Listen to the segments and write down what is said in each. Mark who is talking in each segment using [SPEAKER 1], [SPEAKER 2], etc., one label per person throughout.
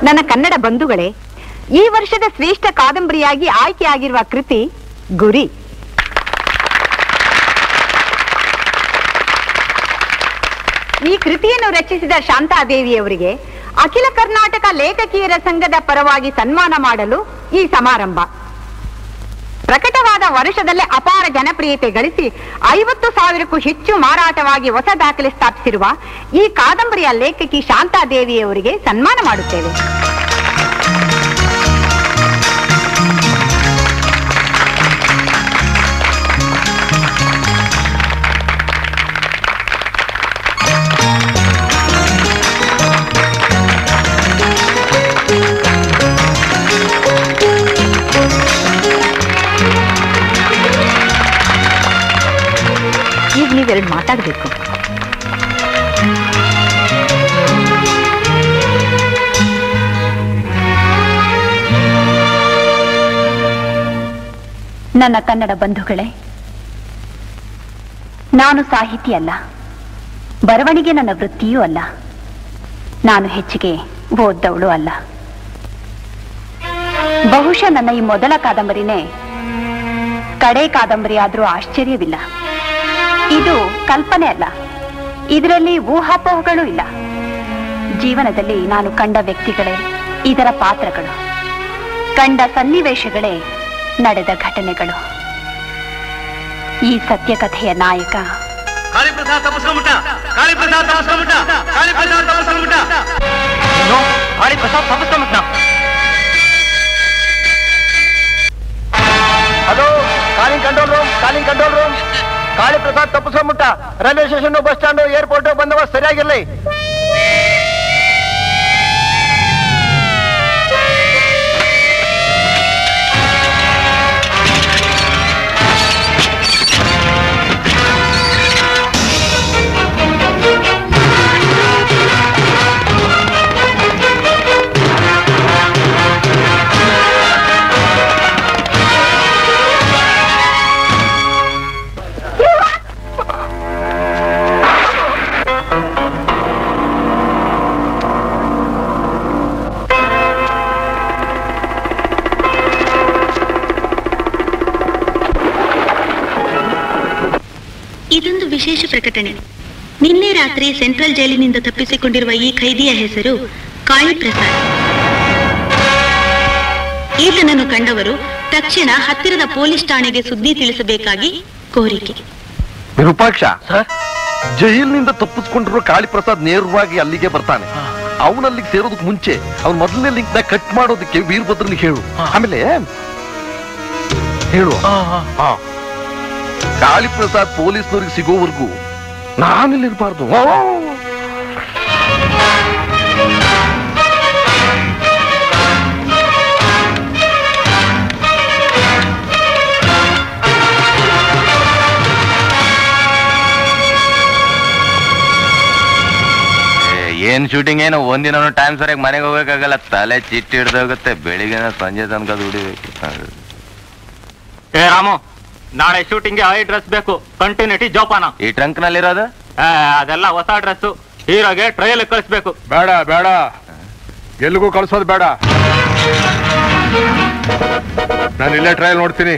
[SPEAKER 1] ನನ್ನ ಕನ್ನಡ ಬಂಧುಗಳೇ ಈ ವರ್ಷದ ಶ್ರೇಷ್ಠ ಕಾದಂಬರಿಯಾಗಿ ಆಯ್ಕೆಯಾಗಿರುವ ಕೃತಿ ಗುರಿ ಈ ಕೃತಿಯನ್ನು ರಚಿಸಿದ ಶಾಂತಾದೇವಿಯವರಿಗೆ ಅಖಿಲ ಕರ್ನಾಟಕ ಲೇಖಕಿಯರ ಸಂಘದ ಪರವಾಗಿ ಸನ್ಮಾನ ಮಾಡಲು ಈ ಸಮಾರಂಭ ಪ್ರಕಟವಾದ ವರ್ಷದಲ್ಲೇ ಅಪಾರ ಜನಪ್ರಿಯತೆ ಗಳಿಸಿ ಐವತ್ತು ಸಾವಿರಕ್ಕೂ ಹೆಚ್ಚು ಮಾರಾಟವಾಗಿ ಹೊಸ ದಾಖಲೆ ಸ್ಥಾಪಿಸಿರುವ ಈ ಕಾದಂಬರಿಯ ಲೇಖಕಿ ಶಾಂತಾದೇವಿಯವರಿಗೆ ಸನ್ಮಾನ ಮಾಡುತ್ತೇವೆ ಈಗ ನೀವೆರಡು ಮಾತಾಡಬೇಕು
[SPEAKER 2] ನನ್ನ ಕನ್ನಡ ಬಂಧುಗಳೇ ನಾನು ಸಾಹಿತಿ ಅಲ್ಲ ಬರವಣಿಗೆ ನನ್ನ ವೃತ್ತಿಯೂ ಅಲ್ಲ ನಾನು ಹೆಚ್ಚಿಗೆ ಓದ್ದವಳು ಅಲ್ಲ ಬಹುಶಃ ನನ್ನ ಈ ಮೊದಲ ಕಾದಂಬರಿನೇ ಕಡೆ ಕಾದಂಬರಿ ಆದ್ರೂ ಆಶ್ಚರ್ಯವಿಲ್ಲ ಇದು ಕಲ್ಪನೆ ಅಲ್ಲ ಇದರಲ್ಲಿ ಊಹಾಪೋಹಗಳು ಇಲ್ಲ ಜೀವನದಲ್ಲಿ ನಾನು ಕಂಡ ವ್ಯಕ್ತಿಗಳೇ ಇದರ ಪಾತ್ರಗಳು ಕಂಡ ಸನ್ನಿವೇಶಗಳೇ ನಡೆದ ಘಟನೆಗಳು ಈ ಸತ್ಯಕಥೆಯ ನಾಯಕ
[SPEAKER 3] ಕಾಳಿಪ್ರಸಾದ್ ತಪ್ಪಿಸ್ಕೊಂಬಿಟ್ಟ ಕಾಳಿಪ್ರಸಾದ್ ತಪ್ಪಿಸ್ಕೊಂಬಿಟ್ಟ ಕಾಳಿಪ್ರಸಾದ್ ತಪ್ಪಿಸ್ಕೊಂಬಿಟ್ಟ ಕಾಳಿಪ್ರಸಾದ್ ತಪ್ಪಿಸ್ಕೊಂಬಿಟ್ಟ
[SPEAKER 4] hello calling control room calling control room Kali Prasad ತಪ್ಪಿಸ್ಕೊಂಬಿಟ್ಟ railway station bus stand airport ಬಂದೋಬಸ್ತ್ ಸರಿಯಾಗಿರ್ಲಿ
[SPEAKER 5] ಇದೊಂದು ವಿಶೇಷ ಪ್ರಕಟಣೆ ನಿನ್ನೆ ರಾತ್ರಿ ಸೆಂಟ್ರಲ್ ಜೈಲಿನಿಂದ ತಪ್ಪಿಸಿಕೊಂಡಿರುವ ಈ ಖೈದಿಯ ಹೆಸರು ಕಾಳಿಪ್ರಸಾದ್ ಈತನನ್ನು ಕಂಡವರು ತಕ್ಷಣ ಹತ್ತಿರದ ಪೊಲೀಸ್ ಠಾಣೆಗೆ ಸುದ್ದಿ ತಿಳಿಸಬೇಕಾಗಿ ಕೋರಿಕೆ
[SPEAKER 6] ವಿರೂಪಾಕ್ಷ ಜೈಲಿನಿಂದ ತಪ್ಪಿಸ್ಕೊಂಡಿರೋ ಕಾಳಿಪ್ರಸಾದ್ ನೇರವಾಗಿ ಅಲ್ಲಿಗೆ ಬರ್ತಾನೆ ಅವನಲ್ಲಿಗೆ ಸೇರೋದಕ್ಕೆ ಮುಂಚೆ ಅವ್ನ ಮೊದಲನೇ ಲಿಂಕ್ ನ ಕಟ್ ಮಾಡೋದಕ್ಕೆ ವೀರಭದ್ರನಿಗೆ ಹೇಳು ಆಮೇಲೆ ಹೇಳು ಹಾ. ಕಾಳಿಪ್ರಸಾದ್ ಪೊಲೀಸ್ನವ್ರಿಗೆ ಸಿಗೋವರೆಗೂ ನಾನಿಲ್ಲಿರ್ಬಾರ್ದು ಓ!
[SPEAKER 7] ಏನ್ ಶೂಟಿಂಗ್ ಏನು ಒಂದಿನ ಟೈಮ್ ಸರಿಯಾಗಿ ಮನೆಗೆ ಹೋಗಕ್ಕಾಗಲ್ಲ ತಲೆ ಚಿಟ್ಟಿ ಹಿಡ್ದೋಗುತ್ತೆ ಬೆಳಿಗ್ಗೆ ಸಂಜೆ ತನಕ ದುಡಿಬೇಕು
[SPEAKER 3] ಏ ರಾಮು ನಾಳೆ ಶೂಟಿಂಗ್ಗೆ ಐ ಡ್ರೆಸ್ ಬೇಕು ಕಂಟಿನ್ಯೂಟಿ ಜೋಪಾನ
[SPEAKER 7] ಈ ಟ್ರಂಕ್ ನಲ್ಲಿರೋದು
[SPEAKER 3] ಆ, ಅದೆಲ್ಲ ಹೊಸ ಡ್ರೆಸ್ ಹೀರೋಗೆ ಟ್ರಯಲ್ ಕಳಿಸ್ಬೇಕು
[SPEAKER 4] ಬೇಡ ಬೇಡ ಎಲ್ಲಿಗೂ ಕಳ್ಸೋದು ಬೇಡ ನಾನು ಇಲ್ಲೇ ಟ್ರಯಲ್ ನೋಡ್ತೀನಿ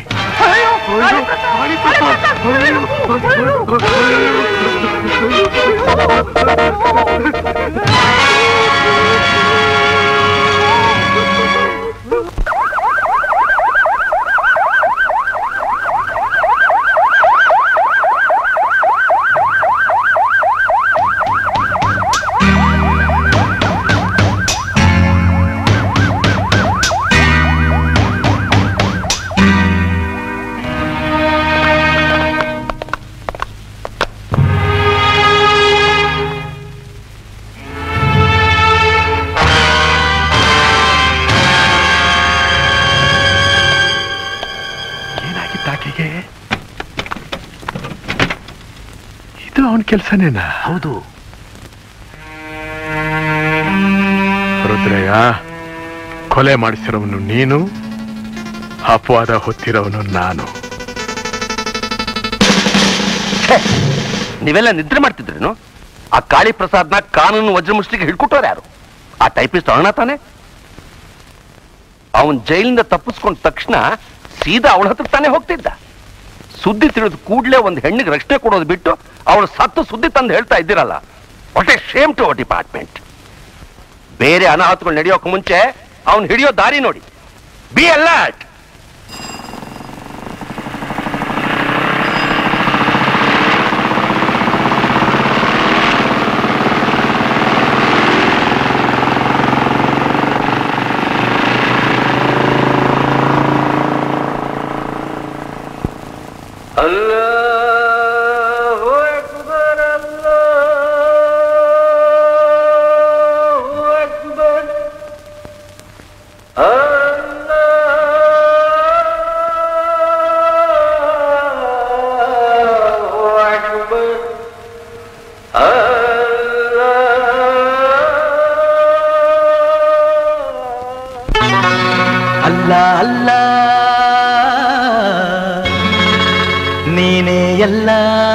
[SPEAKER 4] ಏನಾಗಿತ್ತು ಆಕೆಗೆ ಇದು ಅವನ ಕೆಲಸನೇನಾ ಹೌದು ರುದ್ರಯ್ಯ ಕೊಲೆ ಮಾಡಿಸಿರೋವನು ನೀನು ಅಪವಾದ ಹೊತ್ತಿರೋವನು ನಾನು
[SPEAKER 6] ನೀವೆಲ್ಲ ನಿದ್ರೆ ಮಾಡ್ತಿದ್ರೇನು ಆ ಕಾಳಿ ಪ್ರಸಾದ್ನ ಕಾನೂನು ವಜ್ರಮುಷ್ಟಿಗೆ ಹಿಡ್ಕೊಟ್ಟವ್ರು ಯಾರು ಆ ಟೈಪಿಸ್ಟ್ ಅವನ ತಾನೆ ಅವನ್ ಜೈಲಿಂದ ತಪ್ಪಿಸ್ಕೊಂಡ ತಕ್ಷಣ ಸೀದಾ ಅವಳ ಹತ್ರ ತಾನೇ ಹೋಗ್ತಿದ್ದ ಸುದ್ದಿ ತಿಳಿದ ಕೂಡ್ಲೇ ಒಂದು ಹೆಣ್ಣಿಗೆ ರಕ್ಷಣೆ ಕೊಡೋದು ಬಿಟ್ಟು ಅವಳು ಸತ್ತು ಸುದ್ದಿ ತಂದು ಹೇಳ್ತಾ ಇದ್ದೀರಲ್ಲ what a shame to our department ಬೇರೆ ಅನಾಹುತಗಳು ನಡೆಯೋಕೆ ಮುಂಚೆ ಅವನ್ ಹಿಡಿಯೋ ದಾರಿ ನೋಡಿ ಬಿ ಅಲರ್ಟ್
[SPEAKER 8] ಅಲ್ಲ ಅಲ್ಲ ನೀನೇ ಎಲ್ಲ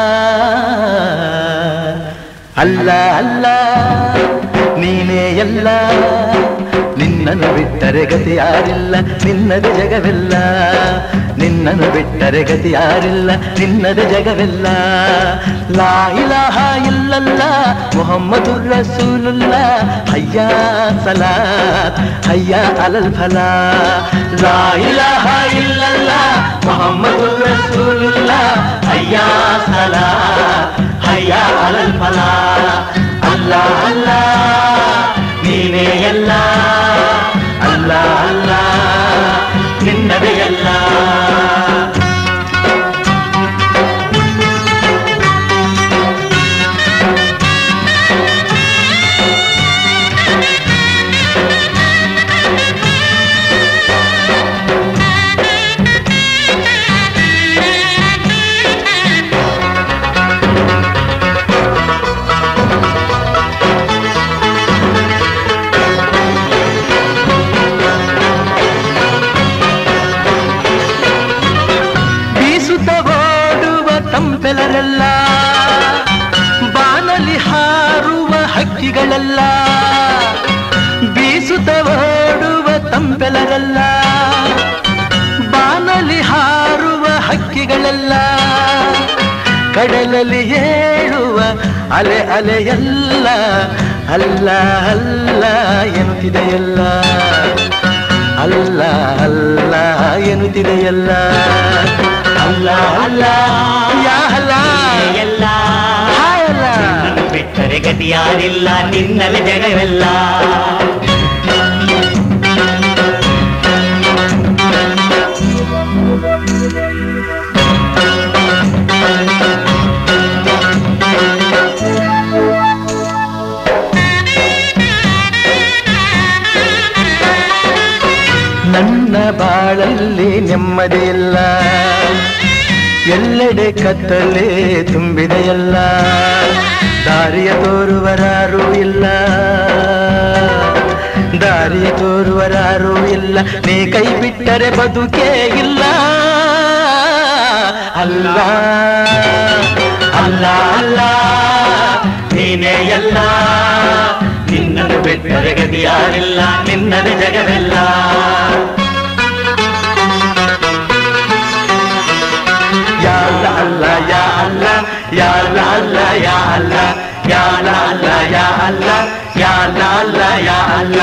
[SPEAKER 8] ಅಲ್ಲ ಅಲ್ಲ ನೀನೇ ಎಲ್ಲ ನಿನ್ನನ್ನು ಬಿಟ್ಟರೆ ಗತಿ ಯಾರಿಲ್ಲ ನಿನ್ನದು ಜಗವೆಲ್ಲ ನಿನ್ನನ್ನು ಬಿಟ್ಟರೆ ಗತಿ ಯಾರಿಲ್ಲ ನಿನ್ನದು ಜಗವೆಲ್ಲ ಲಾ ಇಲಾಹ ಇಲ್ಲಲ್ಲ ಮೊಹಮ್ಮದು ರಸೂಲುಲ್ಲ ಹಯ್ಯ ಸಲಾತ್ ಹಯ್ಯ ಅಲಲ್ ಫಲ ಲಾ ಇಲಾಹ ಇಲ್ಲಲ್ಲ ಮೊಹಮ್ಮದು ರಸೂಲುಲ್ಲ ಹಯ್ಯ ಸಲಾತ್ ಹಯ್ಯ ಅಲಲ್ ಫಲ ಅಲ್ಲ ಅಲ್ಲ ನೀನೇ ಎಲ್ಲ ಅಲ್ಲ ಅಲ್ಲ ನಿನ್ನದೇ ಎಲ್ಲ ಬೀಸುತ್ತ ಓಡುವ ತಂಪೆಲರೆಲ್ಲ ಬಾನಲಿ ಹಾರುವ ಹಕ್ಕಿಗಳೆಲ್ಲ ಬೀಸುತ್ತ ಓಡುವ ತಂಪೆಲರೆಲ್ಲ ಬಾನಲಿ ಹಾರುವ ಹಕ್ಕಿಗಳೆಲ್ಲ ಕಡಲಲ್ಲಿ ಏಳುವ ಅಲೆ ಅಲೆಯಲ್ಲ ಅಲ್ಲ ಅಲ್ಲ ಎನ್ನುತ್ತಿದೆಯಲ್ಲ ಅಲ್ಲ ಅಲ್ಲ ಎನ್ನುತ್ತಿದೆಯಲ್ಲ ಅಲ್ಲ ಅಲ್ಲ ಯಾ ಅಲ್ಲ
[SPEAKER 9] ಎಲ್ಲ
[SPEAKER 8] ಹಾಯ್ ಅಲ್ಲ
[SPEAKER 9] ಬಿಟ್ಟರೆ ಗತಿ ಯಾರಿಲ್ಲ ನಿನ್ನಲೆ ಜಗವೆಲ್ಲ
[SPEAKER 8] ನನ್ನ ಬಾಳಲ್ಲಿ ನೆಮ್ಮದಿ ಇಲ್ಲ ಎಲ್ಲೆಡೆ ಕತ್ತಲೆ ತುಂಬಿದೆಯಲ್ಲ ದಾರಿಯ ತೋರುವರಾರು ಇಲ್ಲ ದಾರಿಯ ತೋರುವರಾರು ಇಲ್ಲ ನೀ ಕೈ ಬಿಟ್ಟರೆ ಬದುಕೇ ಇಲ್ಲ ಅಲ್ಲ ಅಲ್ಲ ಅಲ್ಲ ನೀನೇ ಎಲ್ಲ ನಿನ್ನನ್ನು ಬಿಟ್ಟರೆ ಗತಿ ಯಾರಿಲ್ಲ ನಿನ್ನದು ಜಗವೆಲ್ಲ ಯಾ ಅಲ್ಲ ಯಾ ಅಲ್ಲ ಯಾ ಅಲ್ಲ ಯಾ ಅಲ್ಲ ಯಾ ಅಲ್ಲ ಯಾ ಅಲ್ಲ ಯಾ ಅಲ್ಲ ಯಾ ಅಲ್ಲ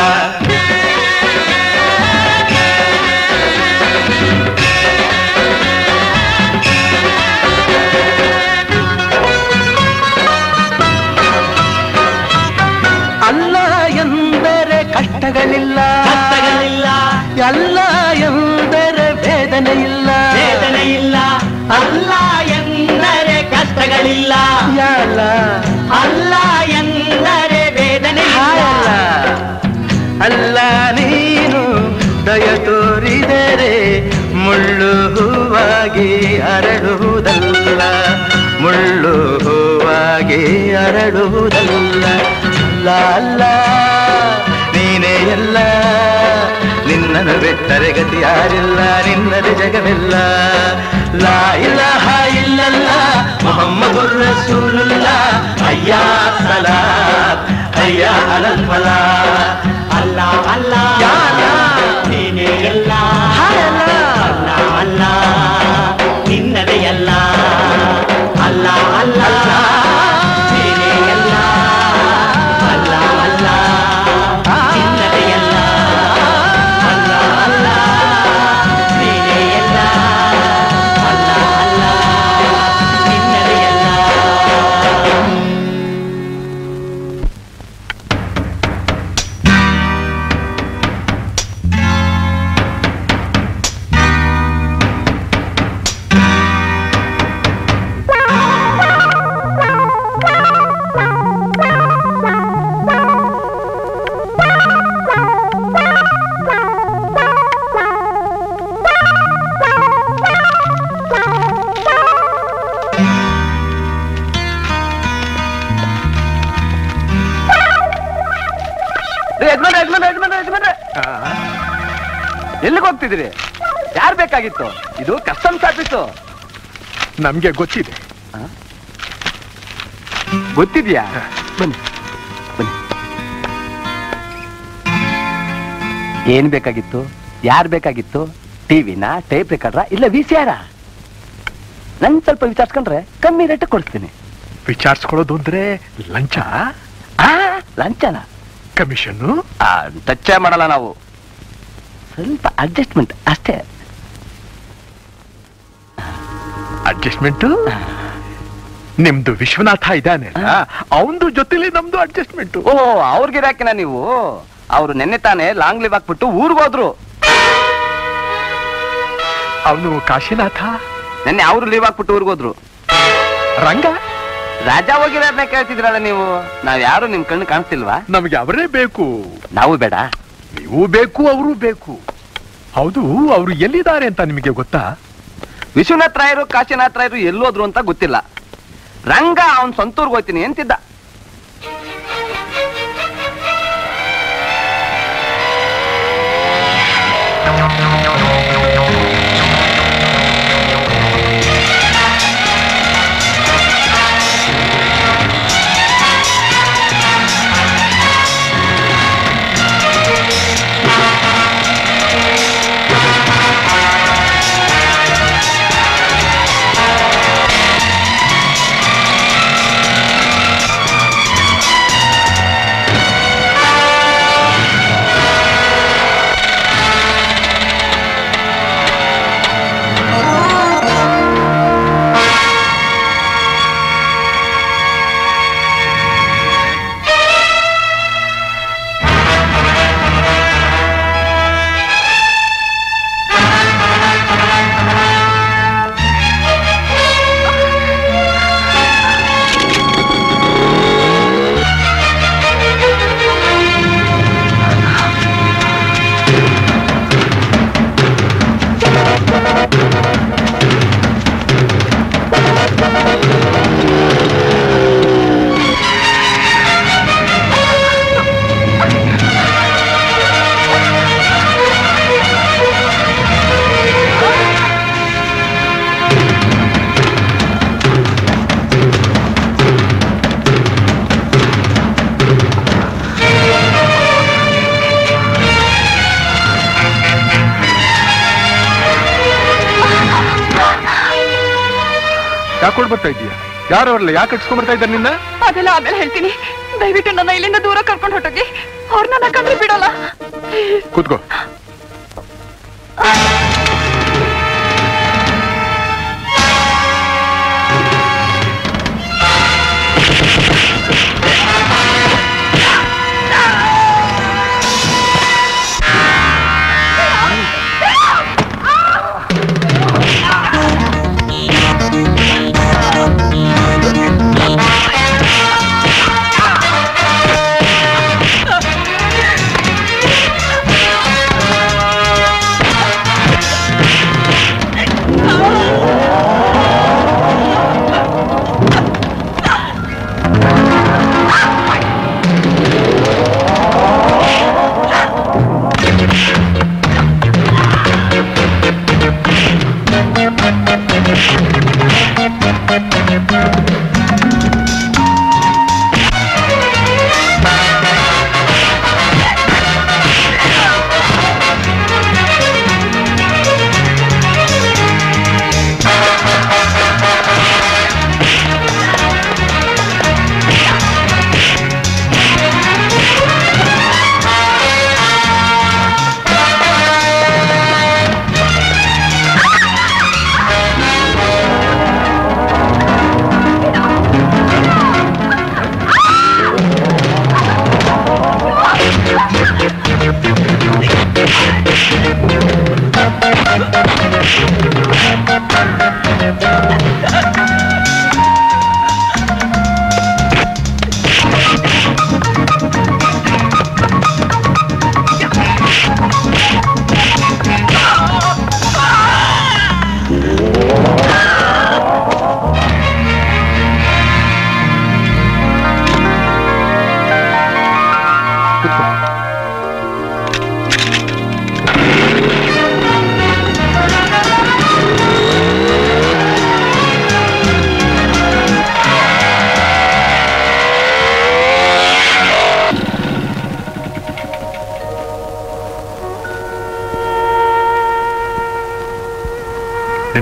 [SPEAKER 8] ಅಲ್ಲ ಎಂದರೆ ಕಷ್ಟಗಳಿಲ್ಲ
[SPEAKER 9] ಕಷ್ಟಗಳಿಲ್ಲ
[SPEAKER 8] ಅಲ್ಲ ಎಂದರೆ ವೇದನೆ ಇಲ್ಲ
[SPEAKER 9] ವೇದನೆ ಇಲ್ಲ ಅಲ್ಲ ಎಂದರೆ ಕಷ್ಟಗಳಿಲ್ಲ
[SPEAKER 8] ಯಾಲ
[SPEAKER 9] ಅಲ್ಲ ಎಂದರೆ ವೇದನೆ
[SPEAKER 8] ಹಾಯಲ್ಲ ಅಲ್ಲ ನೀನು ದಯ ತೋರಿದರೆ ಮುಳ್ಳು ಹೂವಾಗಿ ಅರಳುವುದಲ್ಲ ಮುಳ್ಳು ಹೂವಾಗಿ ಅರಳುವುದಲ್ಲ ಅಲ್ಲ ಅಲ್ಲ ನೀನೇ ಎಲ್ಲ ನಿನ್ನನ್ನು ಬಿಟ್ಟರೆ ಗತಿ ಯಾರಿಲ್ಲ ನಿನ್ನದು ಜಗವಿಲ್ಲ ಲಾ ಇಲಾಹ ಇಲ್ಲಲ್ಲ ಮೊಹಮ್ಮದು ರಸೂಲುಲ್ಲ ಅಯ್ಯ ಸಲಾತ್ ಅಯ್ಯ ಅಲಲ್ ಫಲಾ
[SPEAKER 9] ಅಲ್ಲ ಅಲ್ಲ
[SPEAKER 8] ಯಾ ಯಾ
[SPEAKER 9] ನೀನೇ
[SPEAKER 4] ಯಜಮಾನ್ರೆ ಯಜಮಾನ್ರೆ ಯಜಮಾನ್ರೆ ಯಜಮಾನ್ರೆ ಎಲ್ಲಿಗೆ ಹೋಗ್ತಿದ್ದೀರಿ ಯಾರು ಬೇಕಾಗಿತ್ತು ಇದು ಕಸ್ಟಮ್ಸ್ ಆಫೀಸು
[SPEAKER 10] ನಮ್ಗೆ ಗೊತ್ತಿದೆ
[SPEAKER 4] ಗೊತ್ತಿದ್ಯಾ ಬನ್ನಿ ಬನ್ನಿ ಏನ್ ಬೇಕಾಗಿತ್ತು ಯಾರು ಬೇಕಾಗಿತ್ತು ಟಿವಿನ ಟೇಪ್ ರೆಕಾರ್ಡ್ರ ಇಲ್ಲ ವಿ ಸಿ ಆರ ನನ್ ಸ್ವಲ್ಪ ವಿಚಾರಿಸ್ಕೊಂಡ್ರೆ ಕಮ್ಮಿ ರೇಟ್ ಕೊಡ್ತೀನಿ
[SPEAKER 10] ವಿಚಾರಿಸ್ಕೊಳ್ಳೋದು ಅಂದ್ರೆ ಲಂಚ
[SPEAKER 4] ಆ ಲಂಚನ
[SPEAKER 10] ಕಮಿಷನ್ನು
[SPEAKER 4] ಟಚ್ಚೇ ಮಾಡಲ್ಲ ನಾವು ಸ್ವಲ್ಪ ಅಡ್ಜಸ್ಟ್ಮೆಂಟ್ ಅಷ್ಟೇ
[SPEAKER 10] ಅಡ್ಜಸ್ಟ್ಮೆಂಟ್ ನಿಮ್ದು ವಿಶ್ವನಾಥ ಇದ್ದಾನೆ ಅವನದು ಜೊತೆಲಿ ನಮ್ದು ಅಡ್ಜಸ್ಟ್ಮೆಂಟ್
[SPEAKER 4] ಓ ಅವ್ರಿಗಿರಾಕಿನ ನೀವು ಅವ್ರು ನೆನ್ನೆ ತಾನೇ ಲಾಂಗ್ ಲೀವ್ ಹಾಕ್ಬಿಟ್ಟು ಊರ್ಗ್ ಹೋದ್ರು
[SPEAKER 10] ಅವನು ಕಾಶಿನಾಥ
[SPEAKER 4] ನೆನ್ನೆ ಅವ್ರು ಲೀವ್ ಹಾಕ್ಬಿಟ್ಟು ಊರ್ಗ್ ಹೋದ್ರು
[SPEAKER 10] ರಂಗ
[SPEAKER 4] ರಾಜಾ ಹೋಗಿರೋದನ್ನ ಕೇಳ್ತಿದ್ರಲ್ಲ ನೀವು ನಾವ್ ಯಾರು ನಿಮ್ ಕಣ್ಣು ಕಾಣಿಸ್ತಿಲ್ವಾ
[SPEAKER 10] ನಮಗೆ ಅವರೇ ಬೇಕು
[SPEAKER 4] ನಾವು ಬೇಡ
[SPEAKER 10] ನೀವು ಬೇಕು ಅವರು ಬೇಕು ಹೌದು ಅವರು ಎಲ್ಲಿದ್ದಾರೆ ಅಂತ ನಿಮಗೆ ಗೊತ್ತಾ
[SPEAKER 4] ವಿಶ್ವನಾಥ್ ರಾಯರು ಕಾಶಿನಾಥ್ ರಾಯರು ಎಲ್ಲೋದ್ರು ಅಂತ ಗೊತ್ತಿಲ್ಲ ರಂಗ ಅವನ್ ಸ್ವಂತೂರ್ಗ್ ಹೋಯ್ತೀನಿ ಅಂತಿದ್ದ
[SPEAKER 10] ಯಾಕೆ ಬರ್ತಾ ಇದೀಯ ಯಾರು ಅವರಲ್ಲ ಯಾಕೆ ಕಟ್ಸ್ಕೊಂಡ್ ಬರ್ತಾ ಇದ್ದಾರೆ ನಿನ್ನ
[SPEAKER 1] ಅದೆಲ್ಲ ಆಮೇಲೆ ಹೇಳ್ತೀನಿ ದಯವಿಟ್ಟು ನನ್ನ ಇಲ್ಲಿಂದ ದೂರ ಕರ್ಕೊಂಡು ಹೊಟ್ಟೋಗಿ ಅವ್ರು ನನ್ನ ಕಂಡು ಬಿಡಲ್ಲ
[SPEAKER 10] ಕೂತ್ಕೋ
[SPEAKER 1] ಆ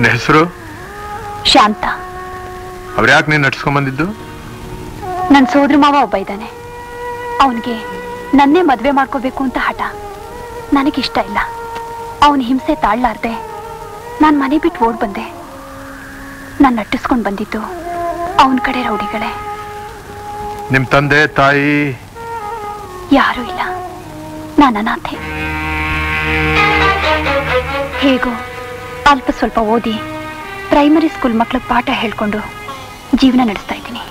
[SPEAKER 10] ನಿನ್ನ ಹೆಸರು
[SPEAKER 2] ಶಾಂತ
[SPEAKER 10] ಅವ್ರು ಯಾಕೆ ನೀನ್ ನಡ್ಸ್ಕೊಂಡ್ ಬಂದಿದ್ದು
[SPEAKER 2] ನನ್ನ ಸೋದ್ರ ಮಾವ ಒಬ್ಬ ಇದ್ದಾನೆ ಅವನಿಗೆ ನನ್ನೇ ಮದ್ವೆ ಮಾಡ್ಕೋಬೇಕು ಅಂತ ಹಠ ನನಗಿಷ್ಟ ಇಲ್ಲ ಅವನ ಹಿಂಸೆ ತಾಳ್ಲಾರ್ದೆ ನಾನು ಮನೆ ಬಿಟ್ಟು ಓಡ್ ಬಂದೆ ನಾನು ನಟ್ಟಿಸ್ಕೊಂಡು ಬಂದಿದ್ದು ಅವನ ಕಡೆ ರೌಡಿಗಳೇ
[SPEAKER 10] ನಿಮ್ ತಂದೆ ತಾಯಿ
[SPEAKER 2] ಯಾರೂ ಇಲ್ಲ ನಾನು ಅನಾಥೆ ಹೇಗೋ ಅಲ್ಪ ಸ್ವಲ್ಪ ಓದಿ ಪ್ರೈಮರಿ ಸ್ಕೂಲ್ ಮಕ್ಳಿಗೆ ಪಾಠ ಹೇಳ್ಕೊಂಡು ಜೀವನ ನಡೆಸ್ತಾ ಇದ್ದೀನಿ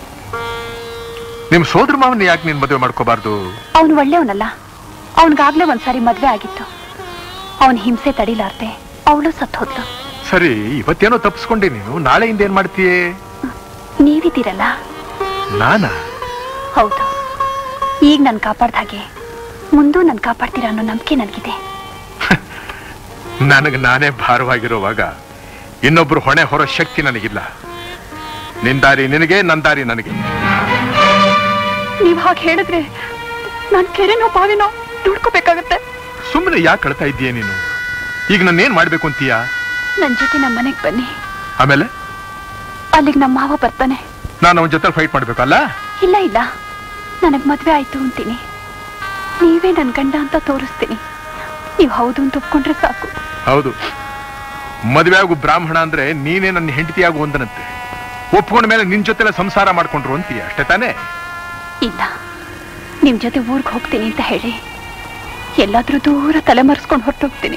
[SPEAKER 10] ನಿಮ್ ಸೋದರ ಮಾವನ್ ಯಾಕೆ ನೀನ್ ಮದುವೆ ಮಾಡ್ಕೋಬಾರ್ದು
[SPEAKER 2] ಅವನು ಒಳ್ಳೆಯವನಲ್ಲ ಅವನಿಗಾಗ್ಲೇ ಒಂದ್ಸಾರಿ ಮದ್ವೆ ಆಗಿತ್ತು ಅವನ ಹಿಂಸೆ ತಡಿಲಾರ್ದೆ ಅವಳು ಸತ್ ಹೋದ್ಲು
[SPEAKER 10] ಸರಿ ಇವತ್ತೇನೋ ತಪ್ಪಿಸ್ಕೊಂಡೆ ನೀನು ನಾಳೆಯಿಂದ ಏನ್ ಮಾಡ್ತೀಯೇ
[SPEAKER 2] ನೀವಿದ್ದೀರಲ್ಲ
[SPEAKER 10] ನಾನಾ
[SPEAKER 2] ಹೌದು ಈಗ ನನ್ ಕಾಪಾಡ್ದ ಹಾಗೆ ಮುಂದೂ ನನ್ ಕಾಪಾಡ್ತೀರಾ ಅನ್ನೋ ನಂಬಿಕೆ ನನಗಿದೆ
[SPEAKER 10] ನನಗೆ ನಾನೇ ಭಾರವಾಗಿರುವಾಗ ಇನ್ನೊಬ್ರು ಹೊಣೆ ಹೊರೋ ಶಕ್ತಿ ನನಗಿಲ್ಲ ನಿನ್ ದಾರಿ ನಿನಗೆ ನನ್ ದಾರಿ ನನಗೆ
[SPEAKER 2] ನೀವ್ ಹಾಗೆ ಹೇಳಿದ್ರೆ ನಾನ್ ಕೆರೆನೋ ಬಾವಿನೋ ದುಡ್ಕೋಬೇಕಾಗತ್ತೆ
[SPEAKER 10] ಸುಮ್ಮನೆ ಯಾಕೆ ಕಳ್ತಾ ಇದ್ದೀಯ ನೀನು ಈಗ ನಾನು ಏನ್ ಮಾಡ್ಬೇಕು ಅಂತೀಯ
[SPEAKER 2] ನನ್ ಜೊತೆ ನಮ್ಮ ಮನೆಗ್ ಬನ್ನಿ
[SPEAKER 10] ಆಮೇಲೆ
[SPEAKER 2] ಅಲ್ಲಿಗೆ ನಮ್ಮ ಮಾವ ಬರ್ತಾನೆ
[SPEAKER 10] ನಾನು ಅವನ ಜೊತೆ ಫೈಟ್ ಮಾಡ್ಬೇಕಲ್ಲ
[SPEAKER 2] ಇಲ್ಲ ಇಲ್ಲ ನನಗ್ ಮದ್ವೆ ಆಯ್ತು ಅಂತೀನಿ ನೀವೇ ನನ್ ಗಂಡ ಅಂತ ತೋರಿಸ್ತೀನಿ ನೀವ್ ಹೌದು ಅಂತ ಒಪ್ಕೊಂಡ್ರೆ ಸಾಕು
[SPEAKER 10] ಹೌದು ಮದುವೆ ಆಗು ಬ್ರಾಹ್ಮಣ ಅಂದ್ರೆ ನೀನೇ ನನ್ನ ಹೆಂಡತಿಯಾಗು ಒಂದನಂತೆ ಒಪ್ಕೊಂಡ ಮೇಲೆ ನಿನ್ ಜೊತೆಲೆ ಸಂಸಾರ ಮಾಡ್ಕೊಂಡ್ರು ಅಂತೀಯ ಅಷ್ಟೇ ತಾನೇ
[SPEAKER 2] ಇಲ್ಲ ನಿಮ್ ಜೊತೆ ಊರ್ಗ್ ಹೋಗ್ತೀನಿ ಅಂತ ಹೇಳಿ ಎಲ್ಲಾದ್ರೂ ದೂರ ತಲೆ ಮರೆಸ್ಕೊಂಡು ಹೊರಟೋಗ್ತೀನಿ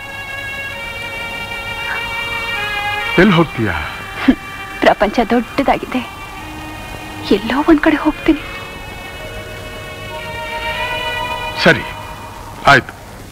[SPEAKER 10] ಎಲ್ಲಿ ಹೋಗ್ತೀಯ
[SPEAKER 2] ಪ್ರಪಂಚ ದೊಡ್ಡದಾಗಿದೆ ಎಲ್ಲೋ ಒಂದ್ ಕಡೆ ಹೋಗ್ತೀನಿ
[SPEAKER 10] ಸರಿ ಆಯ್ತು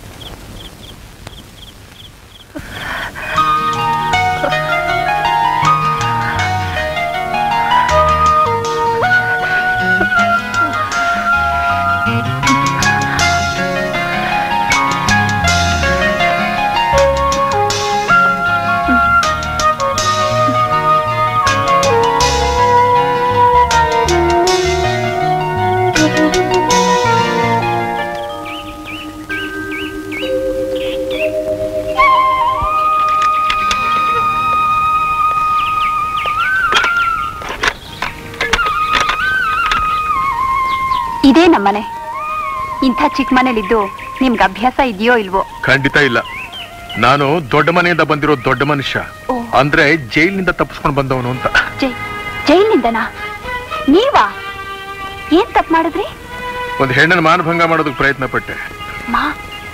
[SPEAKER 2] ಇದೇ ನಮ್ಮನೆ ಇಂಥ ಚಿಕ್ಕ ಮನೇಲಿದ್ದು ನಿಮ್ಗೆ ಅಭ್ಯಾಸ ಇದೆಯೋ ಇಲ್ವೋ
[SPEAKER 10] ಖಂಡಿತ ಇಲ್ಲ ನಾನು ದೊಡ್ಡ ಮನೆಯಿಂದ ಬಂದಿರೋ ದೊಡ್ಡ ಮನುಷ್ಯ
[SPEAKER 2] ಓ.
[SPEAKER 10] ಅಂದ್ರೆ ಜೈಲಿನಿಂದ ತಪ್ಪಿಸ್ಕೊಂಡು ಬಂದವನು ಅಂತ
[SPEAKER 2] ಜೈ ಜೈಲಿನಿಂದನಾ ನೀವಾ ಏನ್ ತಪ್ಪು ಮಾಡಿದ್ರಿ
[SPEAKER 10] ಒಂದು ಹೆಣ್ಣನ್ನು ಮಾನಭಂಗ ಮಾಡೋದಕ್ಕೆ ಪ್ರಯತ್ನ ಪಟ್ಟೆ
[SPEAKER 2] ಮಾ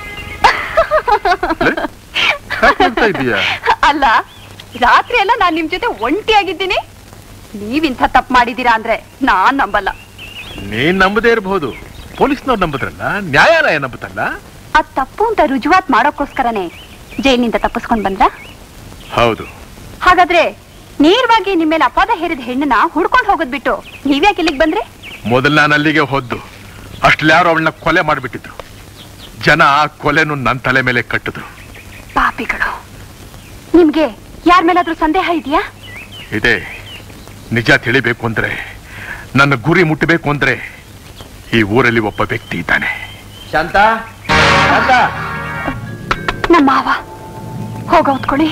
[SPEAKER 10] ಯಾಕ್ ನಗ್ತಾ ಇದೀಯಾ
[SPEAKER 2] ಅಲ್ಲ ರಾತ್ರಿ ಎಲ್ಲ ನಾನ್ ನಿಮ್ ಜೊತೆ ಒಂಟಿಯಾಗಿದ್ದೀನಿ ನೀವಿಂಥ ತಪ್ಪು ಮಾಡಿದೀರಾ ಅಂದ್ರೆ ನಾನ್ ನಂಬಲ್ಲ
[SPEAKER 10] ನೀನ್ ನಂಬದೇ ಇರಬಹುದು ಪೊಲೀಸ್ನವ್ರು ನಂಬುದ್ರಲ್ಲ ನ್ಯಾಯಾಲಯ ನಂಬುತ್ತಲ್ಲ
[SPEAKER 2] ಅದ್ ತಪ್ಪು ಅಂತ ರುಜುವಾತ್ ಮಾಡೋಕ್ಕೋಸ್ಕರನೇ ಜೈಲಿನಿಂದ ತಪ್ಪಿಸ್ಕೊಂಡ್ ಬಂದ್ರ
[SPEAKER 10] ಹೌದು
[SPEAKER 2] ಹಾಗಾದ್ರೆ ನೇರವಾಗಿ ನಿಮ್ಮ ಮೇಲೆ ಅಪವಾದ ಹೇರಿದ ಹೆಣ್ಣನ್ನ ಹುಡ್ಕೊಂಡು ಹೋಗೋದ್ ಬಿಟ್ಟು ನೀವ್ಯಾಕೆ ಇಲ್ಲಿಗೆ ಬಂದ್ರಿ
[SPEAKER 10] ಮೊದಲು ನಾನು ಅಲ್ಲಿಗೆ ಹೋದ್ದು ಅಷ್ಟ್ರಲ್ಲಿ ಯಾರು ಅವಳನ್ನ ಕೊಲೆ ಮಾಡಿಬಿಟ್ಟಿದ್ರು ಜನ ಆ ಕೊಲೆನು ನನ್ನ ತಲೆ ಮೇಲೆ ಕಟ್ಟಿದ್ರು
[SPEAKER 2] ಪಾಪಿಗಳು ನಿಮ್ಗೆ ಯಾರ ಮೇಲಾದ್ರೂ ಸಂದೇಹ ಇದೆಯಾ
[SPEAKER 10] ಇದೆ ನಿಜ ತಿಳಿಬೇಕು ಅಂದ್ರೆ ನನ್ನ ಗುರಿ ಮುಟ್ಟಬೇಕು ಅಂದ್ರೆ ಈ ಊರಲ್ಲಿ ಒಬ್ಬ ವ್ಯಕ್ತಿ ಇದ್ದಾನೆ
[SPEAKER 4] ಶಾಂತ ಶಾಂತ
[SPEAKER 2] ನಮ್ಮ ಮಾವ ಹೋಗ ಹೊತ್ಕೊಳ್ಳಿ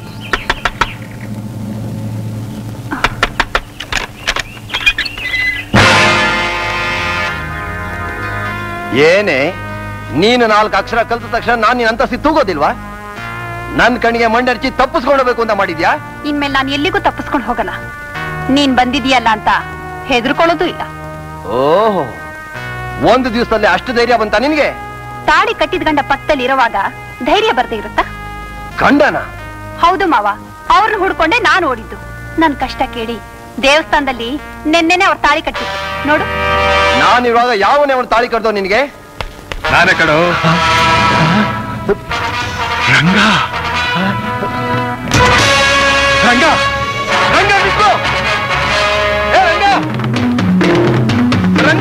[SPEAKER 4] ಏನೇ ನೀನು ನಾಲ್ಕು ಅಕ್ಷರ ಕಲ್ತ ತಕ್ಷಣ ನಾನು ನಿನ್ನ ಅಂತಸ್ತಿ ತೂಗೋದಿಲ್ವಾ ನನ್ ಕಣ್ಣಿಗೆ ಮಂಡರ್ಚಿ ತಪ್ಪಿಸ್ಕೊಂಡೋಗ್ಬೇಕು ಅಂತ ಮಾಡಿದ್ಯಾ
[SPEAKER 2] ಇನ್ಮೇಲೆ ನಾನು ಎಲ್ಲಿಗೂ ತಪ್ಪಿಸ್ಕೊಂಡು ಹೋಗಲ್ಲ ನೀನ್ ಬಂದಿದೀಯಲ್ಲ ಅಂತ ಹೆದರ್ಕೊಳ್ಳೋದು ಇಲ್ಲ
[SPEAKER 4] ಓಹೋ ಒಂದು ದಿವಸದಲ್ಲಿ ಅಷ್ಟು ಧೈರ್ಯ ಬಂತ ನಿನ್ಗೆ
[SPEAKER 2] ತಾಳಿ ಕಟ್ಟಿದ ಗಂಡ ಪಕ್ಕದಲ್ಲಿ ಇರುವಾಗ ಧೈರ್ಯ ಬರ್ದೇ ಇರುತ್ತಾ
[SPEAKER 4] ಗಂಡನ
[SPEAKER 2] ಹೌದು ಮಾವ ಅವ್ರನ್ನ ಹುಡ್ಕೊಂಡೆ ನಾನು ಓಡಿದ್ದು ನನ್ ಕಷ್ಟ ಕೇಳಿ ದೇವಸ್ಥಾನದಲ್ಲಿ ನೆನ್ನೆನೆ ಅವ್ರ ತಾಳಿ ಕಟ್ಟಿತ್ತು ನೋಡು
[SPEAKER 4] ನಾನಿರುವಾಗ ಯಾವನೇ ಅವನು ತಾಳಿ ಕಡ್ದೋ ನಿನ್ಗೆ
[SPEAKER 10] ನಾನೇ ಕಣೋ ರಂಗ ರಂಗ ರಂಗ ನಿಂತ್ಕೋ! ಏ ರಂಗ ರಂಗ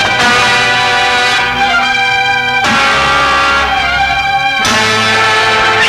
[SPEAKER 8] ಆ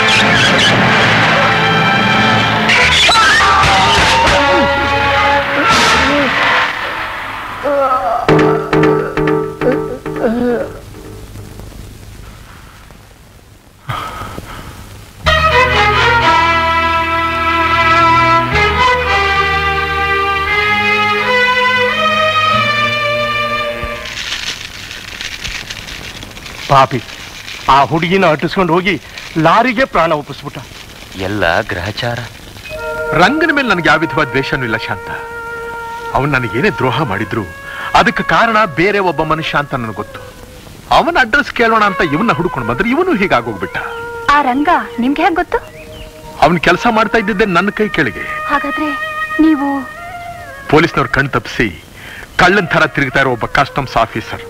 [SPEAKER 11] ಪಾಪಿ ಆ ಹುಡುಗಿನ ಅಟ್ಟಿಸ್ಕೊಂಡು ಹೋಗಿ ಲಾರಿಗೆ ಪ್ರಾಣ ಒಪ್ಪಿಸ್ಬಿಟ್ಟ
[SPEAKER 7] ಎಲ್ಲ ಗ್ರಹಚಾರ
[SPEAKER 10] ರಂಗನ ಮೇಲೆ ನನಗೆ ಯಾವ ವಿಧವಾದ ದ್ವೇಷನೂ ಇಲ್ಲ ಶಾಂತ ಅವನು ನನಗೇನೇ ದ್ರೋಹ ಮಾಡಿದ್ರು ಅದಕ್ಕೆ ಕಾರಣ ಬೇರೆ ಒಬ್ಬ ಮನುಷ್ಯ ಅಂತ ನನಗೆ ಗೊತ್ತು ಅವನ ಅಡ್ರೆಸ್ ಕೇಳೋಣ ಅಂತ ಇವನ್ನ ಹುಡ್ಕೊಂಡು ಬಂದ್ರೆ ಇವನು ಹೀಗಾಗೋಗ್ಬಿಟ್ಟ
[SPEAKER 2] ಆ ರಂಗ ನಿಮ್ಗೆ ಹೇಗ್ ಗೊತ್ತು
[SPEAKER 10] ಅವನ್ ಕೆಲಸ ಮಾಡ್ತಾ ಇದ್ದಿದ್ದೆ ನನ್ನ ಕೈ ಕೆಳಗೆ
[SPEAKER 2] ಹಾಗಾದ್ರೆ ನೀವು
[SPEAKER 10] ಪೊಲೀಸ್ನವ್ರು ಕಣ್ ತಪ್ಪಿಸಿ ಕಳ್ಳನ್ ತರ ತಿರುಗ್ತಾ ಇರೋ ಒಬ್ಬ customs officer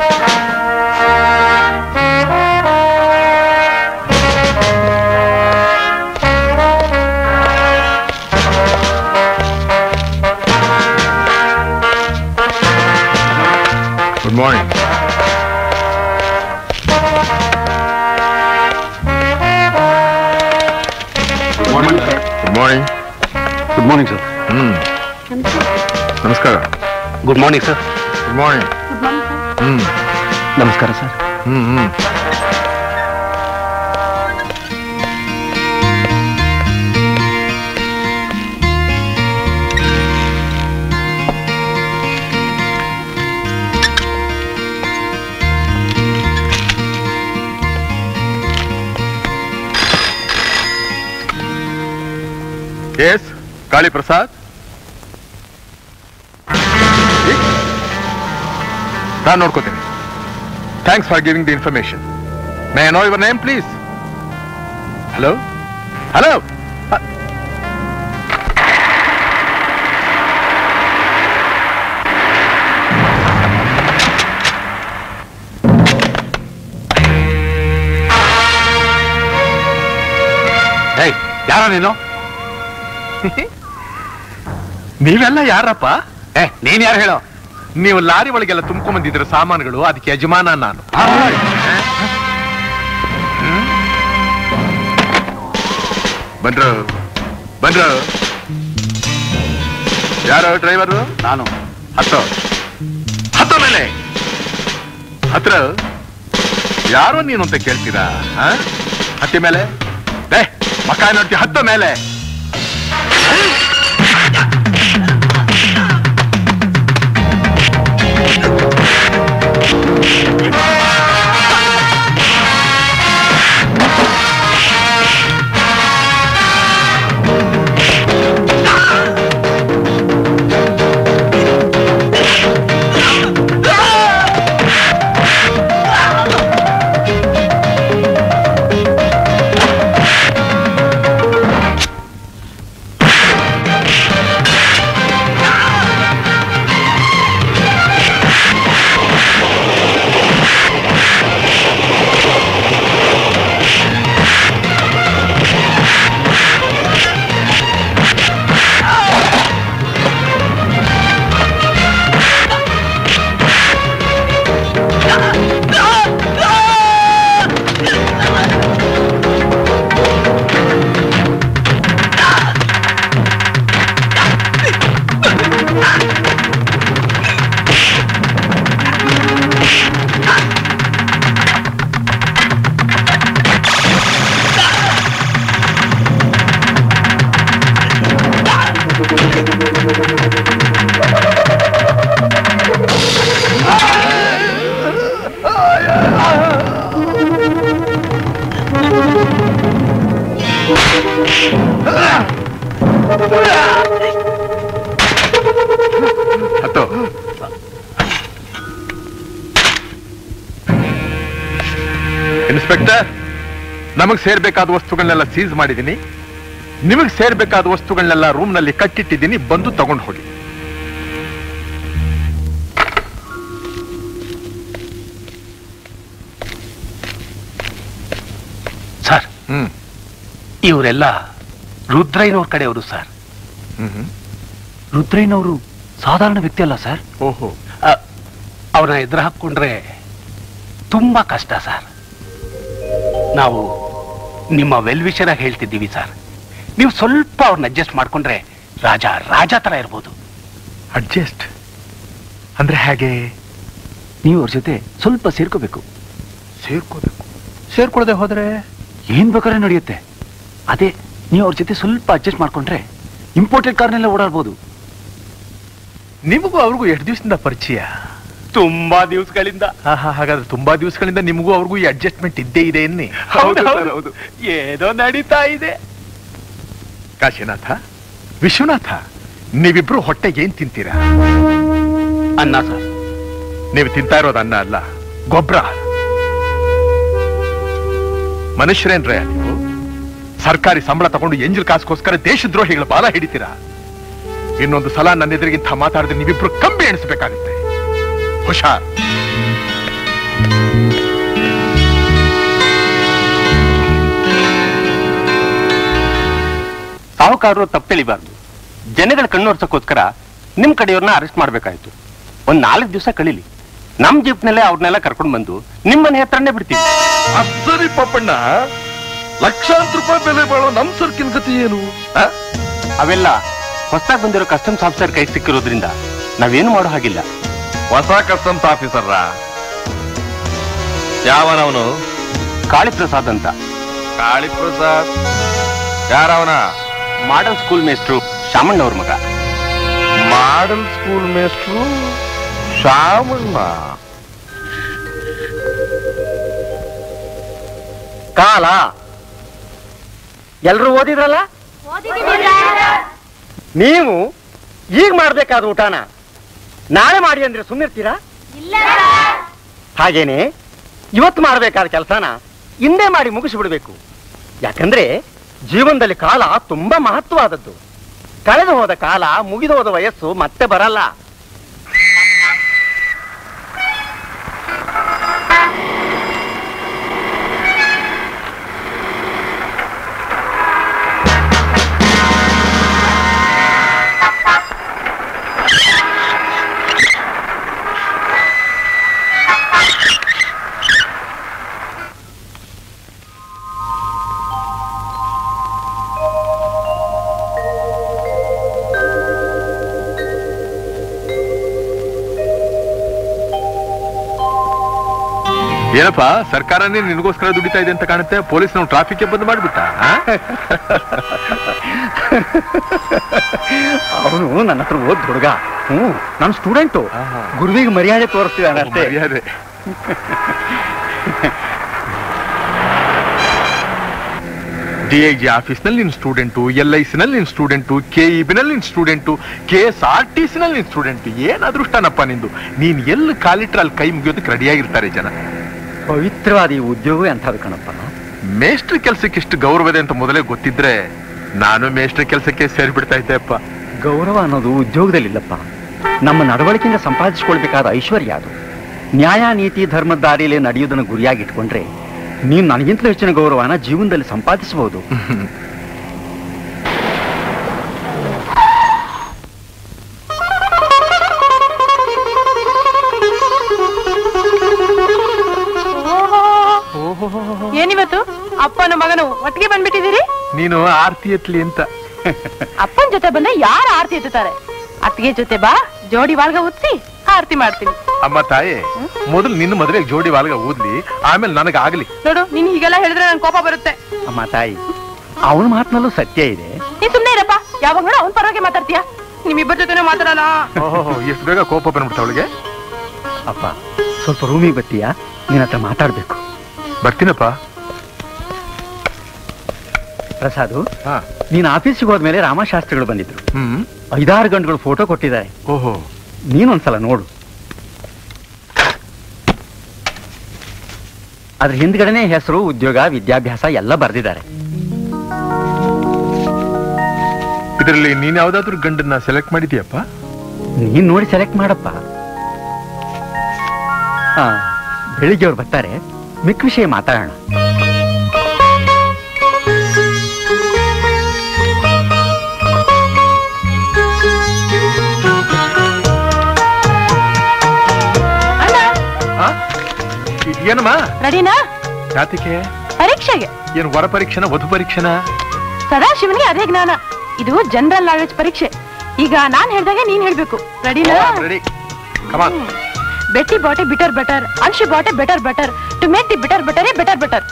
[SPEAKER 10] good morning good morning
[SPEAKER 4] good morning sir
[SPEAKER 10] hmm ನಮಸ್ಕಾರ
[SPEAKER 4] good morning sir
[SPEAKER 10] good morning hmm
[SPEAKER 4] ನಮಸ್ಕಾರ ಸರ್
[SPEAKER 10] ಹ್ಮ್ ಹ್ಮ್ ಎಸ್ ಕಾಳಿ ಪ್ರಸಾದ್ ನಾನು ನೋಡ್ಕೋತೀನಿ thanks for giving the information may know your name please hello hello ಯಾರ ನೀನು ನೀವೆಲ್ಲ ಯಾರಪ್ಪ ಏ ನೀನ್ ಯಾರು ಹೇಳೋ ನೀವು ಲಾರಿ ಒಳಗೆಲ್ಲ ತುಂಬ್ಕೊಂಡ್ ಬಂದಿದ್ರ ಸಾಮಾನುಗಳು ಅದಕ್ಕೆ ಯಜಮಾನ ನಾನು ಹ್ಮ್? ಬನ್ರು ಬನ್ರು ಯಾರು ಡ್ರೈವರು ನಾನು ಹತ್ತು ಹತ್ತು ಮೇಲೆ ಹತ್ರ ಯಾರೋ ನೀನು ಅಂತ ಕೇಳ್ತೀರಾ ಆ? ಹತ್ತಿ ಮೇಲೆ ಏ ಮಕ್ಕ ನೋಡ್ತಿ ಹತ್ತು ಮೇಲೆ ಹತ್ತು ಇನ್ಸ್ಪೆಕ್ಟರ್ ನಮಗ್ ಸೇರ್ಬೇಕಾದ ವಸ್ತುಗಳನ್ನೆಲ್ಲ ಸೀಸ್ ಮಾಡಿದ್ದೀನಿ ನಿಮಗ್ ಸೇರ್ಬೇಕಾದ ವಸ್ತುಗಳನ್ನೆಲ್ಲ ರೂಮ್ ನಲ್ಲಿ ಕಟ್ಟಿಟ್ಟಿದ್ದೀನಿ ಬಂದು ತಗೊಂಡು ಹೋಗಿ
[SPEAKER 4] ಸರ್
[SPEAKER 10] ಹ್ಮ್
[SPEAKER 4] ಇವರೆಲ್ಲ ರುದ್ರಯ್ಯನವ್ರ ಕಡೆಯವರು ಸರ್
[SPEAKER 10] ಹ್ಮ್
[SPEAKER 4] ರುದ್ರಯ್ಯನವರು ಸಾಧಾರಣ ವ್ಯಕ್ತಿ ಅಲ್ಲ ಸರ್
[SPEAKER 10] ಓಹೋ
[SPEAKER 4] ಅವನ ಎದುರು ಹಾಕೊಂಡ್ರೆ ತುಂಬಾ ಕಷ್ಟ ಸರ್ ನಾವು ನಿಮ್ಮ ವೆಲ್ ವಿಷಯರಾಗಿ ಹೇಳ್ತಿದ್ದೀವಿ ಸರ್ ನೀವು ಸ್ವಲ್ಪ ಅವ್ರನ್ನ ಅಡ್ಜಸ್ಟ್ ಮಾಡ್ಕೊಂಡ್ರೆ ರಾಜ ರಾಜ ತರ ಇರ್ಬೋದು
[SPEAKER 10] ಅಡ್ಜಸ್ಟ್ ಅಂದ್ರೆ ಹೇಗೆ
[SPEAKER 4] ನೀವು ಅವ್ರ ಜೊತೆ ಸ್ವಲ್ಪ ಸೇರ್ಕೋಬೇಕು
[SPEAKER 10] ಸೇರ್ಕೋಬೇಕು ಸೇರ್ಕೊಳ್ಳದೆ ಹೋದ್ರೆ
[SPEAKER 4] ಏನ್ ಬೇಕಾದ್ರೆ ನಡೆಯುತ್ತೆ ಅದೇ ನೀವು ಅವ್ರ ಜೊತೆ ಸ್ವಲ್ಪ ಅಡ್ಜಸ್ಟ್ ಮಾಡ್ಕೊಂಡ್ರೆ ಇಂಪೋರ್ಟೆಡ್ ಕಾರ್ನೆಲ್ಲ ಓಡಾಡ್ಬೋದು
[SPEAKER 10] ನಿಮಗೂ ಅವ್ರಿಗೂ ಎಷ್ಟು ದಿವಸದಿಂದ ಪರಿಚಯ
[SPEAKER 4] ತುಂಬಾ ದಿವಸಗಳಿಂದ
[SPEAKER 10] ಆಹಾ, ಹಾಗಾದ್ರೆ ತುಂಬಾ ದಿವಸಗಳಿಂದ ನಿಮಗೂ ಅವ್ರಿಗೂ ಈ ಅಡ್ಜಸ್ಟ್ಮೆಂಟ್ ಇದ್ದೇ ಇದೆ ಎನ್ನಿ
[SPEAKER 4] ಹೌದು ಸರ್, ಹೌದು ಏನೋ ನಡೀತಾ ಇದೆ
[SPEAKER 10] ಕಾಶಿನಾಥ ವಿಶ್ವನಾಥ ನೀವಿಬ್ರು ಹೊಟ್ಟೆಗೆ ಏನ್ ತಿಂತೀರಾ
[SPEAKER 4] ಅನ್ನ ಸರ್
[SPEAKER 10] ನೀವು ತಿಂತಾ ಇರೋದು ಅನ್ನ ಅಲ್ಲ ಗೊಬ್ಬರ ಮನುಷ್ಯರೇನ್ರೇ ನೀವು ಸರ್ಕಾರಿ ಸಂಬಳ ತಗೊಂಡು ಎಂಜಲ್ ಕಾಸ್ಗೋಸ್ಕರ ದೇಶದ್ರೋಹಿಗಳ ಬಾಲ ಹಿಡಿತೀರಾ ಇನ್ನೊಂದು ಸಲ ನನ್ನ ಎದುರಿಗಿಂತ ಮಾತಾಡಿದ್ರೆ ನೀವಿಬ್ರು ಕಂಬಿ ಎಣಿಸ್ಬೇಕಾಗುತ್ತೆ ಹುಷಾರ್
[SPEAKER 4] ಸಾಹುಕಾರರು ತಪ್ಪು ತಿಳಿಬಾರ್ದು ಜನಗಳ ಕಣ್ಣೋರ್ಸಕ್ಕೋಸ್ಕರ ನಿಮ್ ಕಡೆಯವ್ರನ್ನ ಅರೆಸ್ಟ್ ಮಾಡ್ಬೇಕಾಯ್ತು ಒಂದ್ ನಾಲ್ಕು ದಿವಸ ಕಳೀಲಿ ನಮ್ ಜೀಪ್ನಲ್ಲೇ ಅವ್ರನ್ನೆಲ್ಲ ಕರ್ಕೊಂಡ್ ಬಂದು ನಿಮ್ ಮನೆ ಹತ್ರನೇ ಬಿಡ್ತೀವಿ
[SPEAKER 6] ಸರಿ ಪಪ್ಪಣ್ಣ ಲಕ್ಷಾಂತರ ರೂಪಾಯಿ ಬೆಲೆ ಬಾಳೋ ನಮ್ ಸರ್ಕಿನ ಗತಿ ಏನು ಆ?
[SPEAKER 4] ಅವೆಲ್ಲ ಹೊಸದಾಗಿ ಬಂದಿರೋ ಕಸ್ಟಮ್ಸ್ ಆಫೀಸರ್ ಕೈ ಸಿಕ್ಕಿರೋದ್ರಿಂದ ನಾವೇನು ಮಾಡೋ ಹಾಗಿಲ್ಲ
[SPEAKER 6] ಹೊಸ ಕಸ್ಟಮ್ಸ್ ಆಫೀಸರ್ರ ಯಾವನವನು
[SPEAKER 4] ಕಾಳಿಪ್ರಸಾದ್ ಅಂತ
[SPEAKER 6] ಕಾಳಿಪ್ರಸಾದ್ ಯಾರವನ
[SPEAKER 4] ಮಾಡರ್ನ್ ಸ್ಕೂಲ್ ಮೇಸ್ಟ್ರು ಶಾಮಣ್ಣವ್ರ ಮಗ
[SPEAKER 6] ಮಾಡಲ್ ಸ್ಕೂಲ್ ಮೇಸ್ಟ್ರು ಶಾಮಣ್ಣ
[SPEAKER 9] ಕಾಲ ಎಲ್ರು ಓದಿದ್ರಲ್ಲ ನೀವು ಈಗ ಮಾಡ್ಬೇಕಾದ ಊಟನ ನಾಳೆ ಮಾಡಿ ಅಂದ್ರೆ ಸುಮ್ಮನಿರ್ತೀರಾ ಹಾಗೇನೆ ಇವತ್ತು ಮಾಡ್ಬೇಕಾದ ಕೆಲಸನ ಹಿಂದೆ ಮಾಡಿ ಮುಗಿಸ್ಬಿಡ್ಬೇಕು ಯಾಕಂದ್ರೆ ಜೀವನದಲ್ಲಿ ಕಾಲ ತುಂಬಾ ಮಹತ್ವವಾದದ್ದು ಕಳೆದು ಹೋದ ಕಾಲ ಮುಗಿದು ಹೋದ ವಯಸ್ಸು ಮತ್ತೆ ಬರಲ್ಲ
[SPEAKER 10] ಏನಪ್ಪ ಸರ್ಕಾರನೇ ನಿನಗೋಸ್ಕರ ದುಡಿತಾ ಇದೆ ಅಂತ ಕಾಣುತ್ತೆ ಪೊಲೀಸ್ ನಾವು ಟ್ರಾಫಿಕ್ ಬಂದ್ ಮಾಡ್ಬಿಟ್ಟ ಆ?
[SPEAKER 9] ಅವನು ನನ್ನ ಹತ್ರ ಓದ್ ಹುಡುಗ ಹ್ಞೂ ನನ್ನ ಸ್ಟೂಡೆಂಟು ಗುರುವಿಗೆ ಮರ್ಯಾದೆ ತೋರಿಸ್ತಿದ್ದಾನೆ ಅಷ್ಟೇ
[SPEAKER 10] ಮರ್ಯಾದೆ. ಡಿ ಐ ಜಿ ಆಫೀಸ್ನಲ್ಲಿ ನಿನ್ ಸ್ಟೂಡೆಂಟು ಎಲ್ ಐ ನಲ್ಲಿ ನಿನ್ ಸ್ಟೂಡೆಂಟು ಕೆ ಇ ನಲ್ಲಿ ನಿನ್ student K S R T ನಲ್ಲಿ ನಿನ್ ಸ್ಟೂಡೆಂಟು ಏನ್ ಅದೃಷ್ಟನಪ್ಪ ನಿಂದು ನೀನ್ ಎಲ್ಲಿ ಕಾಲಿಟ್ರೆ ಅಲ್ಲಿ ಕೈ ಮುಗಿಯೋದಕ್ಕೆ ರೆಡಿಯಾಗಿರ್ತಾರೆ ಜನ
[SPEAKER 9] ಪವಿತ್ರವಾದ ಈ ಉದ್ಯೋಗ ಎಂಥದ್ದು ಕಣಪ್ಪ
[SPEAKER 10] ಮೇಷ್ಟ್ರ ಕೆಲ್ಸಕ್ಕೆ ಇಷ್ಟು ಗೌರವದೆ ಅಂತ ಮೊದಲೇ ಗೊತ್ತಿದ್ರೆ ನಾನು ಮೇಷ್ಟ್ರ ಕೆಲ್ಸಕ್ಕೆ ಸೇರ್ಬಿಡ್ತಾ ಇದ್ದೆ ಅಪ್ಪ
[SPEAKER 9] ಗೌರವ ಅನ್ನೋದು ಉದ್ಯೋಗದಲ್ಲಿಲ್ಲಪ್ಪ ನಮ್ಮ ನಡವಳಿಕೆಯಿಂದ ಸಂಪಾದಿಸಿಕೊಳ್ಬೇಕಾದ ಐಶ್ವರ್ಯ ಅದು ನ್ಯಾಯ ನೀತಿ ಧರ್ಮದ ದಾರಿಯಲ್ಲಿ ನಡೆಯುವುದನ್ನು ಗುರಿಯಾಗಿಟ್ಕೊಂಡ್ರೆ ನೀನು ನನಗಿಂತಲೂ ಹೆಚ್ಚಿನ ಗೌರವನ ಜೀವನದಲ್ಲಿ ಸಂಪಾದಿಸಬಹುದು
[SPEAKER 12] ಏನಿವತ್ತು ಅಪ್ಪನ ಮಗನು ಒಟ್ಟಿಗೆ ಬಂದ್ಬಿಟ್ಟಿದ್ದೀರಿ
[SPEAKER 10] ನೀನು ಆರ್ತಿ ಎತ್ಲಿ ಅಂತ
[SPEAKER 12] ಅಪ್ಪನ ಜೊತೆ ಬಂದ್ರೆ ಯಾರು ಆರತಿ ಎತ್ತುತ್ತಾರೆ ಅತ್ತಿಗೆ ಜೊತೆ ಬಾ ಜೋಡಿ ವಾಲ್ಗ ಉತ್ಸಿ ಆರತಿ ಮಾಡ್ತೀನಿ
[SPEAKER 10] ಅಮ್ಮ ತಾಯಿ ಮೊದಲು ನಿನ್ನ ಮದುವೆಗೆ ಜೋಡಿ ವಾಲ್ಗ ಊದ್ಲಿ ಆಮೇಲೆ ನನಗಾಗ್ಲಿ
[SPEAKER 12] ನೋಡು ನೀನ್ ಹೀಗೆಲ್ಲ ಹೇಳಿದ್ರೆ ನನ್ ಕೋಪ ಬರುತ್ತೆ
[SPEAKER 9] ಅಮ್ಮ ತಾಯಿ ಅವನ ಮಾತಿನಲ್ಲೂ ಸತ್ಯ ಇದೆ
[SPEAKER 12] ನೀ ಸುಮ್ನೆ ಇರಪ್ಪ ಯಾವಾಗ ನೋಡ ಅವನ್ ಪರವಾಗಿ ಮಾತಾಡ್ತೀಯಾ ನಿಮ್ಮಿಬ್ಬರ ಜೊತೆನೂ ಮಾತಾಡೋಣ
[SPEAKER 10] ಓಹೋ ಎಷ್ಟು ಬೇಗ ಕೋಪ ಬಂದ್ಬಿಡ್ತ ಅವಳಿಗೆ
[SPEAKER 9] ಅಪ್ಪ ಸ್ವಲ್ಪ ರೂಮಿಗೆ ಬರ್ತೀಯಾ ನಿನ್ನ ಹತ್ರ ಮಾತಾಡ್ಬೇಕು
[SPEAKER 10] ಬರ್ತೀನಪ್ಪ
[SPEAKER 9] ಪ್ರಸಾದು ನೀನ್ ಆಫೀಸಿಗೆ ಹೋದ್ಮೇಲೆ ರಾಮಶಾಸ್ತ್ರಿಗಳು ಬಂದಿದ್ರು
[SPEAKER 10] ಹ್ಮ್
[SPEAKER 9] ಐದಾರು ಗಂಟೆಗಳು ಫೋಟೋ ಕೊಟ್ಟಿದ್ದಾರೆ
[SPEAKER 10] ಓಹೋ
[SPEAKER 9] ನೀನೊಂದ್ಸಲ ನೋಡು ಅದ್ರ ಹಿಂದ್ಗಡೆನೆ ಹೆಸರು ಉದ್ಯೋಗ ವಿದ್ಯಾಭ್ಯಾಸ ಎಲ್ಲ ಬರ್ದಿದ್ದಾರೆ
[SPEAKER 10] ಇದರಲ್ಲಿ ನೀನ್ ಯಾವ್ದಾದ್ರು ಗಂಡನ್ನ ಸೆಲೆಕ್ಟ್ ಮಾಡಿದ್ಯಪ್ಪ
[SPEAKER 9] ನೀನ್ ನೋಡಿ ಸೆಲೆಕ್ಟ್ ಮಾಡಪ್ಪ ಹಾ ಬೆಳಿಗ್ಗೆ ಅವ್ರು ಬರ್ತಾರೆ ಮಿಕ್ಕ ವಿಷಯ ಮಾತಾಡೋಣ
[SPEAKER 10] ಏನಮ್ಮ
[SPEAKER 12] ರೆಡಿನಾ
[SPEAKER 10] ಜಾತಿಕೆ
[SPEAKER 12] ಪರೀಕ್ಷೆಗೆ
[SPEAKER 10] ಏನು ವರ ಪರೀಕ್ಷೆನ ವಧು ಪರೀಕ್ಷೆನ
[SPEAKER 12] ಸದಾಶಿವನಿಗೆ ಅದೇ ಜ್ಞಾನ ಇದು ಜನರಲ್ ನಾಲೆಡ್ಜ್ ಪರೀಕ್ಷೆ ಈಗ ನಾನ್ ಹೇಳ್ದಾಗೆ ನೀನ್ ಹೇಳ್ಬೇಕು ರೆಡಿನಾ
[SPEAKER 10] ready come on
[SPEAKER 12] Betty bought a bitter better and she bought a better better to make the bitter better better better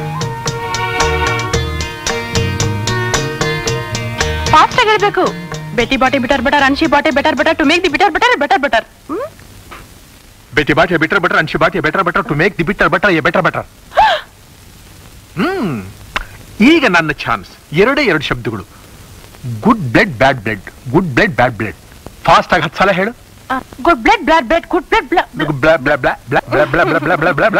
[SPEAKER 12] fast ಆಗಿ ಹೇಳ್ಬೇಕು Betty bought a bitter butter and she bought a better butter to make the bitter butter a better butter.
[SPEAKER 10] Betty bought a bitter butter and she bought a better butter to make the bitter butter a better butter hmm ಈಗ ನನ್ನ chance ಎರಡೇ ಎರಡು ಶಬ್ದಗಳು good blood bad blood good blood bad blood fast ಆಗಿ ಹತ್ತು ಸಲ ಹೇಳು
[SPEAKER 12] Uh, good blood, blood, blood, good blood, blood.
[SPEAKER 10] Blah blah blah blah blah blah blah blah blah blah blah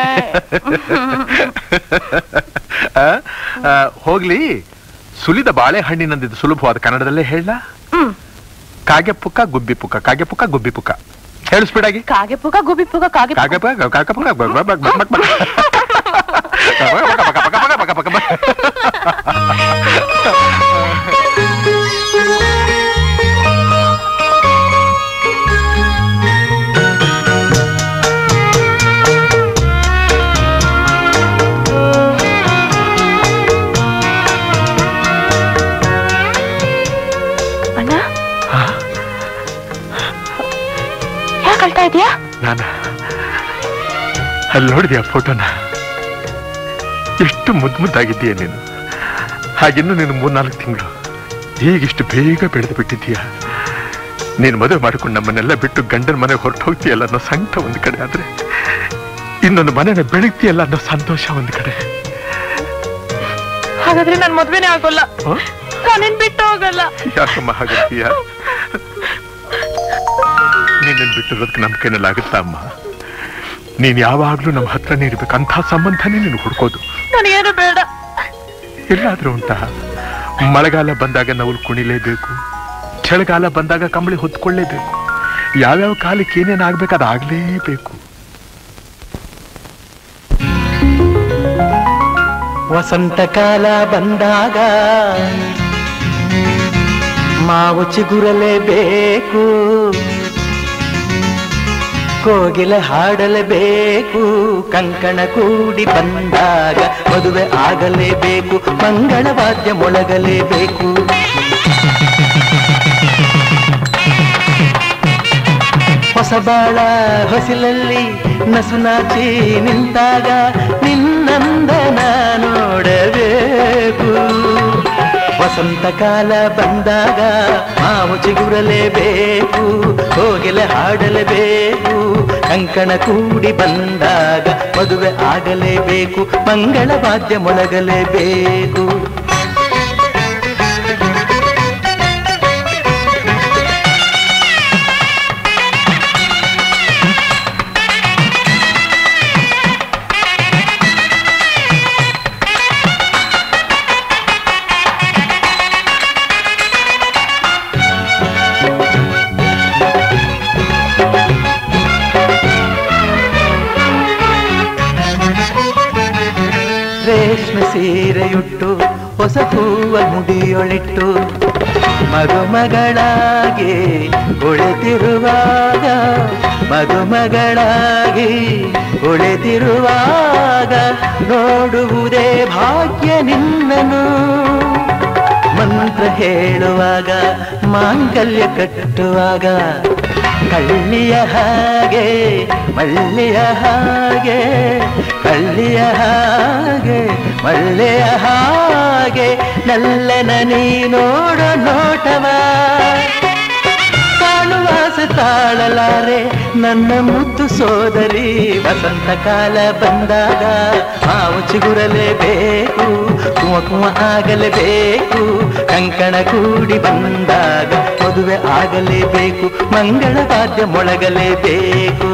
[SPEAKER 10] ಆ, ಆ, ಹೋಗ್ಲಿ ಸುಲಿದ ಬಾಳೆಹಣ್ಣಿನಂದಿದ್ದು ಸುಲಭವಾದ ಕನ್ನಡದಲ್ಲೇ ಹೇಳ ಕಾಗೆ ಪುಕ್ಕ ಗುಬ್ಬಿ ಪುಕ್ಕ ಕಾಗೆ ಪುಕ್ಕ ಗುಬ್ಬಿ ಪುಕ್ಕ ಹೇಳು ಸ್ಪೀಡ್ ಆಗಿ
[SPEAKER 12] ಕಾಗೆ ಪುಗ ಗುಬಿ ಪುಗ ಕಾಗೆ
[SPEAKER 10] ಕಾಗೆ ಪುಕ್ಕ ಕಾಗೆ ಪುಕ್ಕ ಬ- ಬ- ಬ- ಬ- ಬ- ಬ- ಪಕ ಪಕ ಪಕ ಪಕ ಪಕ ಪಕ ಪಕ.
[SPEAKER 12] ಅಣ್ಣ ಯಾಕೆ ಅಳ್ತಾ ಇದೀಯಾ
[SPEAKER 10] ನಾನು ಅಲ್ಲಿ ನೋಡಿದ್ಯಾ ಫೋಟೋನ ಎಷ್ಟು ಮುದ್ದು ಮುದ್ದಾಗಿದ್ದೀಯ ನೀನು ಹಾಗಿನ್ನು ನೀನು ಮೂರ್ನಾಲ್ಕು ತಿಂಗಳು ಈಗಿಷ್ಟು ಬೇಗ ಬೆಳೆದು ಬಿಟ್ಟಿದ್ದೀಯ ನೀನು ಮದುವೆ ಮಾಡಿಕೊಂಡು ನಮ್ಮನ್ನೆಲ್ಲ ಬಿಟ್ಟು ಗಂಡನ ಮನೆಗೆ ಹೊರಟು ಹೋಗ್ತೀಯಲ್ಲ ಅನ್ನೋ ಸಂಕಟ ಒಂದು ಕಡೆ ಆದ್ರೆ ಇನ್ನೊಂದು ಮನೆನ ಬೆಳಗ್ತೀಯಲ್ಲ ಅನ್ನೋ ಸಂತೋಷ ಒಂದು ಕಡೆ
[SPEAKER 12] ಹಾಗಾದ್ರೆ ನನ್ ಮದ್ವೆನೇ ಆಗೋಲ್ಲ
[SPEAKER 10] ಹ?
[SPEAKER 12] ನಾನೇನ್ ಬಿಟ್ಟು ಹೋಗಲ್ಲ
[SPEAKER 10] ಯಾಕಮ್ಮ ಹಾಗಂತೀಯ ನಿನ್ನನ್ನು ಬಿಟ್ಟಿರೋದಕ್ಕೆ ನಮ್ಮ ಕೈನಲ್ಲಿ ಆಗುತ್ತಾ ಅಮ್ಮ ನೀನ್ ಯಾವಾಗ್ಲೂ ನಮ್ಮ ಹತ್ರನೇ ಇರ್ಬೇಕು ಅಂಥ ಸಂಬಂಧನೇ ನೀನು ಹುಡ್ಕೋದು
[SPEAKER 12] ನನಗೇನು ಬೇಡ
[SPEAKER 10] ಎಲ್ಲಾದ್ರೂ ಉಂಟಾ ಮಳೆಗಾಲ ಬಂದಾಗ ನಾವು ಕುಣಿಲೇಬೇಕು ಚಳಿಗಾಲ ಬಂದಾಗ ಕಂಬಳಿ ಹೊತ್ಕೊಳ್ಳೇಬೇಕು ಯಾವ್ಯಾವ ಕಾಲಕ್ಕೆ ಏನೇನು ಆಗ್ಬೇಕು ಅದಾಗ್ಲೇಬೇಕು
[SPEAKER 8] ವಸಂತ ಕಾಲ ಬಂದಾಗ ಮಾವು ಚಿಗುರಲೇಬೇಕು ಕೋಗಿಲೆ ಹಾಡಲೇಬೇಕು ಕಂಕಣ ಕೂಡಿ ಬಂದಾಗ ಮದುವೆ ಆಗಲೇಬೇಕು ಮಂಗಳ ವಾದ್ಯ ಮೊಳಗಲೇಬೇಕು ಹೊಸ ಬಾಳ ಹೊಸಿಲಲ್ಲಿ ನಸುನಾಚಿ ನಿಂತಾಗ ನಿನ್ನಂದನ ನೋಡಬೇಕು ವಸಂತ ಕಾಲ ಬಂದಾಗ ಮಾವು ಚಿಗುರಲೇಬೇಕು ಹೋಗಿಲೆ ಹಾಡಲೇಬೇಕು ಕಂಕಣ ಕೂಡಿ ಬಂದಾಗ ಮದುವೆ ಆಗಲೇಬೇಕು ಮಂಗಳ ವಾದ್ಯ ಮೊಳಗಲೇಬೇಕು ರೇಷ್ಮೆ ಸೀರೆಯುಟ್ಟು ಹೊಸ ಹೂವ ಮುಡಿಯೊಳಿಟ್ಟು ಮದುಮಗಳಾಗಿ ಕುಳಿತಿರುವಾಗ ಮದುಮಗಳಾಗಿ ಕುಳಿತಿರುವಾಗ ನೋಡುವುದೇ ಭಾಗ್ಯ ನಿನ್ನನು ಮಂತ್ರ ಹೇಳುವಾಗ ಮಾಂಗಲ್ಯ ಕಟ್ಟುವಾಗ ಕಳ್ಳಿಯ ಹಾಗೆ ಮಳ್ಳಿಯ ಹಾಗೆ ಕಳ್ಳಿಯ ಹಾಗೆ ಮಳ್ಳೆಯ ಹಾಗೆ ನಲ್ಲನ ನೀ ನೋಡ ನೋಟವ ಕಾಣುವಾಸ ತಾಳಲಾರೆ ನನ್ನ ಮುದ್ದು ಸೋದರಿ ವಸಂತ ಕಾಲ ಬಂದಾಗ ಮಾವು ಚಿಗುರಲೇಬೇಕು ಕುವ ಕುವ ಆಗಲೇಬೇಕು ಕಂಕಣ ಕೂಡಿ ಬಂದಾಗ ಮದುವೆ ಆಗಲೇಬೇಕು ಮಂಗಳ ವಾದ್ಯ ಮೊಳಗಲೇಬೇಕು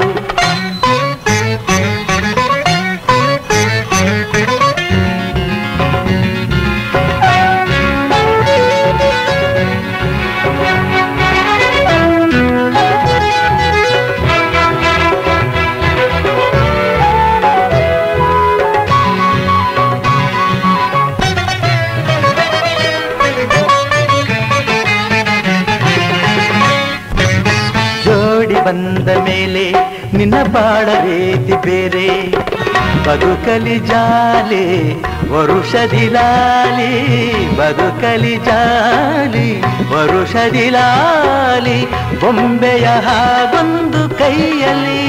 [SPEAKER 8] ಜೋಡಿ ಬಂದ ಮೇಲೆ ನಿನ್ನ ಬಾಳ ರೀತಿ ಬೇರೆ ಬದುಕಲಿ ಜಾಲಿ ವರುಷದಿಲಾಲಿ ಬದುಕಲಿ ಜಾಲಿ ವರುಷದಿಲಾಲಿ ಬೊಂಬೆಯ ಹಾಗೊಂದು ಕೈಯಲ್ಲಿ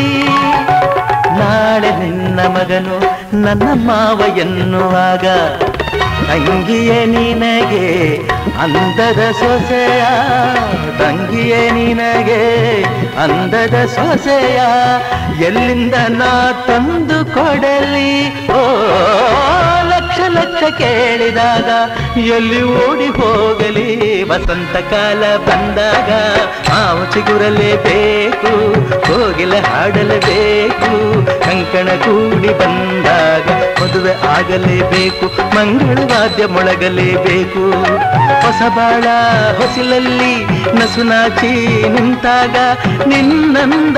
[SPEAKER 8] ನಾಳೆ ನಿನ್ನ ಮಗನು ನನ್ನ ಮಾವ ಎನ್ನುವಾಗ ತಂಗಿಯೇ ನಿನಗೆ ಅಂದದ ಸೊಸೆಯ ತಂಗಿಯೇ ನಿನಗೆ ಅಂದದ ಸೊಸೆಯ ಎಲ್ಲಿಂದ ನಾ ತಂದು ಕೊಡಲಿ ಓ ಲಕ್ಷ ಲಕ್ಷ ಕೇಳಿದಾಗ ಎಲ್ಲಿ ಓಡಿ ಹೋಗಲಿ ವಸಂತ ಕಾಲ ಬಂದಾಗ ಮಾವು ಚಿಗುರಲೇಬೇಕು ಕೋಗಿಲ ಹಾಡಲೇಬೇಕು ಕಂಕಣ ಕೂಡಿ ಬಂದಾಗ ಮದುವೆ ಆಗಲೇಬೇಕು ಮಂಗಳವಾದ್ಯ ಮೊಳಗಲೇಬೇಕು ಹೊಸ ಬಾಳ ಹೊಸಿಲಲ್ಲಿ ನಸುನಾಚಿ ನಿಂತಾಗ ನಿನ್ನಂದ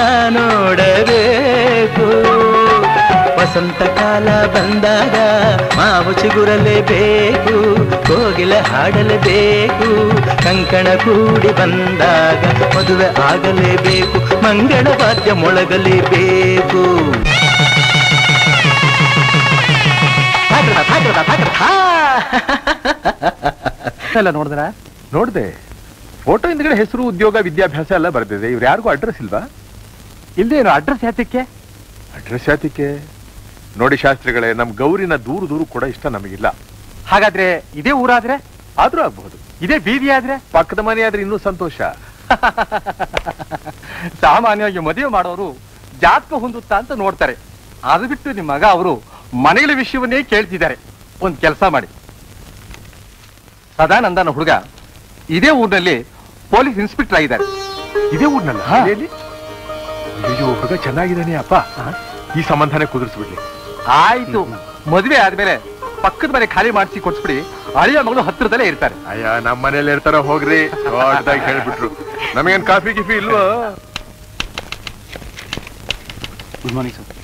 [SPEAKER 8] ನೋಡಬೇಕು ವಸಂತ ಕಾಲ ಬಂದಾಗ ಮಾವು ಚಿಗುರಲೇಬೇಕು ಕೋಗಿಲ ಹಾಡಲೇಬೇಕು ಕಂಕಣ ಕೂಡಿ ಬಂದಾಗ ಮದುವೆ ಆಗಲೇಬೇಕು ಮಂಗಳ ವಾದ್ಯ ಮೊಳಗಲೇಬೇಕು
[SPEAKER 10] ಎಲ್ಲ ನೋಡಿದ್ರ ನೋಡ್ದೆ ಫೋಟೋ ಹಿಂದ್ಗಡೆ ಹೆಸರು ಉದ್ಯೋಗ ವಿದ್ಯಾಭ್ಯಾಸ ಎಲ್ಲ ಬರ್ದಿದೆ ಇವ್ರು ಯಾರಿಗೂ ಅಡ್ರೆಸ್ ಇಲ್ವಾ ಇಲ್ದೇನು ಅಡ್ರೆಸ್ ಯಾತಕ್ಕೆ ಅಡ್ರೆಸ್ ಯಾತಕ್ಕೆ ನೋಡಿ ಶಾಸ್ತ್ರಿಗಳೇ ನಮ್ ಗೌರಿನ ದೂರ ದೂರ ಕೂಡ ಇಷ್ಟ ನಮಗಿಲ್ಲ ಹಾಗಾದ್ರೆ ಇದೇ ಊರಾದ್ರೆ ಆದ್ರೂ ಆಗ್ಬಹುದು ಇದೇ ಬೀದಿ ಆದ್ರೆ ಪಕ್ಕದ ಮನೆ ಆದ್ರೆ ಇನ್ನೂ ಸಂತೋಷ
[SPEAKER 11] ಸಾಮಾನ್ಯವಾಗಿ ಮದುವೆ ಮಾಡೋರು ಜಾತಕ ಹೊಂದುತ್ತಾ ಅಂತ ನೋಡ್ತಾರೆ ಅದು ಬಿಟ್ಟು ನಿಮ್ಮ ಮಗ ಅವರು ಮನೆಗಳ ವಿಷಯವನ್ನೇ ಕೇಳ್ತಿದ್ದಾರೆ ಒಂದ್ ಕೆಲಸ ಮಾಡಿ ಸದಾನಂದನ ಹುಡುಗ ಇದೇ ಊರಿನಲ್ಲಿ ಪೊಲೀಸ್ ಇನ್ಸ್ಪೆಕ್ಟರ್ ಆಗಿದ್ದಾರೆ
[SPEAKER 10] ಇದೇ ಊರ್ನಲ್ಲ ಎಲ್ಲಿ? ಅಯ್ಯೋ ಹುಡುಗ ಚೆನ್ನಾಗಿದ್ದಾನೆ ಅಪ್ಪ ಈ ಸಂಬಂಧನೇ ಕುದುರಿಸ್ಬಿಡ್ಲಿ
[SPEAKER 11] ಆಯ್ತು ಮದುವೆ ಆದ್ಮೇಲೆ ಪಕ್ಕದ ಮನೆ ಖಾಲಿ ಮಾಡಿಸಿ ಕೊಡ್ಸ್ಬಿಡಿ ಅಳಿಯ ಮಗಳು ಹತ್ರದಲ್ಲೇ ಇರ್ತಾರೆ
[SPEAKER 10] ಅಯ್ಯ ನಮ್ಮ ಮನೇಲಿ ಇರ್ತಾರ ಹೋಗ್ರಿ ದೊಡ್ಡದಾಗಿ ಹೇಳ್ಬಿಟ್ರು ನಮಗೇನ್ ಕಾಫಿ ಗಿಫಿ ಇಲ್ವಾ
[SPEAKER 4] good morning sir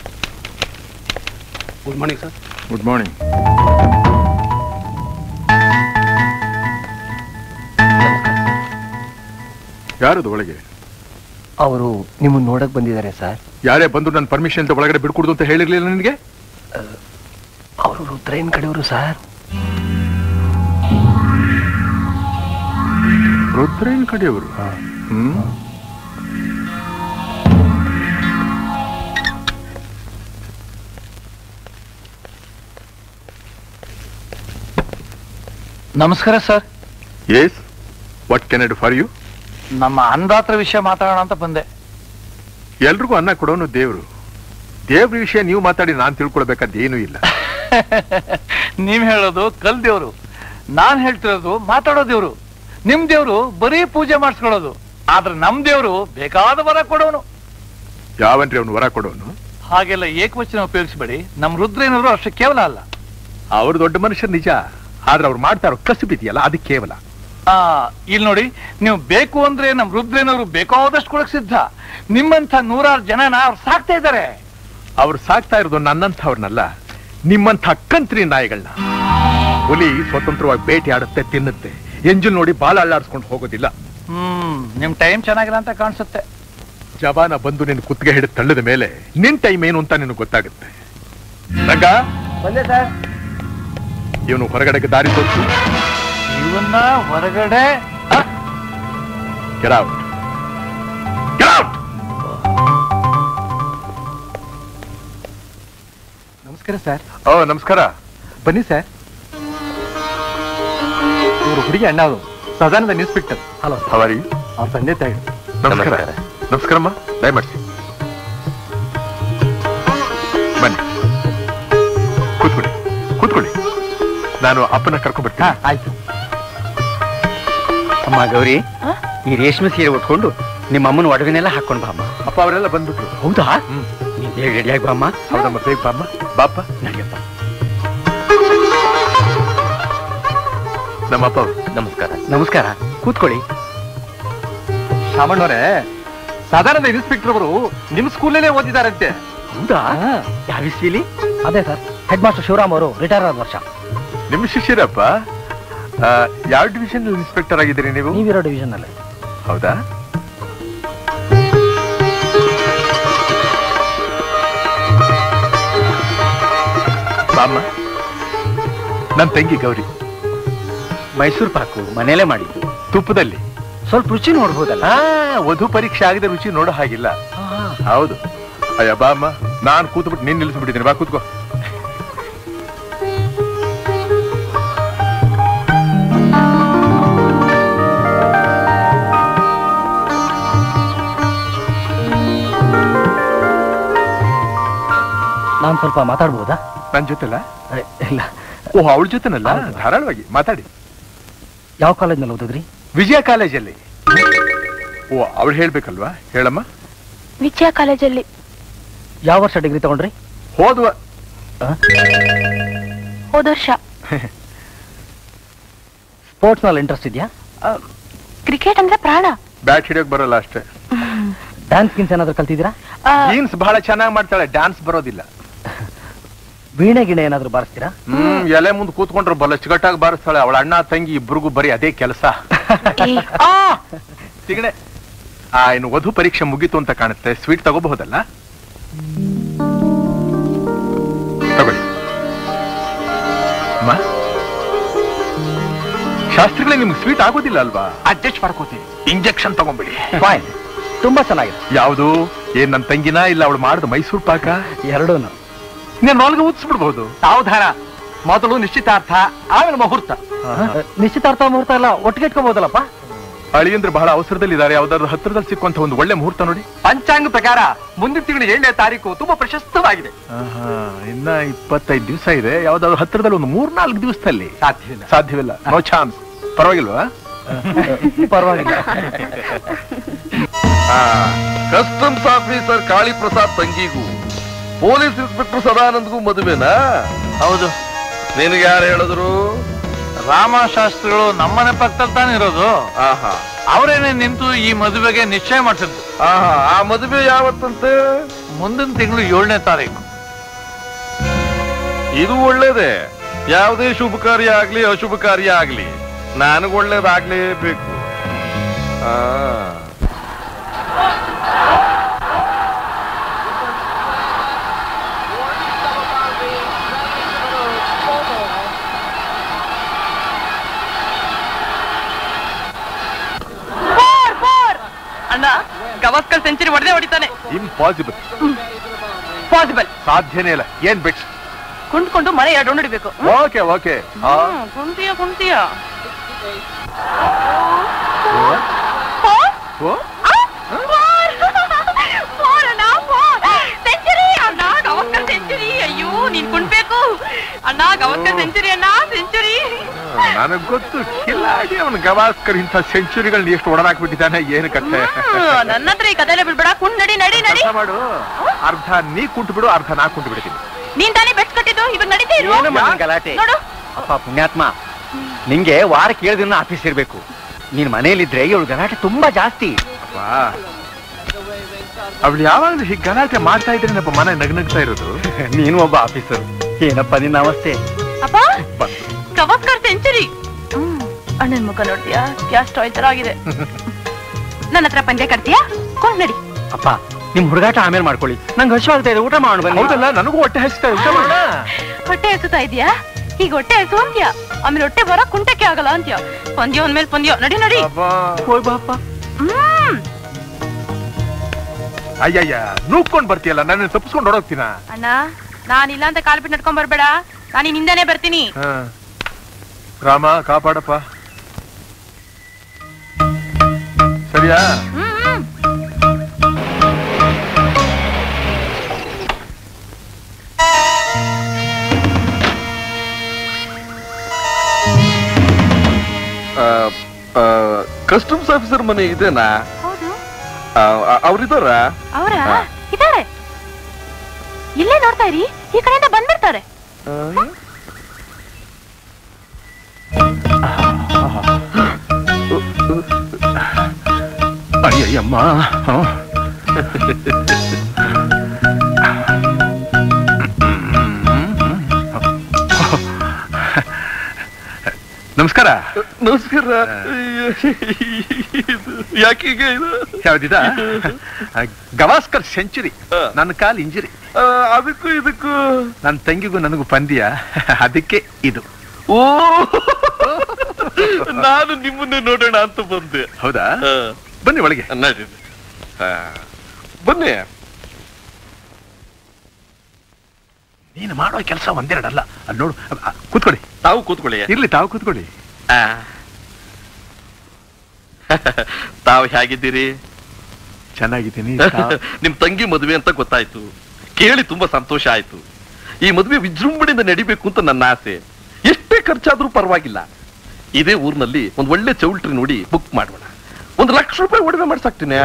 [SPEAKER 4] good morning sir
[SPEAKER 10] good morning ಯಾರದು ಒಳಗೆ
[SPEAKER 13] ಅವರು ನಿಮ್ಮನ್ನ ನೋಡಕ್ ಬಂದಿದ್ದಾರೆ ಸರ್
[SPEAKER 10] ಯಾರೇ ಬಂದು ನನ್ನ ಪರ್ಮಿಷನ್ ಅಂತ ಒಳಗಡೆ ಬಿಡ್ಕೊಡುದು ಅಂತ ಹೇಳಿರ್ಲಿಲ್ಲ ನನಗೆ
[SPEAKER 13] ಅವರು ರುದ್ರೈನ್ ಕಡೆಯವರು ಸರ್
[SPEAKER 10] ರುದ್ರೇನ್ ಕಡೆಯವರು ಹ್ಮ್
[SPEAKER 14] ನಮಸ್ಕಾರ sir
[SPEAKER 10] yes what can I do for you
[SPEAKER 14] ನಮ್ಮ ಅನ್ನದಾತ್ರ ವಿಷಯ ಮಾತಾಡೋಣ ಅಂತ ಬಂದೆ
[SPEAKER 10] ಎಲ್ರಿಗೂ ಅನ್ನ ಕೊಡೋನು ದೇವ್ರು ದೇವ್ರ ವಿಷಯ ನೀವು ಮಾತಾಡಿ ನಾನ್ ತಿಳ್ಕೊಳ್ಬೇಕಾದ ಏನೂ ಇಲ್ಲ
[SPEAKER 14] ನೀವ್ ಹೇಳೋದು ಕಲ್ ದೇವ್ರು ನಾನ್ ಹೇಳ್ತಿರೋದು ಮಾತಾಡೋ ದೇವ್ರು ನಿಮ್ ದೇವ್ರು ಬರೀ ಪೂಜೆ ಮಾಡಿಸ್ಕೊಳ್ಳೋದು ಆದ್ರೆ ನಮ್ ದೇವ್ರು ಬೇಕಾದ ವರ ಕೊಡೋನು
[SPEAKER 10] ಯಾವನ್ರಿ ಅವನು ವರ ಕೊಡೋನು
[SPEAKER 14] ಹಾಗೆಲ್ಲ ಏಕವಚನ ಉಪಯೋಗಿಸಬೇಡಿ ನಮ್ ರುದ್ರೇನವರು ಅಷ್ಟು ಕೇವಲ ಅಲ್ಲ
[SPEAKER 10] ಅವ್ರು ದೊಡ್ಡ ಮನುಷ್ಯರು ನಿಜ ಆದ್ರೆ ಅವ್ರು ಮಾಡ್ತಾ ಇರೋ ಕಸುಬಿದೆಯಲ್ಲ ಅದು ಕೇವಲ
[SPEAKER 14] ಆ ಇಲ್ಲಿ ನೋಡಿ ನೀವು ಬೇಕು ಅಂದ್ರೆ ನಮ್ ರುದ್ರೇನವರು ಬೇಕಾದಷ್ಟು ಕೊಡಕ್ ಸಿದ್ಧ ನಿಮ್ಮಂತ ನೂರಾರು ಜನನ ಅವ್ರು ಸಾಕ್ತಾ ಇದ್ದಾರೆ
[SPEAKER 10] ಅವ್ರು ಸಾಕ್ತಾ ಇರೋದು ನನ್ನಂಥವ್ರನ್ನಲ್ಲ ನಿಮ್ಮಂಥ ಕಂತ್ರಿ ನಾಯಿಗಳನ್ನ ಹುಲಿ ಸ್ವತಂತ್ರವಾಗಿ ಬೇಟೆ ಆಡುತ್ತೆ ತಿನ್ನುತ್ತೆ ಎಂಜಿನ್ ನೋಡಿ ಬಾಲ ಅಳ್ಳಾಡ್ಸ್ಕೊಂಡು ಹೋಗೋದಿಲ್ಲ
[SPEAKER 14] ಹ್ಮ್ ನಿಮ್ ಟೈಮ್ ಚೆನ್ನಾಗಿಲ್ಲ ಅಂತ ಕಾಣಿಸುತ್ತೆ
[SPEAKER 10] ಜವಾನ ಬಂದು ನಿನ್ ಕುತ್ತಿಗೆ ಹಿಡಿದು ತಳ್ಳದ ಮೇಲೆ ನಿನ್ ಟೈಮ್ ಏನು ಅಂತ ನಿನಗೆ ಗೊತ್ತಾಗುತ್ತೆ ರಂಗ
[SPEAKER 14] ಬಂದೆ ಸರ್
[SPEAKER 10] ಇವನು ಹೊರಗಡೆಗೆ ದಾರಿ ತೋರಿಸು
[SPEAKER 14] ಇವನ್ನ ಹೊರಗಡೆ
[SPEAKER 10] Get out. Get out!
[SPEAKER 11] ನಮಸ್ಕಾರ ಸರ್
[SPEAKER 10] ಓ ನಮಸ್ಕಾರ
[SPEAKER 11] ಬನ್ನಿ ಸರ್ ಇವರು ಹುಡುಗಿ ಅಣ್ಣ ಅವರು ಸದಾನಂದ ಇನ್ಸ್ಪೆಕ್ಟರ್ ಹಲೋ
[SPEAKER 10] ಹವಾರಿ
[SPEAKER 11] ಅವ್ರ ತಂದೆ ತಾಯಿ
[SPEAKER 10] ನಮಸ್ಕಾರ ನಮಸ್ಕಾರಮ್ಮ ದಯಮಾಡಿಸಿ ಬನ್ನಿ ಕೂತ್ಕೊಳ್ಳಿ ಕೂತ್ಕೊಳ್ಳಿ ನಾನು ಅಪ್ಪನ ಕರ್ಕೊಂಡ್ ಬರ್ತೀನಿ
[SPEAKER 11] ಆಯ್ತು
[SPEAKER 9] ಅಮ್ಮ ಗೌರಿ ಈ ರೇಷ್ಮೆ ಸೀರೆ ಉಟ್ಕೊಂಡು ನಿಮ್ಮ ಅಮ್ಮನ ಒಡವೆನೆಲ್ಲ ಹಾಕೊಂಡ್ ಬಾಮ್ಮ
[SPEAKER 10] ಅಪ್ಪ ಅವರೆಲ್ಲ ಬಂದ್ಬಿಟ್ರು
[SPEAKER 9] ಹೌದಾ ನೀನ್ ಬೇಗ ರೆಡಿಯಾಗಿ ಬಾಮ್ಮ
[SPEAKER 10] ಹೌದಮ್ಮ ಬೇಗ ಬಾಮ್ಮ ಬಾಪ್ಪ
[SPEAKER 9] ನಡಿಯಪ್ಪ
[SPEAKER 10] ನಮ್ಮ ಅಪ್ಪ ಅವ್ರು
[SPEAKER 7] ನಮಸ್ಕಾರ
[SPEAKER 9] ನಮಸ್ಕಾರ ಕೂತ್ಕೊಳ್ಳಿ
[SPEAKER 11] ಶಾಮಣ್ಣವರೇ ಸದಾನಂದ ಇನ್ಸ್ಪೆಕ್ಟರ್ ಅವರು ನಿಮ್ ಸ್ಕೂಲಲ್ಲೇ ಓದಿದಾರಂತೆ
[SPEAKER 9] ಹೌದಾ ಯಾವ ಇಸ್ವಿಲಿ
[SPEAKER 13] ಅದೇ ಸರ್ ಹೆಡ್ ಮಾಸ್ಟರ್ ಶಿವರಾಮ್ ಅವರು ರಿಟೈರ್ ಆದ ವರ್ಷ
[SPEAKER 10] ನಿಮ್ಮ ಶಿಷ್ಯರಪ್ಪ ಆ, ಯಾವ ಡಿವಿಷನ್ ಇನ್ಸ್ಪೆಕ್ಟರ್ ಆಗಿದ್ದೀರಿ ನೀವು
[SPEAKER 13] ನೀವಿರೋ ಡಿವಿಷನ್ ಅಲ್ಲಿ
[SPEAKER 10] ಹೌದಾ ಬಾಮ್ಮ ನನ್ನ ತಂಗಿ ಗೌರಿ
[SPEAKER 9] ಮೈಸೂರು ಪಾಕು ಮನೇಲೆ ಮಾಡಿದ್ದು
[SPEAKER 10] ತುಪ್ಪದಲ್ಲಿ
[SPEAKER 9] ಸ್ವಲ್ಪ ರುಚಿ ನೋಡ್ಬೋದಲ್ಲ
[SPEAKER 10] ಆ, ವಧು ಪರೀಕ್ಷೆ ಆಗದೆ ರುಚಿ ನೋಡೋ ಹಾಗಿಲ್ಲ ಹೌದು ಅಯ್ಯ ಬಾಮ್ಮ ನಾನ್ ಕೂತ್ಬಿಟ್ಟು ನೀನ್ ನಿಲ್ಲಿಸ್ಬಿಟ್ಟಿದ್ದೀನಿ ಬಾ ಕೂತ್ಕೋ
[SPEAKER 13] ನಾನು ಸ್ವಲ್ಪ ಮಾತಾಡ್ಬೋದಾ
[SPEAKER 10] ನನ್ ಜೊತೆಲ್ಲ
[SPEAKER 13] ಇಲ್ಲ
[SPEAKER 10] ಓ ಅವಳ ಜೊತೆನಲ್ಲ ಧಾರಾಳವಾಗಿ ಮಾತಾಡಿ
[SPEAKER 13] ಯಾವ ಕಾಲೇಜ್ನಲ್ಲಿ ಓದಿದ್ರಿ
[SPEAKER 10] ವಿಜಯ ಕಾಲೇಜಲ್ಲಿ ಓ ಅವಳು ಹೇಳ್ಬೇಕಲ್ವಾ ಹೇಳಮ್ಮ
[SPEAKER 2] ವಿಜಯ ಕಾಲೇಜಲ್ಲಿ
[SPEAKER 13] ಯಾವ ವರ್ಷ ಡಿಗ್ರಿ ತಗೊಂಡ್ರಿ
[SPEAKER 10] ಹೋದ್ವ
[SPEAKER 2] ಹೋದ ವರ್ಷ
[SPEAKER 13] ಸ್ಪೋರ್ಟ್ಸ್ ನಲ್ಲಿ ಇಂಟ್ರೆಸ್ಟ್ ಇದೆಯಾ
[SPEAKER 2] ಕ್ರಿಕೆಟ್ ಅಂದ್ರೆ ಪ್ರಾಣ
[SPEAKER 10] ಬ್ಯಾಟ್ ಹಿಡಿಯೋಕ್ ಬರಲ್ಲ ಅಷ್ಟೇ
[SPEAKER 13] ಡ್ಯಾನ್ಸ್ ಗಿನ್ಸ್ ಏನಾದ್ರು ಕಲ್ತಿದ್ದೀರಾ
[SPEAKER 10] ಜೀನ್ಸ್ ಬಹಳ ಚೆನ್ನಾಗಿ ಮಾಡ್ತಾಳೆ ಡ್ಯಾನ್ಸ್ ಬರೋದಿಲ್ಲ
[SPEAKER 13] ವೀಣೆ ಗಿಣೆ ಏನಾದ್ರು ಬಾರಿಸ್ತೀರಾ
[SPEAKER 10] ಹ್ಮ್ ಎಲೆ ಮುಂದೆ ಕೂತ್ಕೊಂಡ್ರು ಬಲ್ಲ ಚಿಗಟಾಗಿ ಬಾರಿಸ್ತಾಳೆ ಅವಳ ಅಣ್ಣ ತಂಗಿ ಇಬ್ರಿಗೂ ಬರೀ ಅದೇ ಕೆಲಸ ಸಿಗಣೆ ಆ ಇನ್ನು ವಧು ಪರೀಕ್ಷೆ ಮುಗೀತು ಅಂತ ಕಾಣುತ್ತೆ ಸ್ವೀಟ್ ತಗೋಬಹುದಲ್ಲ ತಗೊಳ್ಳಿ ಅಮ್ಮ? ಶಾಸ್ತ್ರಿಗಳೇ ನಿಮ್ಗೆ ಸ್ವೀಟ್ ಆಗೋದಿಲ್ಲ ಅಲ್ವಾ ಅಡ್ಜಸ್ಟ್ ಮಾಡ್ಕೋತೀನಿ ಇಂಜೆಕ್ಷನ್ ತಗೊಂಬಿಡಿ
[SPEAKER 13] ಫೈನ್ ತುಂಬಾ ಚೆನ್ನಾಗಿದೆ
[SPEAKER 10] ಯಾವುದು ಏನ್ ನನ್ನ ತಂಗಿನ ಇಲ್ಲ ಅವಳು ಮಾಡಿದ ಮೈಸೂರು ಪಾಕ
[SPEAKER 13] ಎರಡೂನು
[SPEAKER 10] ನೀನ್ ನಾಲ್ಗೆ ಊದಿಸ್ಬಿಡ್ಬಹುದು
[SPEAKER 11] ಸಾವಧಾನ ಮೊದಲು ನಿಶ್ಚಿತಾರ್ಥ ಆಮೇಲೆ ಮುಹೂರ್ತ
[SPEAKER 13] ನಿಶ್ಚಿತಾರ್ಥ ಮುಹೂರ್ತ ಎಲ್ಲ ಒಟ್ಟಿಗೆ ಇಟ್ಕೋಬಹುದಲ್ಲಪ್ಪ
[SPEAKER 10] ಅಳಿಯಂದ್ರೆ ಬಹಳ ಅವಸರದಲ್ಲಿದ್ದಾರೆ ಯಾವ್ದಾದ್ರು ಹತ್ರದಲ್ಲಿ ಸಿಕ್ಕುವಂತ ಒಂದು ಒಳ್ಳೆ ಮುಹೂರ್ತ ನೋಡಿ
[SPEAKER 11] ಪಂಚಾಂಗ ಪ್ರಕಾರ ಮುಂದಿನ ತಿಂಗಳು ಏಳನೇ ತಾರೀಕು ತುಂಬಾ ಪ್ರಶಸ್ತವಾಗಿದೆ
[SPEAKER 10] ಆಹಾ, ಇನ್ನ ಇಪ್ಪತ್ತೈದು ದಿವಸ ಇದೆ ಯಾವ್ದಾದ್ರು ಹತ್ರದಲ್ಲಿ ಒಂದು ಮೂರ್ನಾಲ್ಕು ದಿವಸದಲ್ಲಿ
[SPEAKER 11] ಸಾಧ್ಯವಿಲ್ಲ
[SPEAKER 10] ಸಾಧ್ಯವಿಲ್ಲ ನೋ ಚಾನ್ಸ್ ಪರವಾಗಿಲ್ವಾ
[SPEAKER 13] ಪರವಾಗಿಲ್ಲ
[SPEAKER 6] ಕಸ್ಟಮ್ಸ್ ಆಫೀಸರ್ ಕಾಳಿ ಪ್ರಸಾದ್ ತಂಗಿಗೂ ಪೊಲೀಸ್ ಇನ್ಸ್ಪೆಕ್ಟರ್ ಸದಾನಂದ್ಗೂ ಮದುವೆನಾ
[SPEAKER 14] ಹೌದು
[SPEAKER 6] ನಿನಗೆ ಯಾರು ಹೇಳಿದ್ರು
[SPEAKER 14] ರಾಮಶಾಸ್ತ್ರಿಗಳು ನಮ್ಮನೆ ಪಕ್ಕದಲ್ಲಿ ತಾನೇ ಇರೋದು
[SPEAKER 6] ಆಹಾ
[SPEAKER 14] ಅವರೇನೆ ನಿಂತು ಈ ಮದುವೆಗೆ ನಿಶ್ಚಯ ಮಾಡಿಸಿದ್ದು
[SPEAKER 6] ಆಹಾ ಆ ಮದುವೆ ಯಾವತ್ತಂತೆ
[SPEAKER 14] ಮುಂದಿನ ತಿಂಗಳು ಏಳನೇ ತಾರೀಕು
[SPEAKER 6] ಇದು ಒಳ್ಳೇದೇ ಯಾವುದೇ ಶುಭ ಕಾರ್ಯ ಆಗ್ಲಿ ಅಶುಭ ಕಾರ್ಯ ಆಗ್ಲಿ ನನಗೆ ಒಳ್ಳೇದಾಗ್ಲೇಬೇಕು ಆ
[SPEAKER 12] ಅಣ್ಣ ಗವಾಸ್ಕರ್ ಸೆಂಚುರಿ ಹೊಡೆದೇ ಹೊಡಿತಾನೆ
[SPEAKER 10] ಇಂಪಾಸಿಬಲ್
[SPEAKER 12] ಪಾಸಿಬಲ್
[SPEAKER 10] ಸಾಧ್ಯನೇ ಇಲ್ಲ ಏನ್ ಬಿಟ್ಸ್
[SPEAKER 12] ಕುಂತ್ಕೊಂಡು ಮನೆ ಎರಡು ರೌಂಡ್ ಹಿಡಿಬೇಕು
[SPEAKER 10] ಓಕೆ ಓಕೆ
[SPEAKER 12] ಕುಂತೀಯ ಕುಂತೀಯ ಸೆಂಚುರಿ ಅಣ್ಣ ಗವಾಸ್ಕರ್ ಸೆಂಚುರಿ ಅಯ್ಯೋ ನೀನ್ ಕುಣ್ಬೇಕು ಅಣ್ಣ ಗವಾಸ್ಕರ್ ಸೆಂಚುರಿ ಅಣ್ಣ ಸೆಂಚುರಿ
[SPEAKER 10] ನನಗ್ ಗೊತ್ತು ಕಿಲಾಡಿ ಅವನು ಗವಾಸ್ಕರ್ ಇಂಥ ಸೆಂಚುರಿಗಳನ್ನ ಎಷ್ಟು ಹೊಡೆದಾಕ್ಬಿಟ್ಟಿದ್ದಾನೆ ಏನು ಕತೆ
[SPEAKER 12] ನನ್ನ ಹತ್ರ ಈ ಕಥೆಲ್ಲ ಬಿಡ್ಬೇಡ ಕುಂಡ್ ನಡಿ ನಡಿ ನಡಿ
[SPEAKER 10] ಕೆಲಸ ಮಾಡು ಅರ್ಧ ನೀ ಕುಂಟು ಬಿಡು ಅರ್ಧ ನಾ ಕುಂಟು ಬಿಡ್ತೀನಿ
[SPEAKER 12] ನೀನ್ ತಾನೇ ಬೆಟ್ ಕಟ್ಟಿದ್ದು ಇವಾಗ ನಡೀತಾ ಇಲ್ವಾ?
[SPEAKER 9] ಏನು ಮಾಡಿದ ಗಲಾಟೆ
[SPEAKER 12] ನೋಡು
[SPEAKER 9] ಅಪ್ಪ ಪುಣ್ಯಾತ್ಮ ನಿಂಗೆ ವಾರಕ್ಕೆ ಏಳು ದಿನ ಆಫೀಸ್ ಇರ್ಬೇಕು ನೀನ್ ಮನೇಲಿದ್ರೆ ಇವಳು ಗಲಾಟೆ ತುಂಬಾ ಜಾಸ್ತಿ
[SPEAKER 10] ಅವಳು ಯಾವಾಗ್ಲೂ ಹೀಗೆ ಗಲಾಟೆ ಮಾಡ್ತಾ ಇದ್ರೆ ಮನೆ ನಗ್ನಗ್ತಾ ಇರೋದು
[SPEAKER 9] ನೀನು ಒಬ್ಬ ಆಫೀಸರ್ ಏನಪ್ಪ ನಿನ್ನ ಅವಸ್ಥೆ
[SPEAKER 12] ಅಪ್ಪ ಗವಾಸ್ಕರ್ ಸೆಂಚುರಿ ಅಣ್ಣನ್ ಮುಖ ನೋಡ್ತೀಯಾ ಗ್ಯಾಸ್ ಸ್ಟವ್ ತರ ಆಗಿದೆ ನನ್ನ ಹತ್ರ ಪಂದ್ಯ ಕಟ್ತೀಯಾ ಕೊಂಡ್ ನಡಿ
[SPEAKER 9] ಅಪ್ಪ ನಿಮ್ ಹುಡುಗಾಟ ಆಮೇಲೆ ಮಾಡ್ಕೊಳ್ಳಿ ನಂಗೆ ಹಸಿವಾಗ್ತಾ ಇದೆ ಊಟ ಮಾಡೋಣ ಬನ್ನಿ
[SPEAKER 10] ಹೌದಲ್ಲ ನನಗೂ ಹೊಟ್ಟೆ ಹಚ್ತಾ ಊಟ ಮಾಡೋಣ
[SPEAKER 12] ಹೊಟ್ಟೆ ಹಸುತ್ತಾ ಇದೆಯಾ ಈಗ ಹೊಟ್ಟೆ ಹಸು ಅಂತ್ಯ ಆಮೇಲೆ ಹೊಟ್ಟೆ ಬರೋ ಕುಂಟಕ್ಕೆ ಆಗಲ್ಲ ಅಂತ್ಯ ಪಂದ್ಯ ಒಂದ್ಮೇಲೆ ಪಂದ್ಯ ನಡಿ ನಡಿ
[SPEAKER 10] ಹೋಯ್ ಬಾಪ್ಪ
[SPEAKER 12] ಹ್ಮ್
[SPEAKER 10] ಅಯ್ಯಯ್ಯ ನೂಕ್ಕೊಂಡ್ ಬರ್ತೀಯಲ್ಲ ನನ್ನ ತಪ್ಪಿಸ್ಕೊಂಡು ಹೊಡೋಗ್ತೀನ
[SPEAKER 12] ಅಣ್ಣ ನಾನ್ ಇಲ್ಲ ಅಂತ ಕಾಲ್ ಬಿಟ್ಟು ನಡ್ಕೊಂಡ್ ಬರ್ಬೇಡ ನಾನು ನಿಂದನೇ ಬರ್ತೀನಿ
[SPEAKER 10] ರಾಮ ಕಾಪಾಡಪ್ಪ ಸರಿಯಾ
[SPEAKER 12] ಹ್ಮ್ ಹ್ಮ್
[SPEAKER 6] ಕಸ್ಟಮ್ಸ್ ಆಫೀಸರ್ ಮನೆ ಇದೇನಾ
[SPEAKER 12] ಹೌದು
[SPEAKER 6] ಅವ್ರಿದಾರ
[SPEAKER 12] ಅವರ ಇದಾರೆ ಇಲ್ಲೇ ನೋಡ್ತಾ ಇರಿ ಈ ಕಡೆಯಿಂದ ಬಂದ್ಬಿಡ್ತಾರೆ
[SPEAKER 10] ಅಯ್ಯಯ್ಯಮ್ಮ ಹ. ನಮಸ್ಕಾರ
[SPEAKER 6] ನಮಸ್ಕಾರ ಯಾಕೀಗ ಇದು
[SPEAKER 10] ಯಾವ್ದಿದ ಗವಾಸ್ಕರ್ ಸೆಂಚುರಿ ನನ್ನ ಕಾಲ್ ಇಂಜುರಿ
[SPEAKER 6] ಆ, ಅದಕ್ಕೂ ಇದಕ್ಕೂ
[SPEAKER 10] ನನ್ನ ತಂಗಿಗೂ ನನಗೂ ಪಂದ್ಯ ಅದಕ್ಕೆ ಇದು
[SPEAKER 6] ಓ ನಾನು ನಿಮ್ಮನ್ನೇ ನೋಡೋಣ ಅಂತ ಬಂದೆ
[SPEAKER 10] ಹೌದಾ ಬನ್ನಿ ಒಳಗೆ
[SPEAKER 6] ನಡೀರಿ ಆ, ಬನ್ನಿ
[SPEAKER 10] ನೀನು ಮಾಡೋ ಕೆಲಸ ಒಂದೆರಡಲ್ಲ ಅಲ್ಲಿ ನೋಡು ಅ- ಅ- ಕೂತ್ಕೊಳ್ಳಿ
[SPEAKER 6] ತಾವು ಕೂತ್ಕೊಳ್ಳಿ
[SPEAKER 10] ಇರ್ಲಿ ತಾವು ಕೂತ್ಕೊಳ್ಳಿ
[SPEAKER 6] ಆ. ತಾವು ಹೇಗಿದ್ದೀರಿ
[SPEAKER 10] ಚೆನ್ನಾಗಿದ್ದೀನಿ
[SPEAKER 6] ನಿಮ್ ತಂಗಿ ಮದುವೆ ಅಂತ ಗೊತ್ತಾಯ್ತು ಕೇಳಿ ತುಂಬಾ ಸಂತೋಷ ಆಯ್ತು ಈ ಮದುವೆ ವಿಜೃಂಭಣೆಯಿಂದ ನಡಿಬೇಕು ಅಂತ ನನ್ನ ಆಸೆ ಎಷ್ಟೇ ಖರ್ಚಾದ್ರೂ ಪರವಾಗಿಲ್ಲ ಇದೇ ಊರಿನಲ್ಲಿ ಒಂದು ಒಳ್ಳೆ ಚೌಲ್ಟ್ರಿ ನೋಡಿ ಬುಕ್ ಮಾಡೋಣ ಒಂದು ಲಕ್ಷ ರೂಪಾಯಿ ಒಡವೆ ಮಾಡ್ಸಾಕ್ತೀನಿ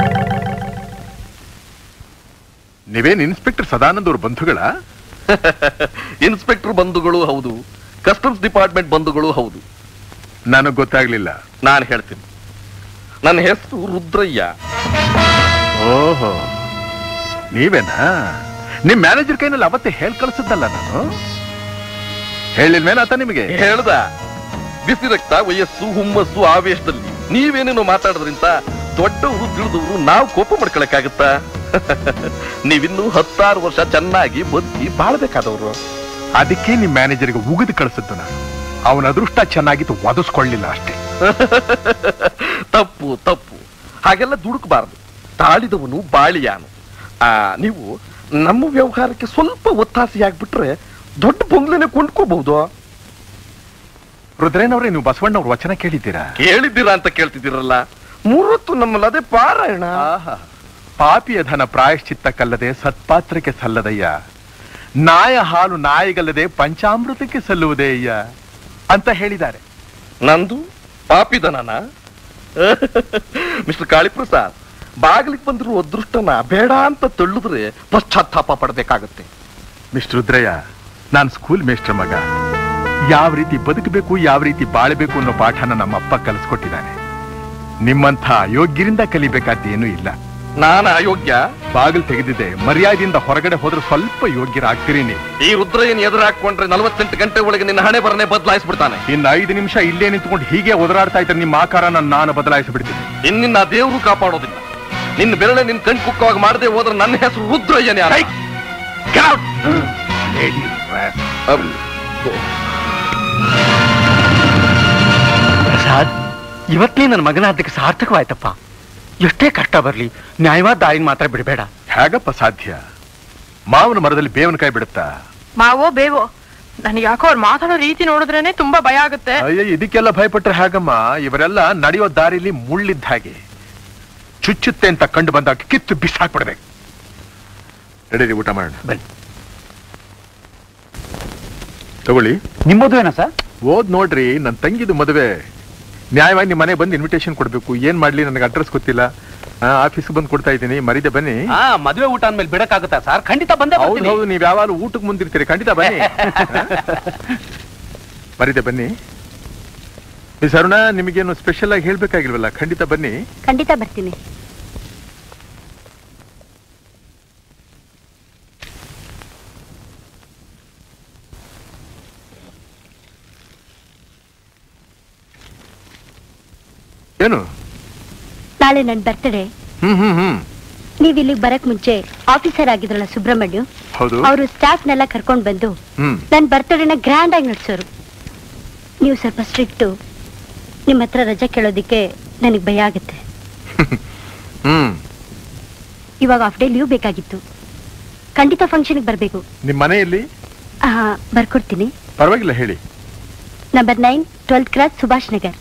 [SPEAKER 10] ನೀವೇನ್ ಇನ್ಸ್ಪೆಕ್ಟರ್ ಸದಾನಂದ್ ಅವ್ರ ಬಂಧುಗಳ
[SPEAKER 6] ಇನ್ಸ್ಪೆಕ್ಟರ್ ಬಂಧುಗಳು ಹೌದು ಕಸ್ಟಮ್ಸ್ ಡಿಪಾರ್ಟ್ಮೆಂಟ್ ಬಂಧುಗಳು ಹೌದು
[SPEAKER 10] ನನಗ್ ಗೊತ್ತಾಗ್ಲಿಲ್ಲ
[SPEAKER 6] ನಾನು ಹೇಳ್ತೀನಿ ನನ್ನ ಹೆಸರು ರುದ್ರಯ್ಯ
[SPEAKER 10] ಓಹೋ ನೀವೇನಾ ನಿಮ್ ಮ್ಯಾನೇಜರ್ ಕೈನಲ್ಲಿ ಅವತ್ತೇ ಹೇಳ್ ಕಳ್ಸಿದ್ದಲ್ಲ ನಾನು ಹೇಳಿಲ್ವೇನ ಆತ ನಿಮಗೆ
[SPEAKER 6] ಹೇಳ್ದ ಬಿಸಿ ರಕ್ತ ವಯಸ್ಸು ಹುಮ್ಮಸ್ಸು ಆವೇಶದಲ್ಲಿ ನೀವೇನೇನೋ ಮಾತಾಡೋದ್ರಿಂದ ದೊಡ್ಡವರು ತಿಳಿದವರು ನಾವು ಕೋಪ ಮಾಡ್ಕೊಳಕ್ಕಾಗತ್ತಾ ನೀವಿನ್ನೂ ಹತ್ತಾರು ವರ್ಷ ಚೆನ್ನಾಗಿ ಬದುಕಿ ಬಾಳ್ಬೇಕಾದವರು
[SPEAKER 10] ಅದಕ್ಕೆ ನಿಮ್ ಮ್ಯಾನೇಜರ್ಗೆ ಉಗಿದು ಕಳಿಸಿದ್ದು ನಾನು ಅವನ ಅದೃಷ್ಟ ಚೆನ್ನಾಗಿತ್ತು ಒದಸ್ಕೊಳ್ಳಿಲ್ಲ ಅಷ್ಟೇ
[SPEAKER 6] ತಪ್ಪು ತಪ್ಪು ಹಾಗೆಲ್ಲ ದುಡುಕಬಾರದು ತಾಳಿದವನು ಬಾಳಿಯಾನು ಆ ನೀವು ನಮ್ಮ ವ್ಯವಹಾರಕ್ಕೆ ಸ್ವಲ್ಪ ಒತ್ತಾಸೆಯಾಗ್ಬಿಟ್ರೆ ದೊಡ್ಡ ಬಂಗ್ಲೆನೆ ಕೊಂಡ್ಕೋಬಹುದು
[SPEAKER 10] ರುದ್ರೇನವ್ರೆ ನೀವು ಬಸವಣ್ಣವ್ರ ವಚನ ಕೇಳಿದ್ದೀರಾ
[SPEAKER 6] ಕೇಳಿದ್ದೀರಾ ಅಂತ ಕೇಳ್ತಿದ್ದೀರಲ್ಲ ಮೂರೊತ್ತು ನಮ್ಮಲ್ಲಿ ಅದೇ ಪಾರಾಯಣ
[SPEAKER 10] ಪಾಪಿಯ ಧನ ಪ್ರಾಯಶ್ಚಿತ್ತಕ್ಕಲ್ಲದೆ ಸತ್ಪಾತ್ರಕ್ಕೆ ಸಲ್ಲದಯ್ಯ ನಾಯ ಹಾಲು ನಾಯಿಗಲ್ಲದೆ ಪಂಚಾಮೃತಕ್ಕೆ ಸಲ್ಲುವುದೇ ಅಯ್ಯ ಅಂತ ಹೇಳಿದ್ದಾರೆ
[SPEAKER 6] ನಂದು ಪಾಪಿದನನ ಮಿಸ್ಟರ್ ಕಾಳಿಪ್ರಸಾದ್ ಬಾಗಿಲಿಗೆ ಬಂದಿರುವ ಅದೃಷ್ಟನ ಬೇಡ ಅಂತ ತಳ್ಳಿದ್ರೆ ಪಶ್ಚಾತ್ತಾಪ ಪಡಬೇಕಾಗತ್ತೆ
[SPEAKER 10] ಮಿಸ್ಟರ್ ರುದ್ರಯ್ಯ ನಾನು ಸ್ಕೂಲ್ ಮೇಸ್ಟರ್ ಮಗ ಯಾವ ರೀತಿ ಬದುಕಬೇಕು ಯಾವ ರೀತಿ ಬಾಳಬೇಕು ಅನ್ನೋ ಪಾಠನ ನಮ್ಮಪ್ಪ ಕಲಿಸ್ಕೊಟ್ಟಿದ್ದಾನೆ ನಿಮ್ಮಂಥ ಯೋಗ್ಯರಿಂದ ಕಲಿಬೇಕಾದ್ದೇನೂ ಇಲ್ಲ
[SPEAKER 6] ನಾನು ಅಯೋಗ್ಯ
[SPEAKER 10] ಬಾಗಿಲು ತೆಗೆದಿದೆ ಮರ್ಯಾದೆಯಿಂದ ಹೊರಗಡೆ ಹೋದ್ರೆ ಸ್ವಲ್ಪ ಯೋಗ್ಯರಾಗ್ತೀರಿ ನೀವು
[SPEAKER 6] ಈ ರುದ್ರಯ್ಯನ ಎದುರು ಹಾಕೊಂಡ್ರೆ ನಲವತ್ತೆಂಟು ಗಂಟೆ ಒಳಗೆ ನಿನ್ನ ಹಣೆ ಬರನೆ ಬದಲಾಯಿಸ್ಬಿಡ್ತಾನೆ
[SPEAKER 10] ಇನ್ನು ಐದು ನಿಮಿಷ ಇಲ್ಲೇ ನಿಂತ್ಕೊಂಡು ಹೀಗೆ ಒದರಾಡ್ತಾ ಇದ್ರೆ ನಿಮ್ಮ ಆಕಾರನ ನಾನು ಬದಲಾಯಿಸಿಬಿಡ್ತೀನಿ
[SPEAKER 6] ಇನ್ನಿನ್ನ ದೇವರು ಕಾಪಾಡೋದಿಲ್ಲ ನಿನ್ನ ಬೆರಳೆ ನಿನ್ ಕಣ್ ಕುಕ್ಕವಾಗಿ ಮಾಡದೆ ಹೋದ್ರೆ ನನ್ನ ಹೆಸರು ರುದ್ರಯ್ಯನೇ ಅಲ್ಲ. Get out! ಅಮ್,
[SPEAKER 9] ಪ್ರಸಾದ್ ಇವತ್ತೇ ನನ್ನ ಮಗನ ಅದಕ್ಕೆ ಸಾರ್ಥಕವಾಯ್ತಪ್ಪ ಎಷ್ಟೇ ಕಷ್ಟ ಬರ್ಲಿ ನ್ಯಾಯವಾದ ದಾರಿನ ಮಾತ್ರ ಬಿಡಬೇಡ
[SPEAKER 10] ಹೇಗಪ್ಪ ಸಾಧ್ಯ ಮಾವನ ಮರದಲ್ಲಿ ಬೇವನಕಾಯಿ ಬಿಡುತ್ತಾ
[SPEAKER 12] ಮಾವೋ ಬೇವೋ ನನಗೆ ಯಾಕೋ ಅವ್ರು ಮಾತಾಡೋ ರೀತಿ ನೋಡಿದ್ರೇನೆ ತುಂಬಾ ಭಯ ಆಗುತ್ತೆ
[SPEAKER 10] ಅಯ್ಯ ಇದಕ್ಕೆಲ್ಲ ಭಯಪಟ್ರೆ ಹೇಗಮ್ಮ ಇವರೆಲ್ಲ ನಡೆಯೋ ದಾರಿಲಿ ಮುಳ್ಳಿದ್ದ ಹಾಗೆ ಚುಚ್ಚುತ್ತೆ ಅಂತ ಕಂಡು ಬಂದಾಗ ಕಿತ್ತು ಬಿಸಾಕ್ಬಿಡ್ಬೇಕು ನಡೀರಿ ಊಟ ಮಾಡೋಣ
[SPEAKER 9] ಬನ್ನಿ
[SPEAKER 10] ತಗೊಳ್ಳಿ
[SPEAKER 13] ನಿಮ್ಮ ಮದುವೆನಾ ಸರ್
[SPEAKER 10] ಓದ್ ನೋಡ್ರಿ ನನ್ನ ತಂಗಿದು ಮದುವೆ ನ್ಯಾಯವಾಗಿ ನಿಮ್ಮ ಮನೆ ಬಂದು ಇನ್ವಿಟೇಷನ್ ಕೊಡ್ಬೇಕು ಏನ್ ಮಾಡ್ಲಿ ನನಗೆ ಅಡ್ರೆಸ್ ಗೊತ್ತಿಲ್ಲ ಆಫೀಸ್ ಬಂದು ಕೊಡ್ತಾ ಇದ್ದೀನಿ ಮರಿದೆ ಬನ್ನಿ
[SPEAKER 4] ಹಾ ಮದುವೆ ಊಟ ಅಂದ್ಮೇಲೆ ಬಿಡಕ್ಕಾಗುತ್ತಾ ಸರ್ ಖಂಡಿತ ಬಂದೇ
[SPEAKER 10] ಹೌದು
[SPEAKER 4] ಬರ್ತೀನಿ.
[SPEAKER 10] ಹೌದು ನೀವ್ ಯಾವಾಗಲೂ ಊಟಕ್ಕೆ ಮುಂದಿರ್ತೀರಿ ಖಂಡಿತ ಬನ್ನಿ ಮರಿದೆ ಬನ್ನಿ ಮಿಸ್ ಅರುಣ ನಿಮಗೇನು ಸ್ಪೆಷಲ್ ಆಗಿ ಹೇಳ್ಬೇಕಾಗಿಲ್ವಲ್ಲ ಖಂಡಿತ ಬನ್ನಿ
[SPEAKER 2] ಖಂಡಿತ ಬರ್ತೀನಿ
[SPEAKER 10] ಏನು
[SPEAKER 2] ನಾಳೆ ನನ್ನ ಬರ್ತ್ಡೇ
[SPEAKER 10] ಹ್ಮ್ ಹ್ಮ್ ಹ್ಮ್
[SPEAKER 2] ನೀವ್ ಇಲ್ಲಿಗೆ ಬರಕ್ ಮುಂಚೆ ಆಫೀಸರ್ ಆಗಿದ್ರಲ್ಲ ಸುಬ್ರಹ್ಮಣ್ಯ
[SPEAKER 10] ಹೌದು
[SPEAKER 2] ಅವರು ಸ್ಟಾಫ್ನೆಲ್ಲ ಕರ್ಕೊಂಡ್ ಬಂದು
[SPEAKER 10] ಹ್ಮ್
[SPEAKER 2] ನನ್ನ ಬರ್ತ್ಡೇನ ಗ್ರ್ಯಾಂಡ್ ಆಗಿ ನಡೆಸೋರು ನೀವು ಸ್ವಲ್ಪ ಸ್ಟ್ರಿಕ್ಟು ನಿಮ್ಮ ಹತ್ರ ರಜೆ ಕೇಳೋದಿಕ್ಕೆ ನನಗೆ ಭಯ ಆಗುತ್ತೆ
[SPEAKER 10] ಹ್ಮ್
[SPEAKER 2] ಇವಾಗ ಹಾಫ್ ಡೇ ಲೀವ್ ಬೇಕಾಗಿತ್ತು ಖಂಡಿತ ಫಂಕ್ಷನ್ಗೆ ಬರಬೇಕು
[SPEAKER 10] ನಿಮ್ ಮನೆಯಲ್ಲಿ
[SPEAKER 2] ಬರ್ಕೊಡ್ತೀನಿ
[SPEAKER 10] ಪರವಾಗಿಲ್ಲ ಹೇಳಿ
[SPEAKER 2] number nine twelfth class Subhash Nagar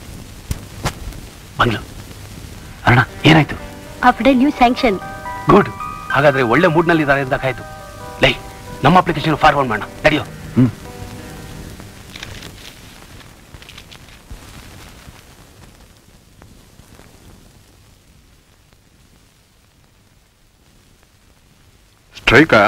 [SPEAKER 4] ಬಂದ್ಲು ಅಣ್ಣ ಏನಾಯ್ತು
[SPEAKER 2] half day leave sanction
[SPEAKER 4] good ಹಾಗಾದ್ರೆ ಒಳ್ಳೆ ಮೂಡ್ನಲ್ಲಿ ಇದ್ದಾರೆ ಅಂತ ಆಯ್ತು ಲೈ ನಮ್ಮ ಅಪ್ಲಿಕೇಶನ್ ಫಾರ್ವರ್ಡ್ ಮಾಡೋಣ ನಡೆಯೋ
[SPEAKER 10] ಸ್ಟ್ರೈಕಾ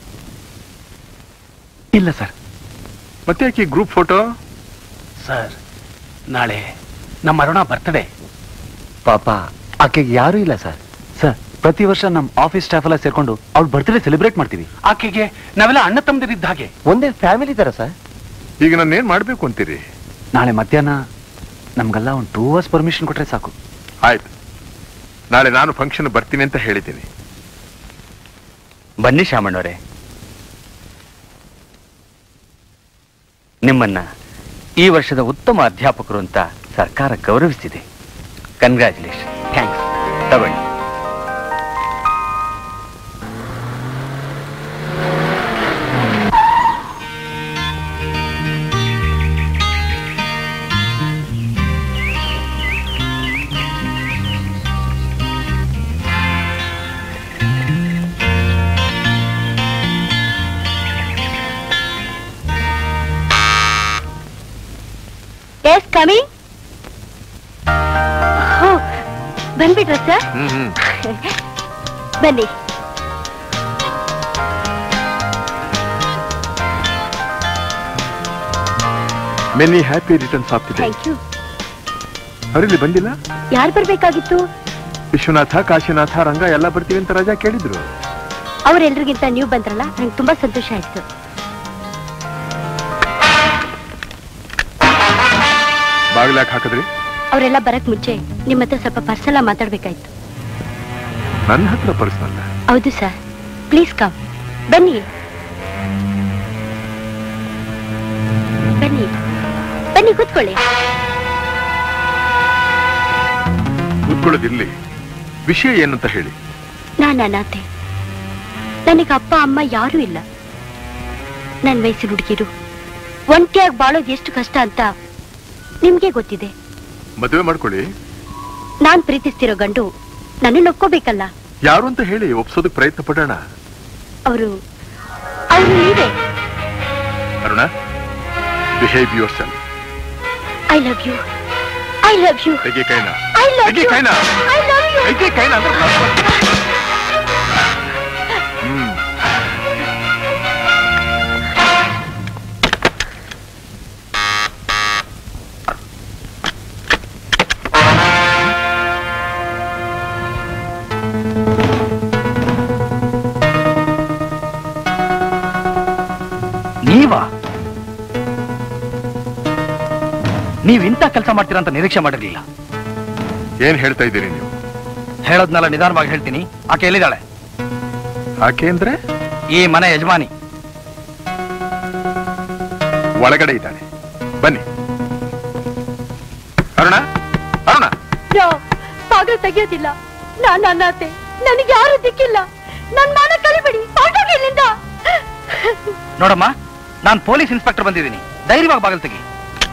[SPEAKER 4] ಇಲ್ಲ ಸರ್
[SPEAKER 10] ಮತ್ತೆ ಯಾಕೆ ಗ್ರೂಪ್ ಫೋಟೋ
[SPEAKER 4] ಸರ್ ನಾಳೆ ನಮ್ಮ ಅರುಣ ಬರ್ತಡೇ
[SPEAKER 13] ಪಾಪ ಆಕೆಗೆ ಯಾರು ಇಲ್ಲ ಸರ್ ಸರ್ ಪ್ರತಿ ವರ್ಷ ನಮ್ಮ ಆಫೀಸ್ ಸ್ಟಾಫ್ ಎಲ್ಲ ಸೇರ್ಕೊಂಡು ಅವ್ಳ ಬರ್ತ್ಡೇ ಸೆಲೆಬ್ರೇಟ್ ಮಾಡ್ತೀವಿ
[SPEAKER 4] ಆಕೆಗೆ ನಾವೆಲ್ಲ ಅಣ್ಣ ತಮ್ಮದಿರಿದ್ದ ಹಾಗೆ
[SPEAKER 13] ಒಂದೇ ಫ್ಯಾಮಿಲಿ ತರ ಸರ್
[SPEAKER 10] ಈಗ ನಾನು ಏನ್ ಮಾಡ್ಬೇಕು ಅಂತೀರಿ
[SPEAKER 13] ನಾಳೆ ಮಧ್ಯಾಹ್ನ ನಮ್ಗೆಲ್ಲ ಒಂದು ಟೂ ಅವರ್ಸ್ ಪರ್ಮಿಷನ್ ಕೊಟ್ರೆ ಸಾಕು
[SPEAKER 10] ಆಯ್ತು ನಾಳೆ ನಾನು ಫಂಕ್ಷನ್ ಬರ್ತೀನಿ ಅಂತ ಹೇಳಿದ್ದೀನಿ
[SPEAKER 9] ಬನ್ನಿ ಶಾಮಣ್ಣವರೇ ನಿಮ್ಮನ್ನ ಈ ವರ್ಷದ ಉತ್ತಮ ಅಧ್ಯಾಪಕರು ಅಂತ ಸರ್ಕಾರ ಗೌರವಿಸಿದೆ ಕನ್ಗ್ರ್ಯಾಚುಲೇಷನ್ ಥ್ಯಾಂಕ್ಸ್ ತಗೊಳ್ಳಿ
[SPEAKER 2] ಕಮಿಂಗ್ ಬಂದ್ಬಿಟ್ರ ಸರ್
[SPEAKER 10] ಹ್ಮ್ ಹ್ಮ್
[SPEAKER 2] ಬನ್ನಿ
[SPEAKER 10] many happy returns of the day
[SPEAKER 2] thank you
[SPEAKER 10] ಅವರಲ್ಲಿ ಬಂದಿಲ್ಲ
[SPEAKER 2] ಯಾರು ಬರ್ಬೇಕಾಗಿತ್ತು
[SPEAKER 10] ವಿಶ್ವನಾಥ ಕಾಶಿನಾಥ ರಂಗ ಎಲ್ಲ ಬರ್ತೀವಿ ಅಂತ ರಜಾ ಕೇಳಿದ್ರು
[SPEAKER 2] ಅವರೆಲ್ರಿಗಿಂತ ನೀವು ಬಂದ್ರಲ್ಲ ನಂಗೆ ತುಂಬಾ ಸಂತೋಷ ಆಯ್ತು
[SPEAKER 10] ಬಾಗಿಲಾಕ್ ಹಾಕಿದ್ರಿ
[SPEAKER 2] ಅವರೆಲ್ಲ ಬರಕ್ ಮುಂಚೆ ನಿಮ್ಮ ಹತ್ರ ಸ್ವಲ್ಪ ಪರ್ಸನಲ್ ಮಾತಾಡ್ಬೇಕಾಯ್ತು
[SPEAKER 10] ನನ್ನ ಹತ್ರ ಪರ್ಸನಲ್
[SPEAKER 2] ಹೌದು ಸರ್ ಪ್ಲೀಸ್ ಕಮ್ ಬನ್ನಿ ಬನ್ನಿ ಬನ್ನಿ ಕೂತ್ಕೊಳ್ಳಿ
[SPEAKER 10] ಕೂತ್ಕೊಳ್ಳೋದಿರ್ಲಿ ವಿಷಯ ಏನು ಅಂತ ಹೇಳಿ
[SPEAKER 2] ನಾನು ಅನಾಥೆ ನನಗೆ ಅಪ್ಪ ಅಮ್ಮ ಯಾರೂ ಇಲ್ಲ ನನ್ನ ವಯಸ್ಸಿನ ಹುಡುಗಿರು ಒಂಟಿಯಾಗಿ ಬಾಳೋದು ಎಷ್ಟು ಕಷ್ಟ ಅಂತ ನಿಮ್ಗೆ ಗೊತ್ತಿದೆ
[SPEAKER 10] ಮದುವೆ ಮಾಡ್ಕೊಳ್ಳಿ
[SPEAKER 2] ನಾನ್ ಪ್ರೀತಿಸ್ತಿರೋ ಗಂಡು ನನ್ನ ಒಪ್ಕೋಬೇಕಲ್ಲ
[SPEAKER 10] ಯಾರು ಅಂತ ಹೇಳಿ ಒಪ್ಸೋದಕ್ ಪ್ರಯತ್ನ ಪಡೋಣ
[SPEAKER 2] ಅವರು ಅವರು ನೀವೇ
[SPEAKER 10] Aruna behave yourself
[SPEAKER 2] I love you I love you
[SPEAKER 10] ತೆಗಿ ಕೈನ
[SPEAKER 2] ಐ ಲವ್
[SPEAKER 10] ತೆಗಿ
[SPEAKER 2] ಯು
[SPEAKER 10] ಕೈನ
[SPEAKER 2] ಐ ಲವ್ ಯು
[SPEAKER 10] ತೆಗಿ ಕೈನ ಅಂದ್ರೆ ಹ್ಮ್
[SPEAKER 13] ನೀವಾ ನೀವ್ ಇಂಥ ಕೆಲಸ ಮಾಡ್ತೀರಾ ಅಂತ ನಿರೀಕ್ಷೆ ಮಾಡಿರ್ಲಿಲ್ಲ
[SPEAKER 10] ಏನ್ ಹೇಳ್ತಾ ಇದ್ದೀರಿ ನೀವು
[SPEAKER 13] ಹೇಳೋದ್ನೆಲ್ಲ ನಿಧಾನವಾಗಿ ಹೇಳ್ತೀನಿ ಆಕೆ ಎಲ್ಲಿದ್ದಾಳೆ
[SPEAKER 10] ಆಕೆ ಅಂದ್ರೆ
[SPEAKER 13] ಈ ಮನೆ ಯಜಮಾನಿ
[SPEAKER 10] ಒಳಗಡೆ ಇದ್ದಾಳೆ ಬನ್ನಿ ಅರುಣ ಅರುಣ
[SPEAKER 2] ಬಾಗಿಲು ತೆಗಿಯೋದಿಲ್ಲ ನಾನು ಅನಾಥೆ ನನಗೆ ಯಾರು ದಿಕ್ಕಿಲ್ಲ ನನ್ ಮಾನ ಕಳಿಬಿಡಿ ಹೊರ್ಟೋಗಿ ಇಲ್ಲಿಂದ
[SPEAKER 13] ನೋಡಮ್ಮ ನಾನ್ ಪೊಲೀಸ್ ಇನ್ಸ್ಪೆಕ್ಟರ್ ಬಂದಿದ್ದೀನಿ ಧೈರ್ಯವಾಗಿ ಬಾಗಿಲು ತೆಗಿ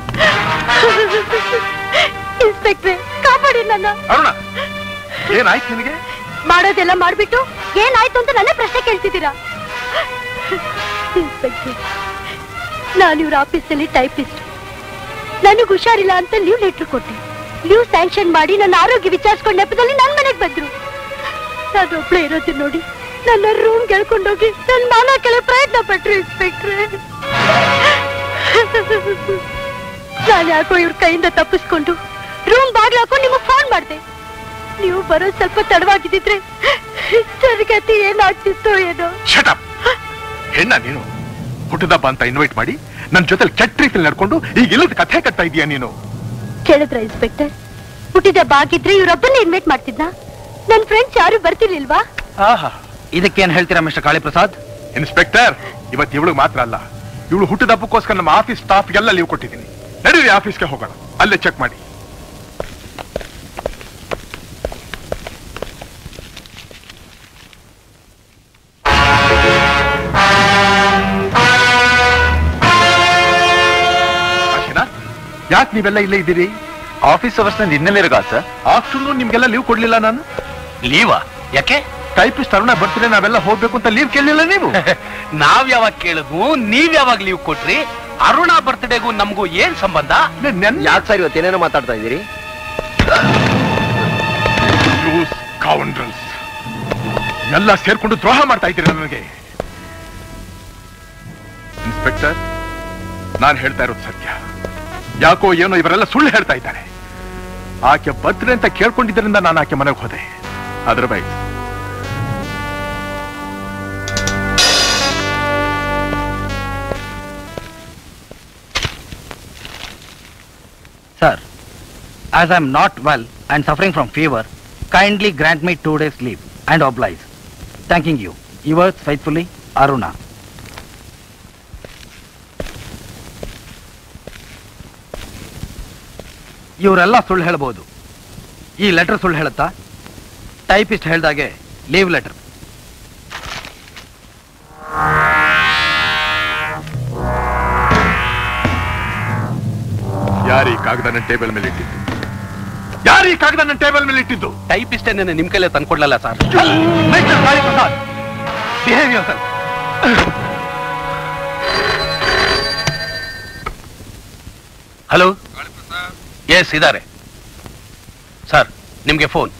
[SPEAKER 2] ಇನ್ಸ್ಪೆಕ್ಟ್ರೆ ಕಾಪಾಡಿ ನನ್ನ
[SPEAKER 10] ಅರುಣ ಏನಾಯ್ತು ನಿನಗೆ
[SPEAKER 2] ಮಾಡೋದೆಲ್ಲ ಮಾಡ್ಬಿಟ್ಟು ಏನಾಯ್ತು ಅಂತ ನನ್ನ ಪ್ರಶ್ನೆ ಕೇಳ್ತಿದ್ದೀರಾ ಇನ್ಸ್ಪೆಕ್ಟ್ರೆ ನಾನು ಇವ್ರ ಆಫೀಸಲ್ಲಿ ಟೈಪಿಸ್ಟ್ ನನಗೆ ಹುಷಾರಿಲ್ಲ ಅಂತ ಲೀವ್ ಲೆಟ್ರ್ ಕೊಟ್ಟೆ ಲೀವ್ ಸ್ಯಾಂಕ್ಷನ್ ಮಾಡಿ ನನ್ನ ಆರೋಗ್ಯ ವಿಚಾರಿಸ್ಕೊಂಡ ನೆಪದಲ್ಲಿ ನನ್ನ ಮನೆಗೆ ಬಂದ್ರು ನಾನು ಒಬ್ಳೆ ಇರೋದು ನೋಡಿ ನನ್ನ ರೂಮ್ ಗೆಳ್ಕೊಂಡೋಗಿ ನನ್ನ ಮಾನ ಕೆಳ ಪ್ರಯತ್ನ ಪಟ್ರು ಇನ್ಸ್ಪೆಕ್ಟ್ರೆ ನಾನು ಯಾಕೋ ಇವ್ರ ಕೈಯಿಂದ ತಪ್ಪಿಸ್ಕೊಂಡು ರೂಮ್ ಬಾಗ್ಲು ಹಾಕೊಂಡು ನಿಮಗೆ ಫೋನ್ ಮಾಡಿದೆ ನೀವು ಬರೋ ಸ್ವಲ್ಪ ತಡವಾಗಿದ್ದಿದ್ರೆ ಸರಿಗತಿ ಏನಾಗ್ತಿತ್ತೋ ಏನೋ
[SPEAKER 10] ಶಟಪ್ ಹೆಣ್ಣ ನೀನು ಹುಟ್ಟದಬ್ಬ ಅಂತ ಇನ್ವೈಟ್ ಮಾಡಿ ನನ್ ಜೊತೆ ಕೆಟ್ಟ ರೀತಿಯಲ್ಲಿ ನಡ್ಕೊಂಡು ಈಗ ಇಲ್ಲದ ಕಥೆ ಕಟ್ತಾ ಇದೀಯ ನೀನು
[SPEAKER 2] ಕೇಳಿದ್ರ ಇನ್ಸ್ಪೆಕ್ಟರ್ ಹುಟ್ಟಿದ ಬಾಗಿದ್ರೆ ಇವ್ರೊಬ್ಬನ್ನೇ ಇನ್ವೈಟ್ ಮಾಡ್ತಿದ್ನಾ ನನ್ ಫ್ರೆಂಡ್ಸ್ ಯಾರು ಬರ್ತಿರ್ಲಿಲ್ವಾ
[SPEAKER 13] ಆಹಾ ಇದಕ್ಕೇನ್ ಹೇಳ್ತೀರಾ ಮಿಸ್ಟರ್ ಕಾಳಿಪ್ರಸಾದ್
[SPEAKER 10] ಇನ್ಸ್ಪೆಕ್ಟರ್ ಇವತ್ತು ಇವಳು ಮಾತ್ರ ಅಲ್ಲ ಇವಳು ಹುಟ್ಟದ ಹಬ್ಬಕ್ಕೋಸ್ಕರ ನಮ್ಮ ಆಫೀಸ್ ಸ್ಟಾಫ್ಗೆಲ್ಲ ಲೀವ್ ಕೊಟ್ಟಿದ್ದೀನಿ ನಡೀರಿ ಆಫೀಸ್ಗೆ ಹೋಗೋಣ ಅಲ್ಲೇ ಚೆಕ್ ಮಾಡಿ ಯಾಕೆ ನೀವೆಲ್ಲ ಇಲ್ಲೇ ಇದ್ದೀರಿ
[SPEAKER 13] ಆಫೀಸ್ ಅವರ್ಸ್ ಇನ್ನೆಲ್ಲಿರಗ ಸರ್
[SPEAKER 10] ಆಫ್ಟರ್ನೂನ್ ನಿಮ್ಗೆಲ್ಲ ಲೀವ್ ಕೊಡ್ಲಿಲ್ಲ ನಾನು
[SPEAKER 13] ಲೀವಾ ಯಾಕೆ
[SPEAKER 10] ಟೈಪಿಸ್ಟ್ ಅರುಣ ಬರ್ತೀರಿ ನಾವೆಲ್ಲ ಹೋಗ್ಬೇಕು ಅಂತ ಲೀವ್ ಕೇಳಲಿಲ್ಲ ನೀವು
[SPEAKER 13] ನಾವ್ ಯಾವಾಗ ಕೇಳಿದ್ವು ನೀವ್ ಯಾವಾಗ ಲೀವ್ ಕೊಟ್ರಿ ಅರುಣ ಬರ್ತ್ಡೇಗೂ ನಮಗೂ ಏನ್ ಸಂಬಂಧ
[SPEAKER 15] ಯಾಕೆ ಸರ್ ಇವತ್ತೇನೇನೋ ಮಾತಾಡ್ತಾ ಇದ್ದೀರಿ
[SPEAKER 10] ಕೌಂಡ್ರಲ್ಸ್ ಎಲ್ಲ ಸೇರ್ಕೊಂಡು ದ್ರೋಹ ಮಾಡ್ತಾ ಇದ್ದೀರಿ ನನಗೆ ಇನ್ಸ್ಪೆಕ್ಟರ್ ನಾನು ಹೇಳ್ತಾ ಇರೋದು ಸತ್ಯ ಯಾಕೋ ಏನೋ ಇವರೆಲ್ಲ ಸುಳ್ಳು ಹೇಳ್ತಾ ಇದ್ದಾರೆ ಆಕೆ ಬರ್ತ್ಡೇ ಅಂತ ಕೇಳ್ಕೊಂಡಿದ್ದರಿಂದ ನಾನು ಆಕೆ ಮನೆಗೆ ಹೋದೆ ಅದರ ಬೈ
[SPEAKER 13] Sir, as I am not well and suffering from fever, kindly grant me two days leave and oblige. Thanking you. Yours faithfully, Aruna. ಇವರೆಲ್ಲ ಸುಳ್ಳು ಹೇಳ್ಬೋದು ಈ ಲೆಟರ್ ಸುಳ್ಳು ಹೇಳುತ್ತಾ ಟೈಪಿಸ್ಟ್ ಹೇಳ್ದಾಗೆ ಲೀವ್ ಲೆಟರ್
[SPEAKER 10] ಯಾರು ಈ ಕಾಗದ ನನ್ನ ಟೇಬಲ್ ಮೇಲೆ ಇಟ್ಟಿದ್ದು ಯಾರು ಈ ಕಾಗದ ನನ್ನ ಟೇಬಲ್ ಮೇಲೆ ಇಟ್ಟಿದ್ದು
[SPEAKER 4] ಟೈಪಿಸ್ಟ್ ನಿಮ್ ಕೈಲೇ ತಂದ್ಕೊಡ್ಲಲ್ಲ sir
[SPEAKER 10] mister Kaliprasad behave your
[SPEAKER 4] hello yes ಇದ್ದಾರೆ ಸರ್ ನಿಮ್ಗೆ ಫೋನ್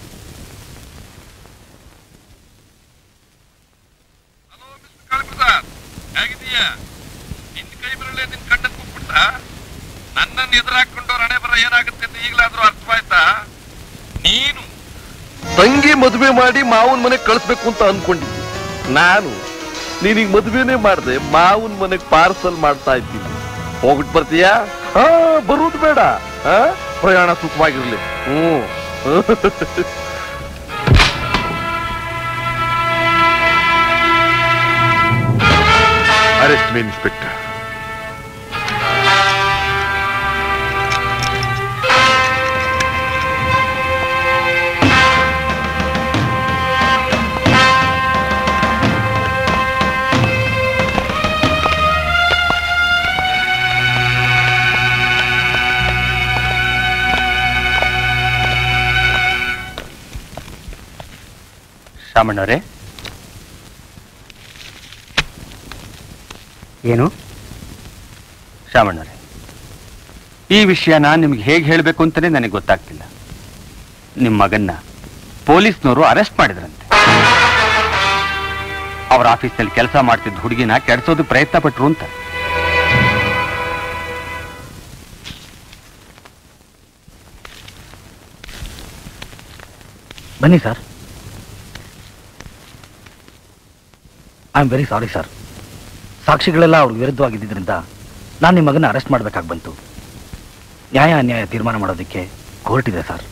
[SPEAKER 10] ಹೇಗಿದೀಯಾ ನಿನ್ ಕೈ ಬರಲೇ ನಿನ್ ಕಣ್ಣನ್ ಕುಕ್ಬಿಡ್ತ ನನ್ನನ್ನು ಎದುರಾಕೊಂಡವ್ರ ಹಣೆ ಬರ ಏನಾಗುತ್ತೆ ಅಂತ ಈಗಲಾದ್ರೂ ಅರ್ಥವಾಯ್ತಾ ನೀನು
[SPEAKER 6] ತಂಗಿ ಮದುವೆ ಮಾಡಿ ಮಾವನ್ ಮನೆಗ್ ಕಳಿಸ್ಬೇಕು ಅಂತ ಅನ್ಕೊಂಡಿದ್ದೆ ನಾನು ನೀನೀಗ ಮದುವೆನೇ ಮಾಡ್ದೆ ಮಾವನ್ ಮನೆಗ್ ಪಾರ್ಸಲ್ ಮಾಡ್ತಾ ಇದ್ದೀನಿ ಹೋಗ್ಬಿಟ್ಟು ಬರ್ತೀಯಾ ಹಾ ಬರುವುದು ಬೇಡ ಆ? ಪ್ರಯಾಣ ಸುಖವಾಗಿರ್ಲಿ ಹ್ಮ್
[SPEAKER 10] ಅರೆಸ್ಟ್ ಮೀ ಇನ್ಸ್ಪೆಕ್ಟರ್
[SPEAKER 4] ಶಾಮಣ್ಣವರೇ ಏನು ಶಾಮಣ್ಣವರೇ ಈ ವಿಷಯನ ನಿಮ್ಗೆ ಹೇಗೆ ಹೇಳಬೇಕು ಅಂತಾನೆ ನನಗೆ ಗೊತ್ತಾಗ್ತಿಲ್ಲ ನಿಮ್ಮ ಮಗನ್ನ ಪೊಲೀಸ್ನವರು ಅರೆಸ್ಟ್ ಮಾಡಿದ್ರಂತೆ ಅವ್ರ ಆಫೀಸ್ನಲ್ಲಿ ಕೆಲಸ ಮಾಡ್ತಿದ್ದ ಹುಡುಗಿನ ಕೆಡಿಸೋದು ಪ್ರಯತ್ನ ಪಟ್ರು ಅಂತ
[SPEAKER 13] ಬನ್ನಿ sir I am very sorry sir ಸಾಕ್ಷಿಗಳೆಲ್ಲ ಅವ್ರ ವಿರುದ್ಧವಾಗಿದ್ದರಿಂದ ನಾನು ನಿಮ್ಮ ಮಗನ ಅರೆಸ್ಟ್ ಮಾಡಬೇಕಾಗಿ ಬಂತು ನ್ಯಾಯ ಅನ್ಯಾಯ ತೀರ್ಮಾನ ಮಾಡೋದಕ್ಕೆ ಕೋರ್ಟ್ ಇದೆ ಸರ್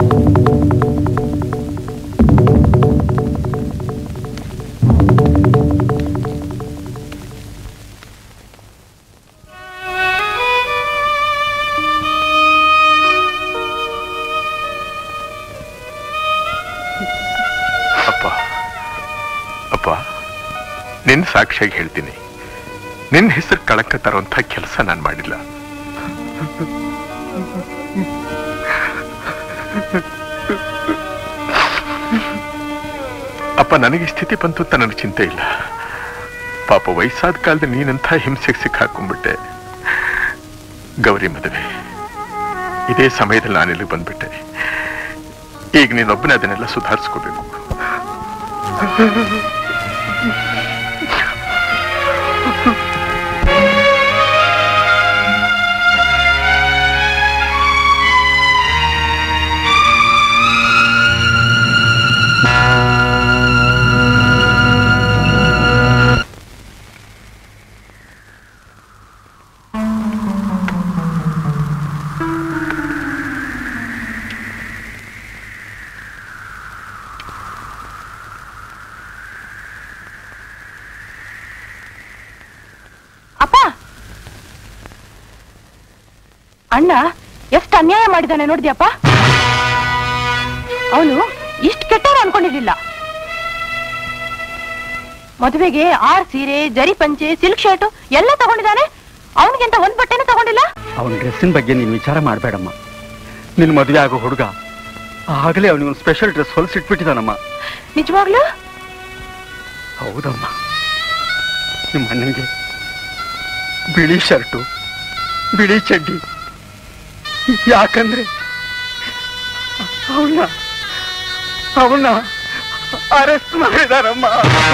[SPEAKER 10] ಅಪ್ಪ ಅಪ್ಪ ನಿನ್ ಸಾಕ್ಷಿಯಾಗಿ ಹೇಳ್ತೀನಿ ನಿನ್ ಹೆಸರು ಕಳಕ ತರುವಂತ ಕೆಲಸ ನಾನು ಮಾಡಿಲ್ಲ ಅಪ್ಪ ನನಗೆ ಈ ಸ್ಥಿತಿ ಬಂತು ಅಂತ ನನಗೆ ಚಿಂತೆ ಇಲ್ಲ ಪಾಪ ವಯಸ್ಸಾದ ಕಾಲದಲ್ಲಿ ನೀನಂತ ಹಿಂಸೆಗೆ ಸಿಕ್ಕಾಕೊಂಡ್ಬಿಟ್ಟೆ ಗೌರಿ ಮದುವೆ ಇದೇ ಸಮಯದಲ್ಲಿ ನಾನು ಇಲ್ಲಿಗೆ ಬಂದ್ಬಿಟ್ಟೆ ಈಗ ನೀನೊಬ್ಬನೇ ಅದನ್ನೆಲ್ಲ ಸುಧಾರಿಸ್ಕೋಬೇಕು
[SPEAKER 12] ಅಪ್ಪ ಅಣ್ಣ ಎಷ್ಟು ಅನ್ಯಾಯ ಮಾಡಿದಾನೆ ನೋಡಿದ್ಯಪ್ಪ ಅವನು ಇಷ್ಟು ಕೆಟ್ಟವ್ರು ಅನ್ಕೊಂಡಿರ್ಲಿಲ್ಲ ಮದುವೆಗೆ ಆರ್ ಸೀರೆ ಜರಿ ಪಂಚೆ ಸಿಲ್ಕ್ ಶರ್ಟ್ ಎಲ್ಲ ತಗೊಂಡಿದ್ದಾನೆ ಅವನಿಗಿಂತ ಒಂದ್ ಬಟ್ಟೆನೂ ತಗೊಂಡಿಲ್ಲ
[SPEAKER 9] ಅವನ ಡ್ರೆಸ್ಸಿನ ಬಗ್ಗೆ ನೀನು ವಿಚಾರ ಮಾಡಬೇಡಮ್ಮ ನಿನ್ನ ಮದುವೆ ಆಗೋ ಹುಡುಗ ಆಗಲೇ ಅವನಿಗೆ ಒಂದು ಸ್ಪೆಷಲ್ ಡ್ರೆಸ್ ಹೊಲಿಸಿಟ್ಬಿಟ್ಟಿದ್ದಾನಮ್ಮ
[SPEAKER 12] ನಿಜವಾಗ್ಲೂ
[SPEAKER 9] ಹೌದಮ್ಮ ನಿಮ್ಮ ಅಣ್ಣಂಗೆ ಬಿಳಿ ಶರ್ಟು ಬಿಳಿ ಚಡ್ಡಿ ಯಾಕಂದ್ರೆ ಅವನ್ನ ಅವನ್ನ ಅರೆಸ್ಟ್ ಮಾಡಿದಾರಮ್ಮ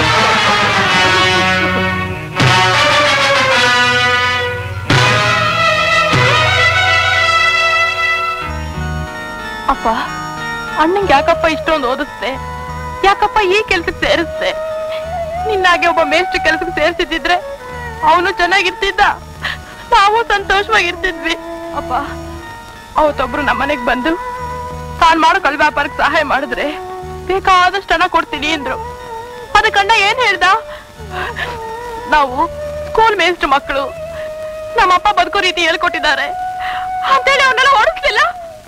[SPEAKER 12] ಅಪ್ಪ ಅಣ್ಣಂಗೆ ಯಾಕಪ್ಪ ಇಷ್ಟೊಂದು ಓದಿಸ್ದೆ ಯಾಕಪ್ಪ ಈ ಕೆಲ್ಸಕ್ಕೆ ಸೇರಿಸ್ದೆ ನಿನ್ನಾಗೆ ಒಬ್ಬ ಮೇಷ್ಟ್ರ ಕೆಲ್ಸಕ್ಕೆ ಸೇರಿಸಿದ್ರೆ ಅವನು ಚೆನ್ನಾಗಿರ್ತಿದ್ದ ನಾವು ಸಂತೋಷವಾಗಿರ್ತಿದ್ವಿ ಅಪ್ಪ ಅವತ್ತೊಬ್ರು ನಮ್ಮನೆಗ್ ಬಂದು ತಾನ್ ಮಾಡೋ ಕಳ್ ವ್ಯಾಪಾರಕ್ಕೆ ಸಹಾಯ ಮಾಡಿದ್ರೆ ಬೇಕಾದಷ್ಟು ಹಣ ಕೊಡ್ತೀನಿ ಅಂದ್ರು ಅದಕ್ಕಣ್ಣ ಏನ್ ಹೇಳ್ದ ನಾವು ಸ್ಕೂಲ್ ಮೇಷ್ಟ್ರ ಮಕ್ಕಳು ನಮ್ಮಪ್ಪ ಬದುಕೋ ರೀತಿ ಹೇಳ್ಕೊಟ್ಟಿದ್ದಾರೆ ಅಂತೇಳಿ ಅವನ್ನೆಲ್ಲ ಹೊಡಿಸ್ಲಿಲ್ಲ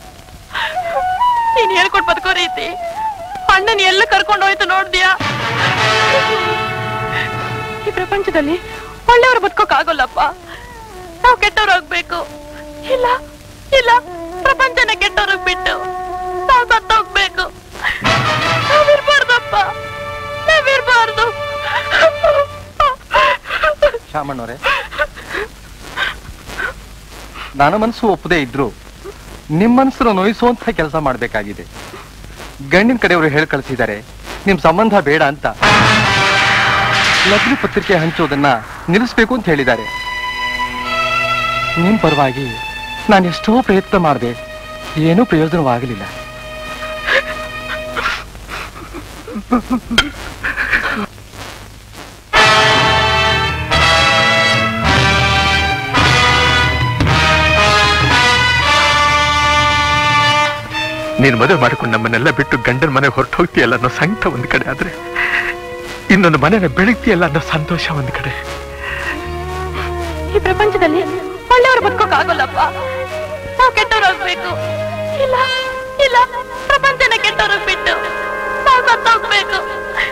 [SPEAKER 12] ನೀನ್ ಹೇಳ್ಕೊಟ್ ಬದುಕೋ ರೀತಿ ಅಣ್ಣನ್ ಎಲ್ಲ ಕರ್ಕೊಂಡು ಹೋಯ್ತು ನೋಡ್ದ್ಯಾ ಈ ಪ್ರಪಂಚದಲ್ಲಿ ಒಳ್ಳೆಯವ್ರು ಬದುಕೋಕ್ ಆಗೋಲ್ಲಪ್ಪ ನಾವು ಕೆಟ್ಟವ್ರು ಹೋಗ್ಬೇಕು ಇಲ್ಲ ಇಲ್ಲ ಪ್ರಪಂಚನ ಕೆಟ್ಟವ್ರಿಗೆ ಬಿಟ್ಟು ನಾವು ಸತ್ತೋಗ್ಬೇಕು ನಾವಿರ್ಬಾರ್ದಪ್ಪ ನಾವಿರ್ಬಾರ್ದು
[SPEAKER 11] ಶಾಮಣ್ಣವ್ರೆ ನನ್ನ ಮನಸ್ಸು ಒಪ್ಪದೇ ಇದ್ರು ನಿಮ್ಮ ಮನಸ್ಸನ್ನು ನೋಯಿಸುವಂತ ಕೆಲಸ ಮಾಡಬೇಕಾಗಿದೆ ಗಂಡಿನ ಕಡೆಯವರು ಹೇಳಿ ಕಳಿಸಿದ್ದಾರೆ ನಿಮ್ ಸಂಬಂಧ ಬೇಡ ಅಂತ ಲಗ್ನ ಪತ್ರಿಕೆ ಹಂಚೋದನ್ನ ನಿಲ್ಲಿಸ್ಬೇಕು ಅಂತ ಹೇಳಿದ್ದಾರೆ ನಿಮ್ ಪರವಾಗಿ ನಾನು ಎಷ್ಟೋ ಪ್ರಯತ್ನ ಮಾಡಿದೆ ಏನೂ ಪ್ರಯೋಜನವಾಗಲಿಲ್ಲ
[SPEAKER 10] ನೀನ್ ಮದುವೆ ಮಾಡ್ಕೊಂಡು ನಮ್ಮನ್ನೆಲ್ಲ ಬಿಟ್ಟು ಗಂಡನ ಮನೆಗೆ ಹೊರಟು ಹೋಗ್ತೀಯಲ್ಲ ಅನ್ನೋ ಸಂಕಟ ಒಂದ್ ಕಡೆ ಆದ್ರೆ ಇನ್ನೊಂದು ಮನೆನ ಬೆಳಗ್ತೀಯಲ್ಲ ಅನ್ನೋ ಸಂತೋಷ ಒಂದ್ ಕಡೆ
[SPEAKER 12] ಈ ಪ್ರಪಂಚದಲ್ಲಿ ಒಳ್ಳೆಯವರು ಬದುಕೋಕ್ಕಾಗಲ್ಲಪ್ಪ ನಾವು ಕೆಟ್ಟವರಾಗ್ಬೇಕು ಇಲ್ಲ ಇಲ್ಲ ಪ್ರಪಂಚನ ಕೆಟ್ಟವ್ರಿಗೆ ಬಿಟ್ಟು ನಾವು ಸತ್ತೋಗ್ಬೇಕು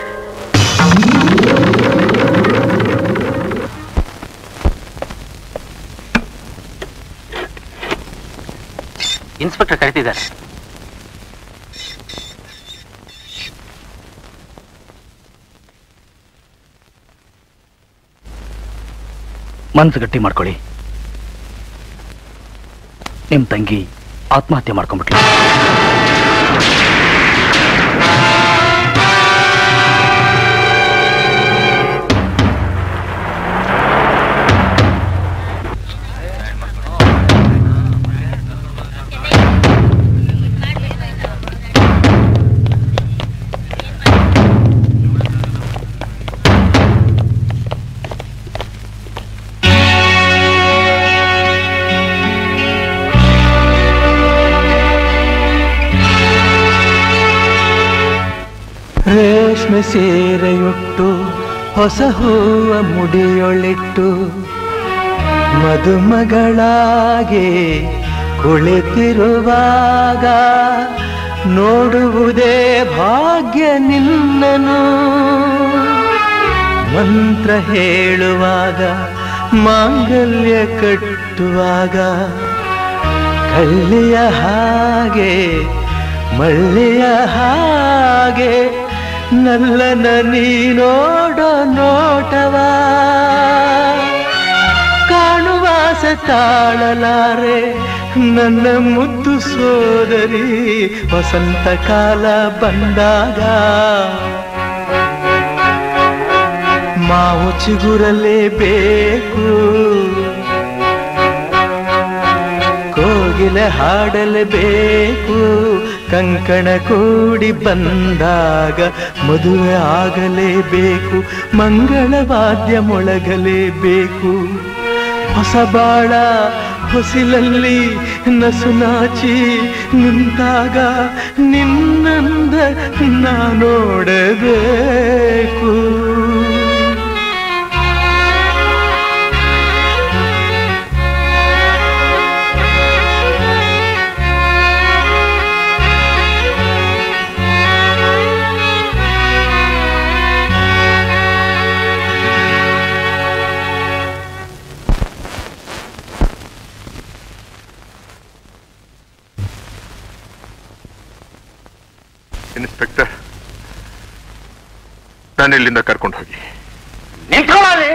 [SPEAKER 4] ಇನ್ಸ್ಪೆಕ್ಟರ್ ಕರಿತಿದ್ದಾರೆ
[SPEAKER 13] ಮನ್ಸು ಗಟ್ಟಿ ಮಾಡ್ಕೊಳ್ಳಿ ನಿಮ್ ತಂಗಿ ಆತ್ಮಹತ್ಯೆ ಮಾಡ್ಕೊಂಡ್ಬಿಟ್ಲು
[SPEAKER 8] ರೇಷ್ಮೆ ಸೀರೆಯುಟ್ಟು ಹೊಸ ಹೂವ ಮುಡಿಯೊಳಿಟ್ಟು ಮದುಮಗಳಾಗಿ ಕುಳಿತಿರುವಾಗ ನೋಡುವುದೇ ಭಾಗ್ಯ ನಿನ್ನನು ಮಂತ್ರ ಹೇಳುವಾಗ ಮಾಂಗಲ್ಯ ಕಟ್ಟುವಾಗ ಕಳ್ಳಿಯ ಹಾಗೆ ಮಳ್ಳಿಯ ಹಾಗೆ ನಲ್ಲನ ನೀನೋಡೋ ನೋಟವ ಕಾಣುವಾಸ ತಾಳಲಾರೆ ನನ್ನ ಮುದ್ದು ಸೋದರಿ ವಸಂತ ಕಾಲ ಬಂದಾಗ ಮಾವು ಚಿಗುರಲೇಬೇಕು ಕೋಗಿಲೆ ಹಾಡಲೇಬೇಕು ಕಂಕಣ ಕೂಡಿ ಬಂದಾಗ ಮದುವೆ ಆಗಲೇಬೇಕು ಮಂಗಳವಾದ್ಯ ಮೊಳಗಲೇಬೇಕು ಹೊಸ ಬಾಳ ಹೊಸಿಲಲ್ಲಿ ನಸುನಾಚಿ ನಿಂತಾಗ ನಿನ್ನಂದ ನಾ ನೋಡಬೇಕು
[SPEAKER 10] ಇನ್ಸ್ಪೆಕ್ಟರ್ ನಾನು ಇಲ್ಲಿಂದ ಕರ್ಕೊಂಡು ಹೋಗಿ
[SPEAKER 6] ನಿಂತ್ಕೊಳ್ಳಿ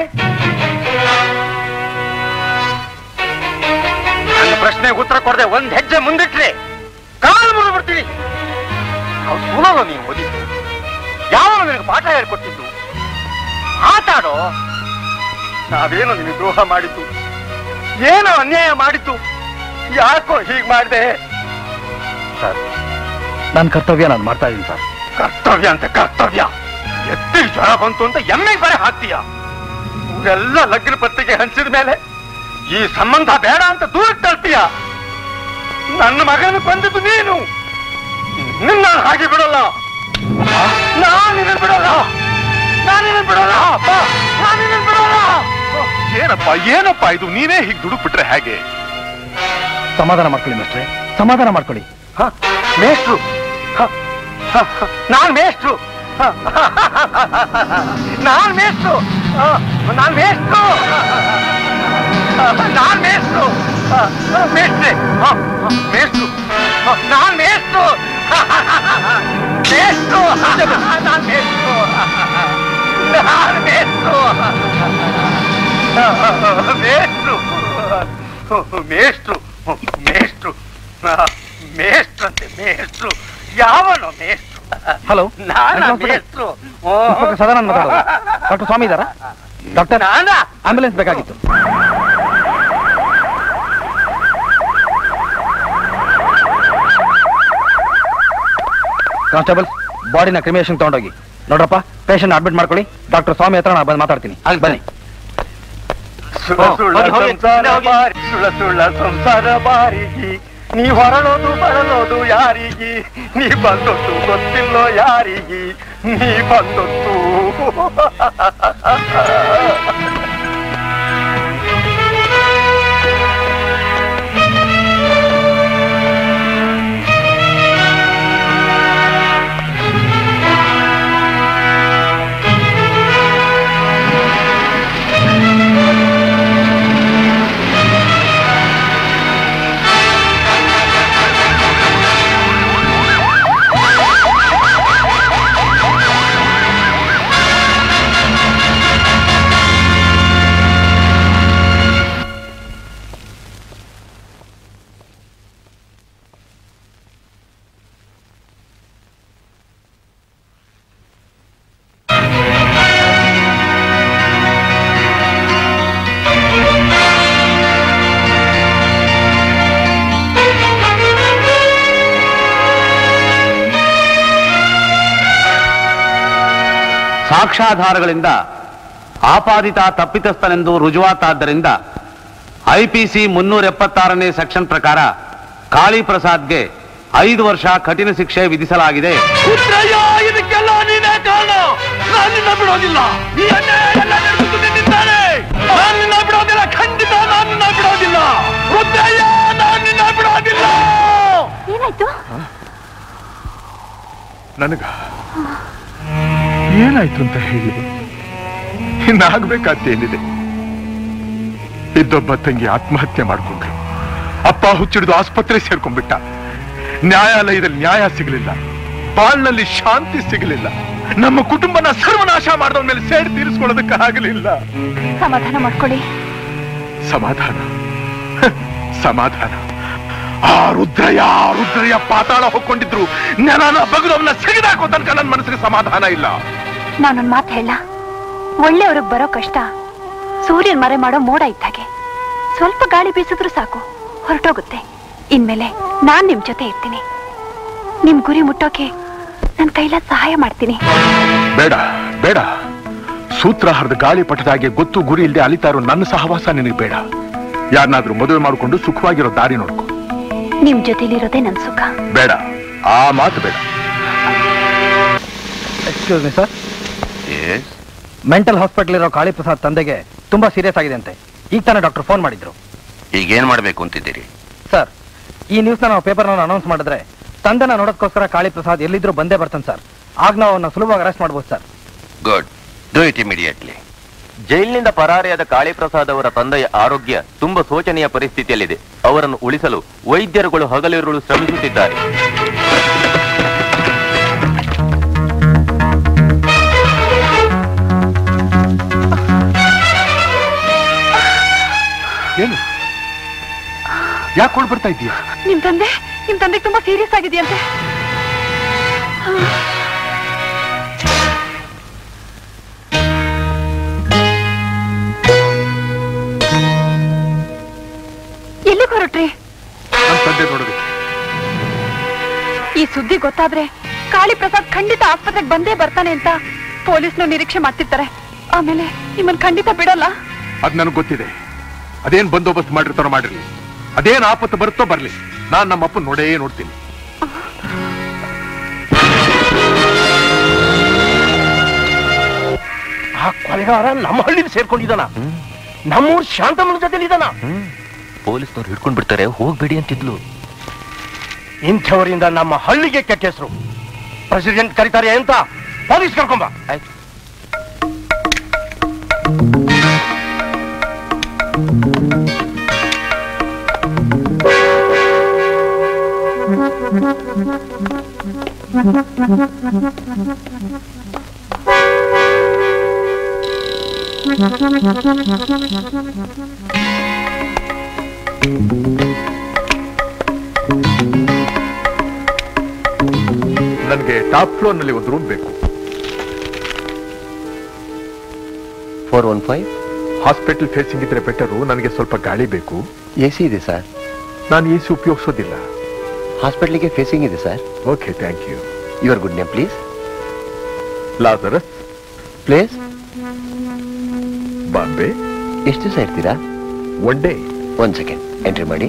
[SPEAKER 6] ನನ್ನ ಪ್ರಶ್ನೆಗೆ ಉತ್ತರ ಕೊಡದೆ ಒಂದ್ ಹೆಜ್ಜೆ ಮುಂದಿಟ್ರೆ ಕಾಲು ಮುರಿದು ಬಿಡ್ತೀನಿ ನಾವು ಸ್ಕೂಲಲ್ಲ ನೀನು ಓದಿದ್ದು ಯಾವ ನಿನಗೆ ಪಾಠ ಹೇಳ್ಕೊಟ್ಟಿದ್ದು ಮಾತಾಡೋ ನಾವೇನು ನಿನಗೆ ದ್ರೋಹ ಮಾಡಿದ್ದು ಏನೋ ಅನ್ಯಾಯ ಮಾಡಿದ್ದು ಯಾಕೋ ಹೀಗ್ ಮಾಡಿದೆ
[SPEAKER 13] ಸರ್ ನನ್ನ ಕರ್ತವ್ಯ ನಾನು ಮಾಡ್ತಾ ಇದ್ದೀನಿ ಸರ್
[SPEAKER 6] ಕರ್ತವ್ಯ ಅಂತ ಕರ್ತವ್ಯ ಎತ್ತಿ ಜ್ವರ ಬಂತು ಅಂತ ಎಮ್ಮೆ ಬರೆ ಹಾಕ್ತೀಯ ಊರೆಲ್ಲ ಲಗ್ನ ಪತ್ರಿಕೆ ಹಂಚಿದ ಮೇಲೆ ಈ ಸಂಬಂಧ ಬೇಡ ಅಂತ ದೂರಕ್ಕೆ ತಳ್ತೀಯ ನನ್ನ ಮಗನ ಕೊಂದಿದ್ದು ನೀನು ನಿನ್ನ ಹಾಗೆ ಬಿಡಲ್ಲ ನಾನು ನಿನ್ನ ಬಿಡಲ್ಲ ನಾನು ನಿನ್ನ ಬಿಡಲ್ಲ ಅಪ್ಪ, ನಾನ್ ನಿನ್ನ ಬಿಡಲ್ಲ
[SPEAKER 10] ಏನಪ್ಪ ಏನಪ್ಪ ಇದು ನೀನೇ ಹೀಗೆ ದುಡುಕ್ಬಿಟ್ರೆ ಹೇಗೆ
[SPEAKER 13] ಸಮಾಧಾನ ಮಾಡ್ಕೊಳ್ಳಿ ಮಿಸ್ಟ್ರೆ ಸಮಾಧಾನ ಮಾಡ್ಕೊಳ್ಳಿ
[SPEAKER 6] ಹ, ಮೇಷ್ಟ್ರು ಹ, ಹ, ಹ, ನಾನ್ ಮೇಷ್ಟ್ರು ಹ, ನಾನ್ ಮೇಷ್ಟ್ರು ಹ, ನಾನ್ ಮೇಷ್ಟ್ರು ಹ, ನಾನ್ ಮೇಷ್ಟ್ರು ಹ, ಹ, ಮೇಷ್ಟ್ರೆ ಹ, ಹ, ಮೇಷ್ಟ್ರು ಹ, ನಾನ್ ಮೇಷ್ಟ್ರು ಮೇಷ್ಟ್ರು ನಾನ್ ಮೇಷ್ಟ್ರು ನಾನ್ ಮೇಷ್ಟ್ರು ಮೇಷ್ಟ್ರು ಮೇಷ್ಟ್ರು ಮೇಷ್ಟ್ರು
[SPEAKER 16] ಮೇಷ್ಟ್ರಂತೆ ಮೇಷ್ಟ್ರು ಯಾವನೋ ಮೇಷ್ಟ್ರು
[SPEAKER 13] ಹಲೋ
[SPEAKER 16] ನಾನಾ
[SPEAKER 13] Hospital?
[SPEAKER 16] ಮೇಷ್ಟ್ರು
[SPEAKER 13] ಇನ್ಸ್ಪೆಕ್ಟರ್ ಸದಾನಂದ್ ಮಾತಾಡೋದು ಡಾಕ್ಟರ್ ಸ್ವಾಮಿ ಇದ್ದಾರಾ ಡಾಕ್ಟರ್ ಆಂಬ್ಯುಲೆನ್ಸ್ ಬೇಕಾಗಿತ್ತು ಕಾನ್ಸ್ಟೇಬಲ್ ಬಾಡಿನ ಕ್ರಿಮಿನೇಷನ್ ತಗೊಂಡೋಗಿ ನೋಡ್ರಪ್ಪ ಪೇಷಂಟ್ ಅಡ್ಮಿಟ್ ಮಾಡ್ಕೊಳ್ಳಿ ಡಾಕ್ಟರ್ ಸ್ವಾಮಿ ಹತ್ರ ನಾನು ಬಂದು ಮಾತಾಡ್ತೀನಿ ಬನ್ನಿ
[SPEAKER 16] ಸುಳ ಸುಳ್ಳ ಸಂಸಾರ ಬಾರಿ ಸುಳ ಸುಳ್ಳ ಸಂಸಾರ ಬಾರಿಗೆ ನೀ ಹೊರಳೋದು ಬರಲೋದು ಯಾರಿಗೆ ನೀ ಬಂದೊತ್ತು ಗೊತ್ತಿಲ್ಲೋ ಯಾರಿಗೆ ನೀ ಬಂದೊತ್ತು
[SPEAKER 4] ಸಾಕ್ಷ್ಯಾಧಾರಗಳಿಂದ ಆಪಾದಿತ ತಪ್ಪಿತಸ್ಥನೆಂದು ರುಜುವಾತಾದ್ದರಿಂದ ಐಪಿಸಿ ಮುನ್ನೂರ ಎಪ್ಪತ್ತಾರನೇ ಸೆಕ್ಷನ್ ಪ್ರಕಾರ ಕಾಳಿ ಪ್ರಸಾದ್ಗೆ ಐದು ವರ್ಷ ಕಠಿಣ ಶಿಕ್ಷೆ ವಿಧಿಸಲಾಗಿದೆ
[SPEAKER 14] ಉತ್ರಯ್ಯ ಇದಕ್ಕೆಲ್ಲ ನೀನೇ ಕಾರಣ ನಾನು ನಿನ್ನ ಬಿಡೋದಿಲ್ಲ ಈ ಅನ್ಯಾಯ ಎಲ್ಲ ನಡೆದು ನಿನ್ನಿಂದಾನೆ ನಾನು ನಿನ್ನ ಬಿಡೋದಿಲ್ಲ ಖಂಡಿತ ನಾನು ನಿನ್ನ ಬಿಡೋದಿಲ್ಲ ರುದ್ರಯ್ಯ ನಾನು ನಿನ್ನ ಬಿಡೋದಿಲ್ಲ
[SPEAKER 2] ಏನಾಯ್ತು
[SPEAKER 10] ನನಗ ಏನಾಯ್ತು ಅಂತ ಹೇಳಿ ಇನ್ನಾಗ್ಬೇಕಾದ್ದೇನಿದೆ ಇದ್ದೊಬ್ಬ ತಂಗಿ ಆತ್ಮಹತ್ಯೆ ಮಾಡ್ಕೊಂಡ್ರು ಅಪ್ಪ ಹುಚ್ಚಿಡಿದು ಆಸ್ಪತ್ರೆ ಸೇರ್ಕೊಂಡ್ಬಿಟ್ಟ ನ್ಯಾಯಾಲಯದಲ್ಲಿ ನ್ಯಾಯ ಸಿಗಲಿಲ್ಲ ಬಾಳ್ನಲ್ಲಿ ಶಾಂತಿ ಸಿಗಲಿಲ್ಲ ನಮ್ಮ ಕುಟುಂಬನ ಸರ್ವನಾಶ ಮಾಡಿದವ ಮೇಲೆ ಸೇಡ್ ತೀರಿಸ್ಕೊಳ್ಳೋದಕ್ಕೆ ಆಗಲಿಲ್ಲ
[SPEAKER 2] ಸಮಾಧಾನ ಮಾಡ್ಕೊಳ್ಳಿ
[SPEAKER 10] ಸಮಾಧಾನ ಹ, ಸಮಾಧಾನ ಆ ರುದ್ರಯ್ಯ ಆ ರುದ್ರಯ್ಯ ಪಾತಾಳ ಹೊಕ್ಕೊಂಡಿದ್ರು ನೆಲನ ಬಗದವನ್ನ ಸಿಗದಾಕೋ ತನಕ ನನ್ನ ಮನಸ್ಸಿಗೆ ಸಮಾಧಾನ ಇಲ್ಲ
[SPEAKER 2] ನಾನೊಂದ್ ಮಾತು ಹೇಳ ಒಳ್ಳೆಯವ್ರಿಗೆ ಬರೋ ಕಷ್ಟ ಸೂರ್ಯನ್ ಮರೆ ಮಾಡೋ ಮೋಡ ಇದ್ದಾಗೆ ಸ್ವಲ್ಪ ಗಾಳಿ ಬೀಸಿದ್ರು ಸಾಕು ಹೊರಟೋಗುತ್ತೆ ಇನ್ಮೇಲೆ ನಾನ್ ನಿಮ್ ಜೊತೆ ಇರ್ತೀನಿ ನಿಮ್ ಗುರಿ ಮುಟ್ಟೋಕೆ ನನ್ ಕೈಲ ಸಹಾಯ ಮಾಡ್ತೀನಿ
[SPEAKER 10] ಬೇಡ ಬೇಡ ಸೂತ್ರ ಹರಿದ ಗಾಳಿ ಪಟದಾಗೆ ಗೊತ್ತು ಗುರಿ ಇಲ್ಲದೆ ಅಲಿತಾ ಇರೋ ನನ್ನ ಸಹವಾಸ ನಿನಗೆ ಬೇಡ ಯಾರನ್ನಾದ್ರೂ ಮದುವೆ ಮಾಡಿಕೊಂಡು ಸುಖವಾಗಿರೋ ದಾರಿ ನೋಡ್ಕೊ
[SPEAKER 2] ನಿಮ್ ಜೊತೆಲಿರೋದೇ ನನ್ ಸುಖ
[SPEAKER 10] ಬೇಡ ಆ ಮಾತು ಬೇಡ
[SPEAKER 13] excuse me sir mental hospital ಇರೋ ಕಾಳಿ ಪ್ರಸಾದ್ ತಂದೆಗೆ ತುಂಬಾ ಸೀರಿಯಸ್ ಆಗಿದೆ ಅಂತೆ ಈಗ ತಾನೇ ಡಾಕ್ಟರ್ ಫೋನ್ ಮಾಡಿದ್ರು
[SPEAKER 6] ಈಗ ಏನ್ ಮಾಡ್ಬೇಕು ಅಂತಿದ್ದೀರಿ
[SPEAKER 13] ಸರ್ ಈ ನ್ಯೂಸ್ನ ನಾವು ಪೇಪರ್ನ ಅನೌನ್ಸ್ ಮಾಡಿದ್ರೆ ತಂದೆನ ನೋಡೋದಕ್ಕೋಸ್ಕರ ಕಾಳಿ ಪ್ರಸಾದ್ ಎಲ್ಲಿದ್ರು ಬಂದೇ ಬರ್ತಾನೆ ಸರ್ ಆಗ ನಾವು ಅವನ್ನ ಸುಲಭವಾಗಿ ಅರೆಸ್ಟ್ ಮಾಡ್ಬೋದು sir
[SPEAKER 6] good do it immediately
[SPEAKER 7] ಜೈಲಿನಿಂದ ಪರಾರಿಯಾದ ಕಾಳಿಪ್ರಸಾದ್ ಅವರ ತಂದೆಯ ಆರೋಗ್ಯ ತುಂಬಾ ಶೋಚನೀಯ ಪರಿಸ್ಥಿತಿಯಲ್ಲಿದೆ ಅವರನ್ನು ಉಳಿಸಲು ವೈದ್ಯರುಗಳು ಹಗಲಿರುಳು ಶ್ರಮಿಸುತ್ತಿದ್ದಾರೆ
[SPEAKER 10] ಏನು ಯಾಕೆ ಕೊಂಡು ಬರ್ತಾ ಇದ್ದೀಯ
[SPEAKER 2] ನಿಮ್ ತಂದೆ ನಿಮ್ ತಂದೆಗೆ ತುಂಬಾ ಸೀರಿಯಸ್ ಆಗಿದೆಯಂತೆ ಎಲ್ಲಿಗೆ ಹೊರಟ್ರಿ
[SPEAKER 10] ನನ್ನ ತಂದೆ ನೋಡೋದಕ್ಕೆ
[SPEAKER 2] ಈ ಸುದ್ದಿ ಗೊತ್ತಾದ್ರೆ ಕಾಳಿ ಪ್ರಸಾದ್ ಖಂಡಿತ ಆಸ್ಪತ್ರೆಗೆ ಬಂದೇ ಬರ್ತಾನೆ ಅಂತ ಪೊಲೀಸ್ನವ್ರು ನಿರೀಕ್ಷೆ ಮಾಡ್ತಿರ್ತಾರೆ ಆಮೇಲೆ ನಿಮ್ಮನ್ ಖಂಡಿತ ಬಿಡಲ್ಲ
[SPEAKER 10] ಅದ್ ನನಗೆ ಗೊತ್ತಿದೆ ಅದೇನ್ ಬಂದೋಬಸ್ತ್ ಮಾಡಿರ್ತಾರೋ ಮಾಡಿರ್ಲಿ ಅದೇನ್ ಆಪತ್ತು ಬರುತ್ತೋ ಬರ್ಲಿ ನಾನ್ ನಮ್ಮ ಅಪ್ಪನ್ ನೋಡೇ ನೋಡ್ತೀನಿ
[SPEAKER 15] ಆ ಕೊಲೆಗಾರ ನಮ್ಮ ಹಳ್ಳಿಲಿ ಸೇರ್ಕೊಂಡಿದ್ದಾನ ನಮ್ಮೂರ್ ಶಾಂತಮ್ಮನ ಜೊತೆಲಿ ಇದ್ದಾನ
[SPEAKER 7] ಪೊಲೀಸ್ನವ್ರು ಹಿಡ್ಕೊಂಡ್ ಬಿಡ್ತಾರೆ ಹೋಗ್ಬೇಡಿ ಅಂತಿದ್ಲು
[SPEAKER 15] ಇಂಥವರಿಂದ ನಮ್ಮ ಹಳ್ಳಿಗೆ ಕೆಟ್ಟ ಹೆಸರು ಪ್ರೆಸಿಡೆಂಟ್ ಕರೀತಾರೆ ಅಂತ ಪೊಲೀಸ್ ಕರ್ಕೊಂಬ
[SPEAKER 8] Thank you.
[SPEAKER 10] ನನಗೆ ಟಾಪ್ ಫ್ಲೋರ್ ನಲ್ಲಿ ಒಂದು ರೂಮ್ ಬೇಕು
[SPEAKER 17] four one five
[SPEAKER 10] hospital facing ಇದ್ರೆ ಬೆಟರು ನನಗೆ ಸ್ವಲ್ಪ ಗಾಳಿ ಬೇಕು
[SPEAKER 17] ಎ ಸಿ ಇದೆ ಸರ್
[SPEAKER 10] ನಾನು ಎ ಸಿ ಉಪಯೋಗಿಸೋದಿಲ್ಲ
[SPEAKER 17] ಹಾಸ್ಪಿಟ್ಲಿಗೆ ಫೇಸಿಂಗ್ ಇದೆ sir
[SPEAKER 10] okay thank you
[SPEAKER 17] your good name please
[SPEAKER 10] Lazarus
[SPEAKER 17] place
[SPEAKER 10] Bombay
[SPEAKER 17] ಎಷ್ಟು ದಿವಸ ಇರ್ತೀರಾ
[SPEAKER 10] one day
[SPEAKER 17] one second entry ಮಾಡಿ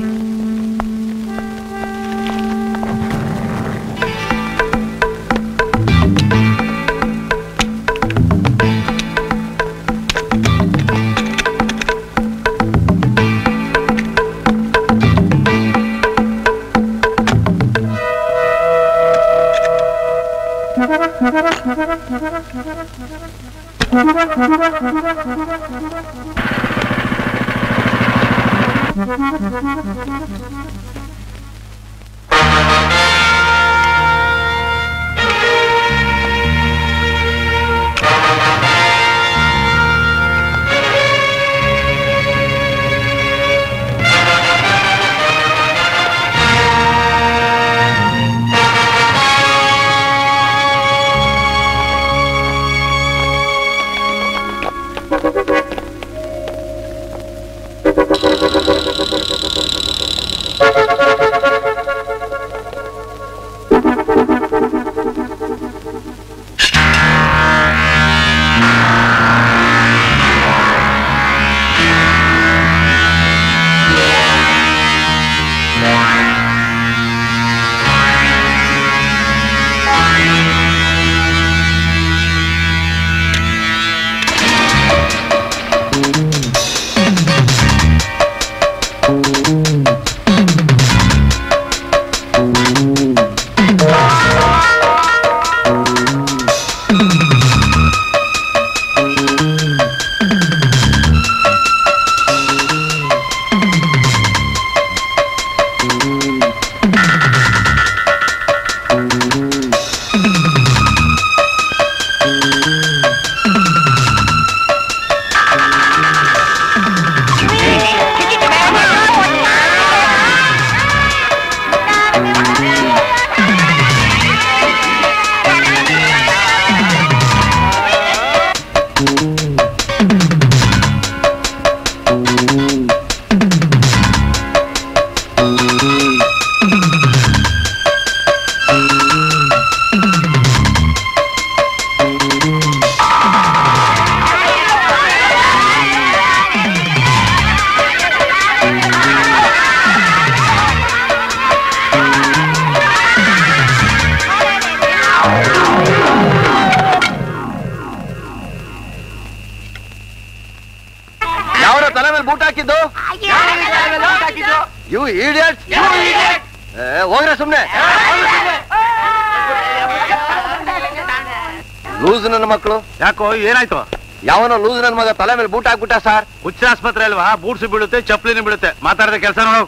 [SPEAKER 6] ಯಾವನ ತಲೆ ಮೇಲೆ ಬೂಟ್ ಹಾಕಿದ್ದು ಯು ಇಡಿಯಟ್ ಹೋಗ್ರೆ ಸುಮ್ನೆ ಲೂಸ್ ನನ್ನ ಮಕ್ಕಳು
[SPEAKER 15] ಯಾಕೋ ಏನಾಯ್ತು
[SPEAKER 6] ಯಾವನೋ ಲೂಸ್ ನನ್ನ ಮಗ ತಲೆ ಮೇಲೆ ಬೂಟ್ ಹಾಕ್ಬಿಟ್ಟ ಸರ್
[SPEAKER 15] ಹುಚ್ಚ ಆಸ್ಪತ್ರೆ ಅಲ್ವಾ ಬೂಟ್ಸ್ ಬೀಳುತ್ತೆ ಚಪ್ಪಲಿನ ಬೀಳುತ್ತೆ ಮಾತಾಡದೆ ಕೆಲಸ ನೋಡು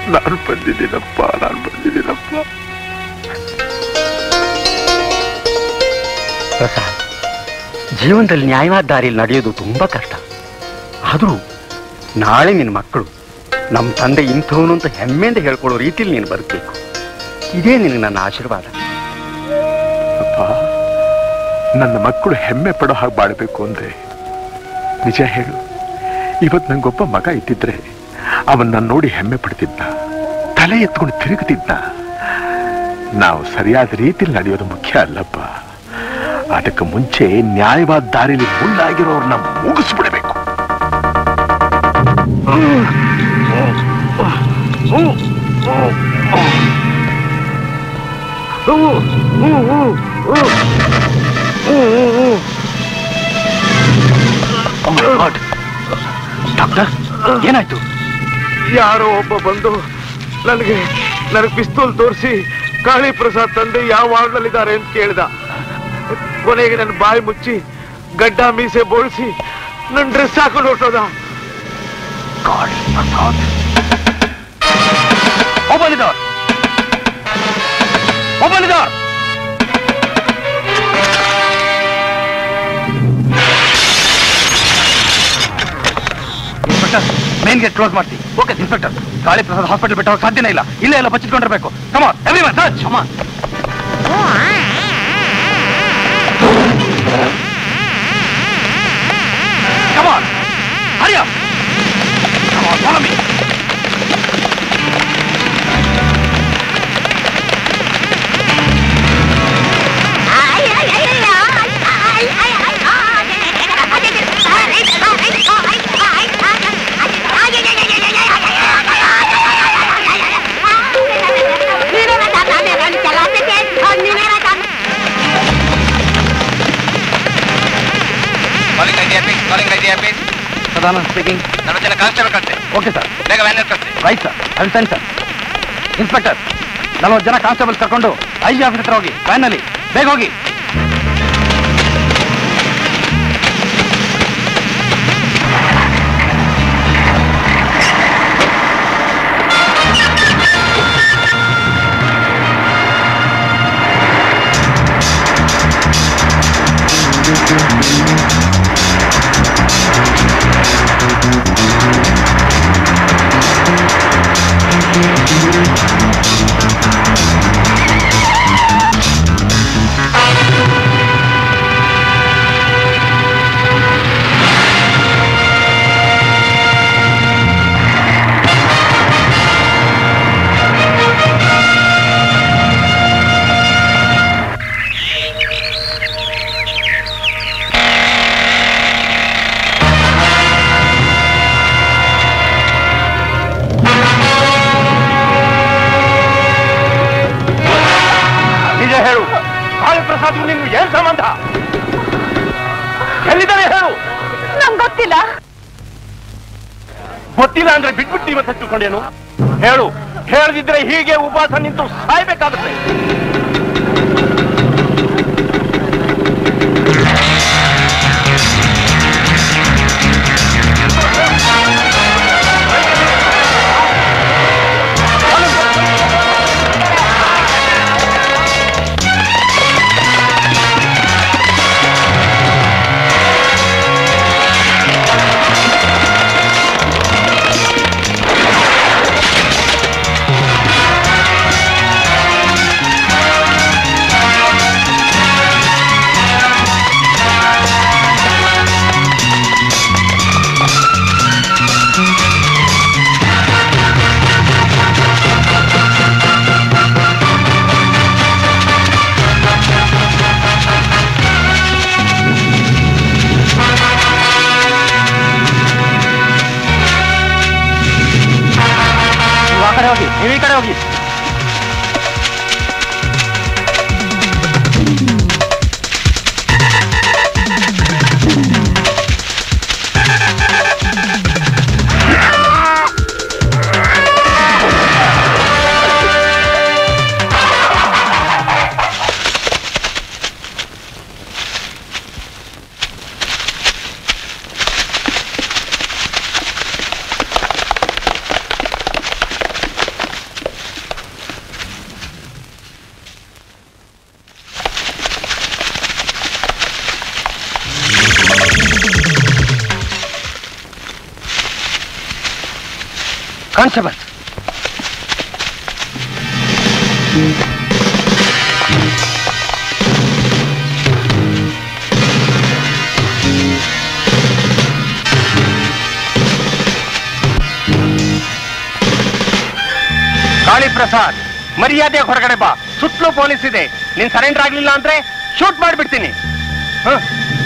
[SPEAKER 10] ನಾನು ಬಂದಿದ್ದೀನಪ್ಪ ನಾನು ಬಂದಿದ್ದೀನಪ್ಪ
[SPEAKER 9] ಪ್ರಸಾದ್ ಜೀವನದಲ್ಲಿ ನ್ಯಾಯವಾದ ದಾರಿಯಲ್ಲಿ ನಡೆಯೋದು ತುಂಬಾ ಕಷ್ಟ ಆದರೂ ನಾಳೆ ನಿನ್ನ ಮಕ್ಕಳು ನಮ್ಮ ತಂದೆ ಇಂಥವನು ಅಂತ ಹೆಮ್ಮೆಯಿಂದ ಹೇಳ್ಕೊಳ್ಳೋ ರೀತಿಯಲ್ಲಿ ನೀನು ಬದುಕಬೇಕು ಇದೇ ನಿನಗೆ ನನ್ನ ಆಶೀರ್ವಾದ
[SPEAKER 10] ಅಪ್ಪ ನನ್ನ ಮಕ್ಕಳು ಹೆಮ್ಮೆ ಪಡೋ ಹಾಗೆ ಬಾಳ್ಬೇಕು ಅಂದ್ರೆ ನಿಜ ಹೇಳು ಇವತ್ ನಂಗೊಬ್ಬ ಮಗ ಇದ್ದಿದ್ರೆ ಅವನ್ ನನ್ನ ನೋಡಿ ಹೆಮ್ಮೆ ಪಡ್ತಿದ್ದ ತಲೆ ಎತ್ಕೊಂಡು ತಿರುಗುತ್ತಿದ್ದ ನಾವು ಸರಿಯಾದ ರೀತಿಯಲ್ಲಿ ನಡೆಯೋದು ಮುಖ್ಯ ಅಲ್ಲಪ್ಪ ಅದಕ್ಕೆ ಮುಂಚೆ ನ್ಯಾಯವಾದ ದಾರಿಲಿ ಮುಳ್ಳಾಗಿರೋರ್ನ ಮುಗಿಸ್ಬಿಡಬೇಕು
[SPEAKER 13] ಡಾಕ್ಟರ್ ಏನಾಯ್ತು
[SPEAKER 15] ಯಾರೋ ಒಬ್ಬ ಬಂದು ನನಗೆ ನನಗೆ ಪಿಸ್ತೂಲ್ ತೋರಿಸಿ ಕಾಳಿ ಪ್ರಸಾದ್ ತಂದೆ ಯಾವ ವಾರ್ಡ್ನಲ್ಲಿದ್ದಾರೆ ಅಂತ ಕೇಳ್ದ ಕೊನೆಗೆ ನನ್ನ ಬಾಯಿ ಮುಚ್ಚಿ ಗಡ್ಡ ಮೀಸೆ ಬೋಳಿಸಿ ನನ್ನ ಡ್ರೆಸ್ ಹಾಕೊಂಡು ಹೊಟ್ಟೋದ
[SPEAKER 13] Open the door. Open the door. Inspector main gate close ಮಾಡ್ತಿ okay inspector Kali Prasad hospital ಬಿಟ್ಟು ಹೋಗಕ್ಕೆ ಸಾಧ್ಯನೇ ಇಲ್ಲ ಇಲ್ಲೇ ಎಲ್ಲ ಬಚ್ಚಿಟ್ಕೊಂಡಿರ್ಬೇಕು come on everyone search come on come on hurry up come on follow me
[SPEAKER 18] calling ID office calling ID office
[SPEAKER 13] Sadanand speaking
[SPEAKER 18] ನನ್ನ ಜನ ಕಾನ್ಸ್ಟೇಬಲ್ ಕಳಿಸಿ
[SPEAKER 13] ಓಕೆ ಸರ್
[SPEAKER 18] ಬೇಗ ವ್ಯಾನ್ ಕಳಿಸಿ
[SPEAKER 13] ರೈಟ್ ಸರ್ ಅಲ್ಸನ್ ಸರ್ ಇನ್ಸ್ಪೆಕ್ಟರ್ ನಲವತ್ತು ಜನ ಕಾನ್ಸ್ಟೇಬಲ್ಸ್ ಕರ್ಕೊಂಡು ಐ ಜಿ ಆಫೀಸ್ ಹತ್ರ ಹೋಗಿ ವ್ಯಾನಲ್ಲಿ ಬೇಗ ಹೋಗಿ
[SPEAKER 15] ನಿಜ ಹೇಳು ಕಾಳಿ ಪ್ರಸಾದ್ ನಿಮ್ಗೆ ಏನ್ ಸಂಬಂಧ ಎಲ್ಲಿದ್ದಾರೆ ಹೇಳು
[SPEAKER 12] ನಂಗೆ ಗೊತ್ತಿಲ್ಲ
[SPEAKER 15] ಗೊತ್ತಿಲ್ಲ ಅಂದ್ರೆ ಬಿಟ್ಬಿಟ್ಟು ಇವತ್ತು ಹಚ್ಚಿಕೊಂಡೇನು ಹೇಳು ಹೇಳದಿದ್ರೆ ಹೀಗೆ ಉಪವಾಸ ನಿಂತು ಸಾಯ್ಬೇಕಾಗುತ್ತೆ
[SPEAKER 13] ನೀವು ಆ ಕಡೆ ಹೋಗಿ ನೀವು ಈ ಕಡೆ ಹೋಗಿ
[SPEAKER 6] ಕಾನ್ಸ್ಟೇಬಲ್ ಕಾಳಿ ಪ್ರಸಾದ್ ಮರ್ಯಾದೆ ಹೊರಗಡೆ ಬಾ ಸುತ್ತಲೂ ಪೊಲೀಸ್ ಇದೆ ನೀನ್ ಸರೆಂಡರ್ ಆಗ್ಲಿಲ್ಲ ಅಂದ್ರೆ ಶೂಟ್ ಮಾಡ್ಬಿಡ್ತೀನಿ ಹ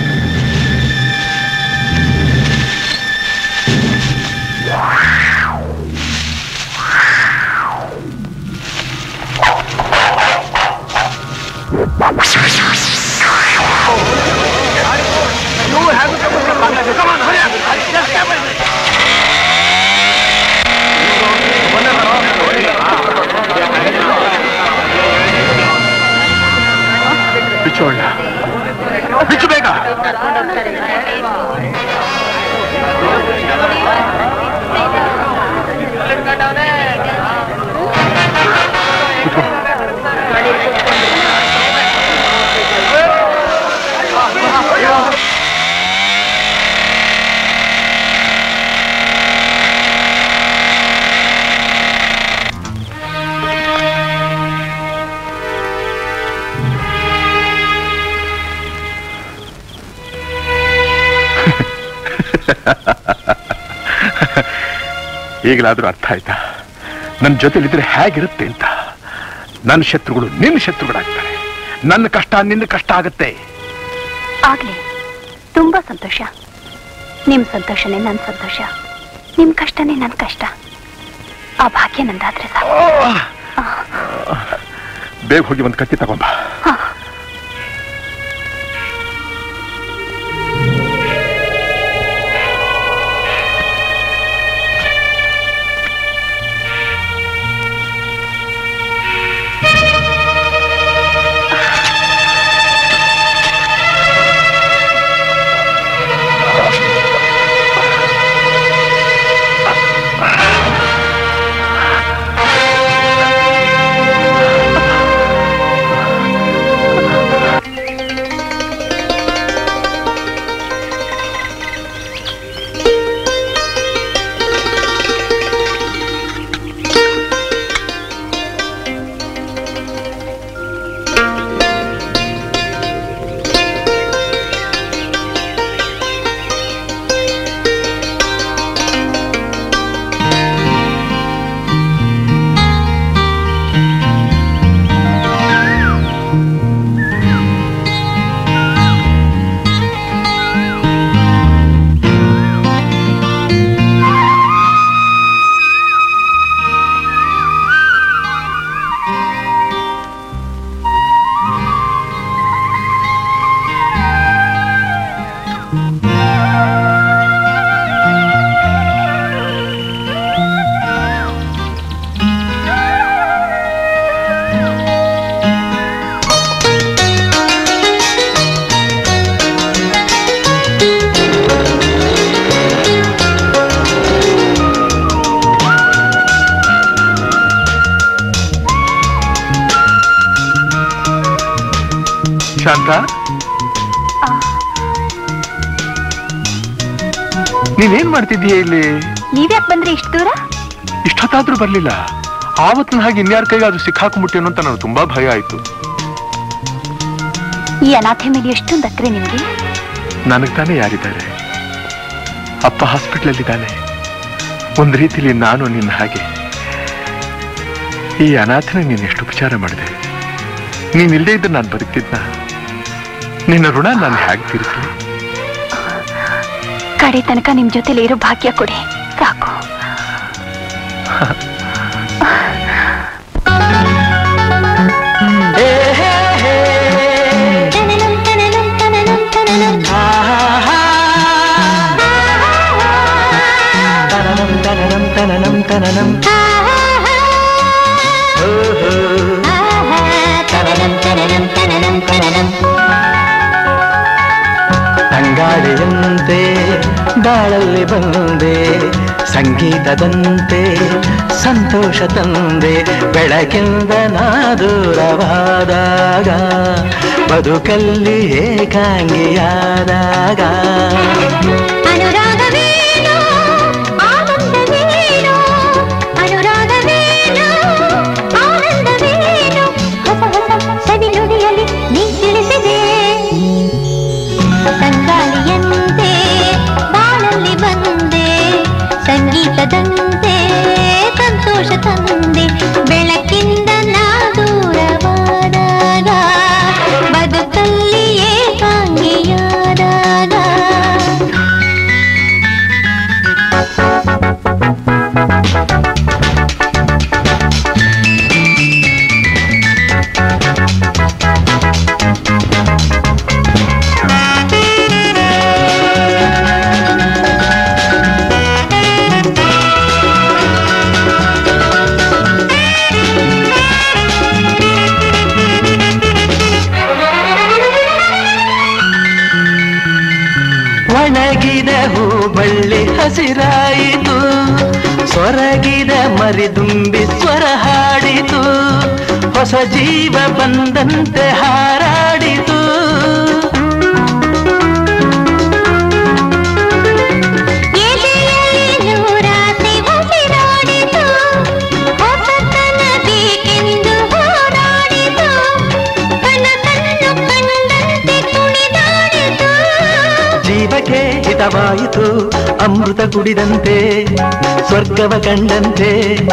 [SPEAKER 10] ಬಿಚ್ಚೋಣ ಬಿಚ್ಚು ಬೇಗ ಈಗಲಾದ್ರೂ ಅರ್ಥ ಆಯ್ತಾ ನನ್ನ ಜೊತೆಲಿದ್ರೆ ಹೇಗಿರುತ್ತೆ ಅಂತ ನನ್ನ ಶತ್ರುಗಳು ನಿನ್ನ ಶತ್ರುಗಳಾಗ್ತಾರೆ ನನ್ನ ಕಷ್ಟ ನಿನ್ನ ಕಷ್ಟ ಆಗತ್ತೆ
[SPEAKER 2] ಆಗ್ಲಿ ತುಂಬಾ ಸಂತೋಷ ನಿಮ್ ಸಂತೋಷನೇ ನನ್ ಸಂತೋಷ ನಿಮ್ ಕಷ್ಟನೇ ನನ್ ಕಷ್ಟ ಆ ಭಾಗ್ಯ ನಂದಾದ್ರೆ ಸಾಕು
[SPEAKER 10] ಬೇಗ ಹೋಗಿ ಒಂದು ಕತ್ತಿ ತಗೊಂಬ ಶಾಂತ ನೀನೇನ್ ಮಾಡ್ತಿದ್ದೀಯ ಇಲ್ಲಿ
[SPEAKER 2] ನೀವ್ಯಾಕ್ ಬಂದ್ರಿ ಇಷ್ಟು ದೂರ
[SPEAKER 10] ಇಷ್ಟೊತ್ತಾದ್ರೂ ಬರ್ಲಿಲ್ಲ ಆವತ್ತಿನ ಹಾಗೆ ಇನ್ಯಾರ ಕೈಗೆ ಅದು ಸಿಕ್ಕಾಕೊಂಡ್ಬಿಟ್ಟೇನೋ ಅಂತ ನನಗೆ ತುಂಬಾ ಭಯ ಆಯ್ತು
[SPEAKER 2] ಈ ಅನಾಥೆ ಮೇಲೆ ಎಷ್ಟೊಂದು ಅಕ್ರೆ ನಿಮ್ಗೆ
[SPEAKER 10] ನನಗ್ ತಾನೇ ಯಾರಿದ್ದಾರೆ ಅಪ್ಪ ಹಾಸ್ಪಿಟ್ಲಲ್ಲಿ ಇದ್ದಾನೆ ಒಂದ್ ರೀತಿಲಿ ನಾನು ನಿನ್ನ ಹಾಗೆ ಈ ಅನಾಥನ ನೀನ್ ಎಷ್ಟು ಉಪಚಾರ ಮಾಡಿದೆ ನೀನ್ ಇಲ್ಲದೆ ಇದ್ರೆ ನಾನು ಬದುಕ್ತಿದ್ನ ನಿನ್ನ ಋಣ ನಾನು ಹೇಗೆ ತೀರಿಸಲಿ
[SPEAKER 2] ಕಡೆ ತನಕ ನಿಮ್ ಜೊತೆಲಿ ಇರೋ ಭಾಗ್ಯ ಕೊಡಿ ಸಾಕು
[SPEAKER 8] తననం తననం తననం తననం తననం తననం తననం తననం ತಂಗಾಳಿಯಂತೆ ಬಾಳಲ್ಲಿ ಬಂದೆ ಸಂಗೀತದಂತೆ ಸಂತೋಷ ತಂದೆ ಬೆಳಕಿಂದ ನಾ ದೂರವಾದಾಗ ಬದುಕಲ್ಲಿ ಏಕಾಂಗಿಯಾದಾಗ
[SPEAKER 19] ಅನುರಾಗವೇನೋ ಆನಂದವೇನೋ ತಂದೆ ಬೆಳಕಿಂದ ನಾ ದೂರವಾದಾಗ ಬದುಕಲ್ಲಿ ಏಕಾಂಗಿಯಾದಾಗ
[SPEAKER 8] ಒಣಗಿದ ಹೂಬಳ್ಳಿ ಹಸಿರಾಯಿತು ಸೊರಗಿದ ಮರಿದುಂಬಿ ಸ್ವರ ಹಾಡಿತು ಹೊಸ ಜೀವ ಬಂದಂತೆ ಹಾರಾಡಿತು
[SPEAKER 19] ಎದೆಯಲ್ಲಿ ನೂರಾಸೆ ಉಸಿರಾಡಿತು ಹೊಸತನ ಬೇಕೆಂದು ಹೋರಾಡಿತು ಕನಸನ್ನು ಕಂಡಂತೆ ಕುಣಿದಾಡಿತು
[SPEAKER 8] ಜೀವಕ್ಕೆ ಹಿತವಾಯಿತು ಅಮೃತ ಕುಡಿದಂತೆ ಸ್ವರ್ಗವ ಕಂಡಂತೆ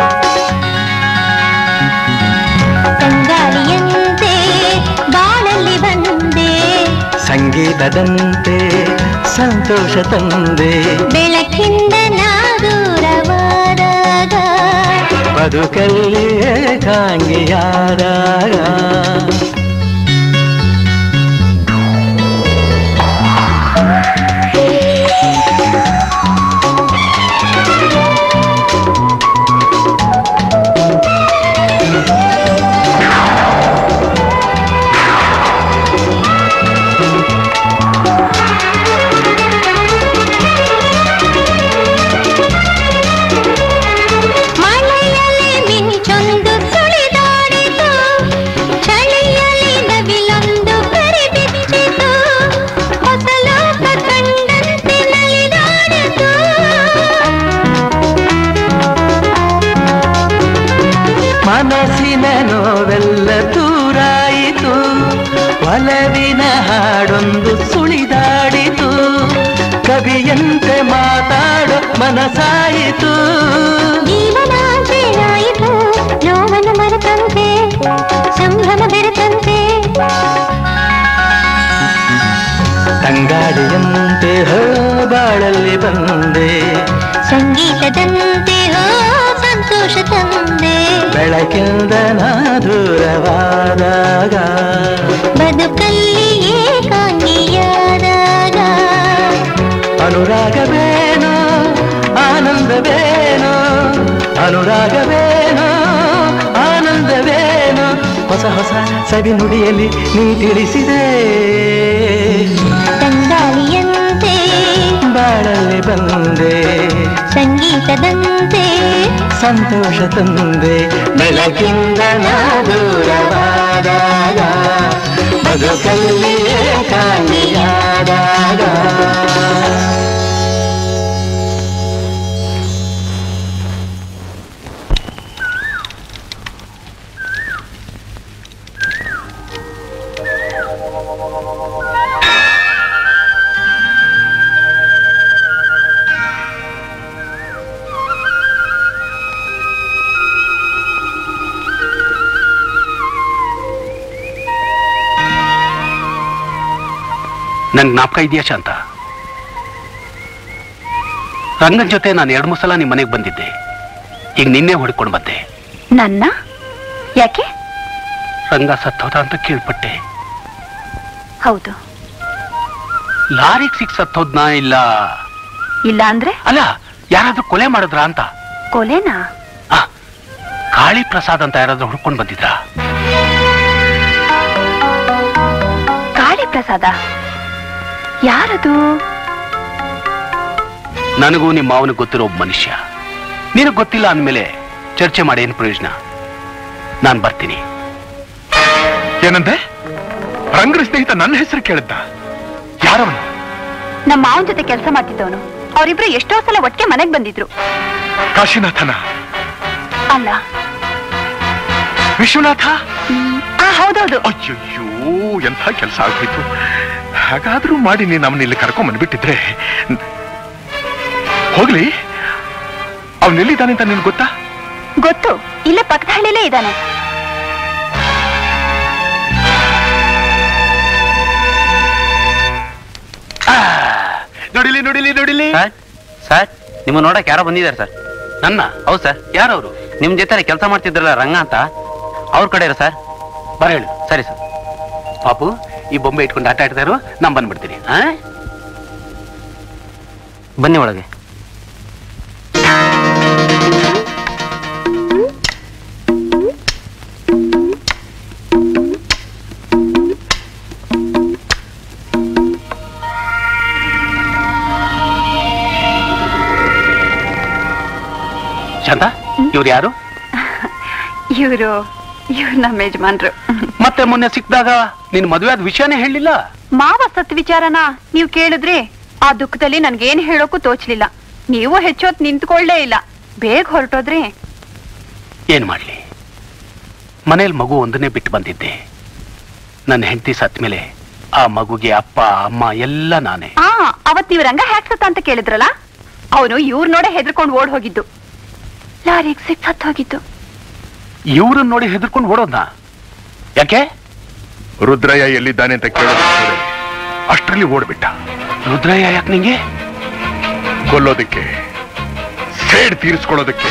[SPEAKER 19] ತಂಗಾಳಿಯಂತೆ ಬಾಳಲ್ಲಿ ಬಂದೆ
[SPEAKER 8] ಸಂಗೀತದಂತೆ ಸಂತೋಷ ತಂದೆ
[SPEAKER 19] ಬೆಳಕಿಂದ ನಾ ದೂರವಾದಾಗ
[SPEAKER 8] ಬದುಕಲ್ಲಿ ಏಕಾಂಗಿಯಾದಾಗ
[SPEAKER 19] ಮಳೆಯಲ್ಲಿ ಮಿಂಚೊಂದು ಸುಳಿದಾಡಿತು ಚಳಿಯಲ್ಲಿ ನವಿಲೊಂದು ಕರಿಬಿಚ್ಚಿತು ಹೊಸ ಲೋಕ ಕಂಡಂತೆ ನಲಿದಾಡಿತು
[SPEAKER 8] ಮನಸ್ಸಿನ ನೋವೆಲ್ಲ ದೂರಾಯಿತು ಒಲವಿನ ಹಾಡೊಂದು ಸುಳಿದಾಡಿತು ಕವಿಯಂತೆ ಮಾತಾಡೋ ಮನಸಾಯಿತು
[SPEAKER 19] ಜೀವನಾಚೆಯಾಯಿತು ನೋವನ್ನು ಮರೆತಂತೆ ಸಂಭ್ರಮ ಬೆರೆತಂತೆ
[SPEAKER 8] ತಂಗಾಡಿಯಂತೆ ಹೋ ಬಾಳಲ್ಲಿ ಬಂದೆ
[SPEAKER 19] ಸಂಗೀತದಂತೆ ಹೋ ಸಂತೋಷ ತಂದೆ
[SPEAKER 8] ಬೆಳಕಿಂದ ನಾ ದೂರವಾದಾಗ
[SPEAKER 19] ಬದುಕಲ್ಲಿ ಏಕಾಂಗಿಯಾದಾಗ
[SPEAKER 8] ಅನುರಾಗವೇನೋ ಆನಂದವೇನೋ ಅನುರಾಗವೇನೋ ಆನಂದವೇನೋ ಹೊಸ ಹೊಸ ಸವಿ ನುಡಿಯಲ್ಲಿ ನೀ ತಿಳಿಸಿದೆ
[SPEAKER 19] ತಂಗಾಳಿಯಂತೆ
[SPEAKER 8] ಬಾಳಲ್ಲಿ ಬಂದೆ
[SPEAKER 19] ಸಂಗೀತದಂತೆ
[SPEAKER 8] ಸಂತೋಷ ತಂದೆ ಬೆಳಕಿಂದ ನಾ ದೂರವಾದಾಗ ಬದುಕಲ್ಲಿ ಏಕಾಂಗಿಯಾದಾಗ
[SPEAKER 4] ನನ್ ಜ್ಞಾಪಕ ಇದೆಯಾ ಶಾಂತ ರಂಗನ್ ಜೊತೆ ನಾನು ಎರಡು ಮೂರು ಸಲ ನಿಮ್ಮ ಮನೆಗೆ ಬಂದಿದ್ದೆ ಈಗ ನಿನ್ನೆ ಹೊಡ್ಕೊಂಡು ಬಂದೆ
[SPEAKER 2] ನನ್ನ ಯಾಕೆ
[SPEAKER 4] ರಂಗ ಸತ್ತೋದ ಅಂತ ಕೇಳ್ಪಟ್ಟೆ
[SPEAKER 2] ಹೌದು
[SPEAKER 4] ಲಾರಿಗೆ ಸಿಕ್ ಸತ್ತೋದ್ನ ಇಲ್ಲ
[SPEAKER 2] ಇಲ್ಲ ಅಂದ್ರೆ
[SPEAKER 4] ಅಲ್ಲ ಯಾರಾದ್ರೂ ಕೊಲೆ ಮಾಡಿದ್ರ ಅಂತ
[SPEAKER 2] ಕೊಲೆನಾ
[SPEAKER 4] ಕಾಳಿ ಪ್ರಸಾದ್ ಅಂತ ಯಾರಾದ್ರೂ ಹುಡ್ಕೊಂಡು ಬಂದಿದ್ರಾ
[SPEAKER 2] ಕಾಳಿ ಪ್ರಸಾದ ಯಾರದು
[SPEAKER 4] ನನಗೂ ನಿಮ್ಮ ಮಾವನಿಗೆ ಗೊತ್ತಿರೋ ಒಬ್ಬ ಮನುಷ್ಯ ನಿನಗೆ ಗೊತ್ತಿಲ್ಲ ಅಂದಮೇಲೆ ಚರ್ಚೆ ಮಾಡಿ ಏನು ಪ್ರಯೋಜನ ನಾನು ಬರ್ತೀನಿ
[SPEAKER 10] ಏನಂತೆ ರಂಗರ ಸ್ನೇಹಿತ ನನ್ನ ಹೆಸರು ಕೇಳಿದ್ದ ಯಾರವನು
[SPEAKER 2] ನಮ್ಮ ಮಾವನ್ ಜೊತೆ ಕೆಲಸ ಮಾಡ್ತಿದ್ದವನು ಅವರಿಬ್ರು ಎಷ್ಟೋ ಸಲ ಒಟ್ಟಿಗೆ ಮನೆಗ್ ಬಂದಿದ್ರು
[SPEAKER 10] ಕಾಶಿನಾಥನ
[SPEAKER 2] ಅಲ್ಲ
[SPEAKER 10] ವಿಶ್ವನಾಥ
[SPEAKER 2] ಆ ಹೌದೌದು
[SPEAKER 10] ಅಯ್ಯಯ್ಯೋ ಎಂಥ ಕೆಲಸ ಆಗ್ಬಿಟ್ಟು ಹಾಗಾದ್ರೂ ಮಾಡಿ ನೀನು ನಮ್ಮನ್ನ ಇಲ್ಲಿ ಕರ್ಕೊಂಡ್ ಬಂದ್ಬಿಟ್ಟಿದ್ರೆ ಹೋಗ್ಲಿ ಅವನೆಲ್ಲಿದ್ದಾನೆ ಅಂತ ನಿನ್ಗೆ ಗೊತ್ತಾ
[SPEAKER 2] ಗೊತ್ತು ಇಲ್ಲೇ ಪಕ್ಕದ ಹಳ್ಳಿಲೇ ಇದ್ದಾನೆ
[SPEAKER 4] ನೋಡಿಲಿ ನೋಡಿಲಿ ನೋಡಿಲಿ
[SPEAKER 20] ಸರ್ ಸರ್ ನಿಮ್ಮ ನೋಡಕ್ ಯಾರೋ ಬಂದಿದ್ದಾರೆ ಸರ್
[SPEAKER 4] ನನ್ನ
[SPEAKER 20] ಹೌದು ಸರ್
[SPEAKER 4] ಯಾರವರು
[SPEAKER 20] ನಿಮ್ ಜೊತೆ ಕೆಲಸ ಮಾಡ್ತಿದ್ರಲ್ಲ ರಂಗ ಅಂತ ಅವ್ರ ಕಡೆ ಇರೋ ಸರ್
[SPEAKER 4] ಬರ ಹೇಳು
[SPEAKER 20] ಸರಿ ಸರ್
[SPEAKER 4] ಪಾಪು ಈ ಬೊಂಬೆ ಇಟ್ಕೊಂಡು ಆಟ ಆಡ್ತಾ ಇರೋ ನಾನ್ ಬಂದ್ಬಿಡ್ತೀನಿ ಆ
[SPEAKER 20] ಬನ್ನಿ ಒಳಗೆ
[SPEAKER 4] ಶಾಂತ ಇವ್ರು ಯಾರು
[SPEAKER 2] ಇವರು ಇವ್ರು ನಮ್ಮ ಯಜಮಾನ್ರು
[SPEAKER 4] ಮತ್ತೆ ಮೊನ್ನೆ ಸಿಕ್ಕಿದಾಗ ನಿನ್ ಮದುವೆ ಆದ ವಿಷಯನೇ ಹೇಳಿಲ್ಲ
[SPEAKER 2] ಮಾವ ಸತ್ ವಿಚಾರನ ನೀವು ಕೇಳಿದ್ರೆ ಆ ದುಃಖದಲ್ಲಿ ನನ್ಗೇನ್ ಹೇಳೋಕು ತೋಚ್ಲಿಲ್ಲ ನೀವು ಹೆಚ್ಚೊತ್ ನಿಂತ್ಕೊಳ್ಳೇ ಇಲ್ಲ ಬೇಗ ಹೊರಟೋದ್ರಿ
[SPEAKER 4] ಏನ್ ಮಾಡ್ಲಿ ಮನೇಲಿ ಮಗು ಒಂದನ್ನೇ ಬಿಟ್ಟು ಬಂದಿದ್ದೆ ನನ್ನ ಹೆಂಡತಿ ಸತ್ ಮೇಲೆ ಆ ಮಗುಗೆ ಅಪ್ಪ ಅಮ್ಮ ಎಲ್ಲ ನಾನೇ
[SPEAKER 2] ಆ ಅವತ್ ನೀವು ರಂಗ ಹ್ಯಾಕ್ಸತ್ತ ಅಂತ ಕೇಳಿದ್ರಲ್ಲ ಅವನು ಇವ್ರ ನೋಡೆ ಹೆದರ್ಕೊಂಡು ಓಡ್ ಹೋಗಿದ್ದು ಲಾರಿಗೆ ಸಿಕ್ ಸತ್ ಹೋಗಿದ್ದು
[SPEAKER 4] ಇವ್ರನ್ನ ನೋಡಿ ಹೆದರ್ಕೊಂಡು ಓಡೋದ್ನ ಯಾಕೆ
[SPEAKER 10] ರುದ್ರಯ್ಯ ಎಲ್ಲಿದ್ದಾನೆ ಅಂತ ಕೇಳೋದು ಅಷ್ಟರಲ್ಲಿ ಓಡ್ಬಿಟ್ಟ
[SPEAKER 4] ರುದ್ರಯ್ಯ ಯಾಕೆ ನಿಂಗೆ
[SPEAKER 10] ಕೊಲ್ಲೋದಕ್ಕೆ ಸೇಡ್ ತೀರಿಸ್ಕೊಳ್ಳೋದಕ್ಕೆ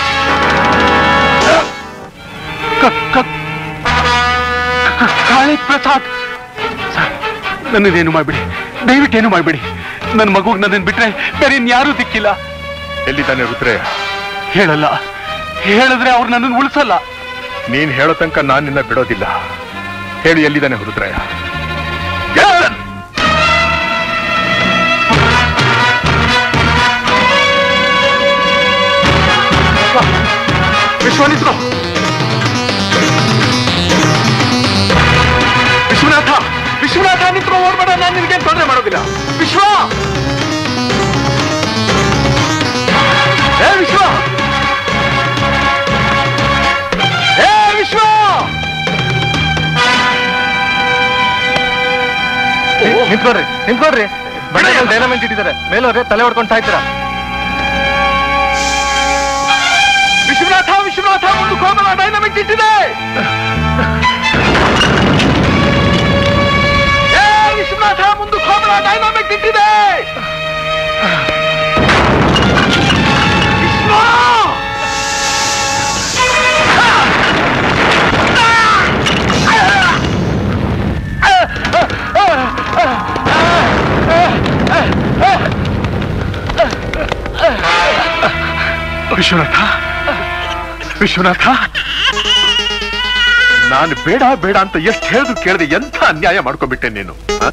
[SPEAKER 4] ಕಾಳಿ ಪ್ರಸಾದ್ ನನ್ನದೇನು ಮಾಡ್ಬಿಡಿ ದಯವಿಟ್ಟು ಏನು ಮಾಡ್ಬಿಡಿ ನನ್ನ ಮಗುಗ್ ನನ್ನನ್ನು ಬಿಟ್ರೆ ಬೇರೆ ಇನ್ಯಾರೂ ದಿಕ್ಕಿಲ್ಲ
[SPEAKER 10] ಎಲ್ಲಿದ್ದಾನೆ ರುದ್ರಯ್ಯ
[SPEAKER 4] ಹೇಳಲ್ಲ ಹೇಳಿದ್ರೆ ಅವ್ರು ನನ್ನನ್ನು ಉಳಿಸಲ್ಲ
[SPEAKER 10] ನೀನ್ ಹೇಳೋ ತನಕ ನಾನ್ ನಿನ್ನ ಬಿಡೋದಿಲ್ಲ ಹೇಳಿ ಎಲ್ಲಿದ್ದಾನೆ ರುದ್ರಯ್ಯ ಎಲ್ಲಿದ್ದಾನೆ?
[SPEAKER 15] ವಿಶ್ವ ನಿಂತ್ಕೋ ವಿಶ್ವನಾಥ ವಿಶ್ವನಾಥ ನಿಂತ್ಕೋ ಓಡ್ಬೇಡ ನಾನು ನಿನ್ಗೆ ತೊಂದರೆ ಮಾಡೋದಿಲ್ಲ ವಿಶ್ವ ಏ ವಿಶ್ವ ಏ ವಿಶ್ವ ನಿಂತ್ಕೊಳ್ರಿ ನಿಂತ್ಕೊಳ್ರಿ ಡೈನಮೆಂಟ್ ಇಟ್ಟಿದ್ದಾರೆ ಮೇಲವ್ರೆ ತಲೆ ಹೊಡ್ಕೊಂತಾ ಇದ್ದೀರಾ ವಿಶ್ವನಾಥ ವಿಶ್ವನಾಥ ಒಂದು ಕೋಮಲ ಡೈನಮಿಕ್ ಇಟ್ಟಿದೆ ಏ ವಿಶ್ವನಾಥ ಮುಂದೆ ಕೋಮಲ ಡೈನಾಮಿಕ್ ಇಟ್ಟಿದೆ ವಿಶ್ವ
[SPEAKER 10] ವಿಶ್ವನಾಥ ವಿಶ್ವನಾಥ ನಾನು ಬೇಡ ಬೇಡ ಅಂತ ಎಷ್ಟು ಹೇಳಿದ್ರು ಕೇಳದೆ ಎಂಥ ಅನ್ಯಾಯ ಮಾಡ್ಕೊಂಡ್ಬಿಟ್ಟೆ ನೀನು ಆ?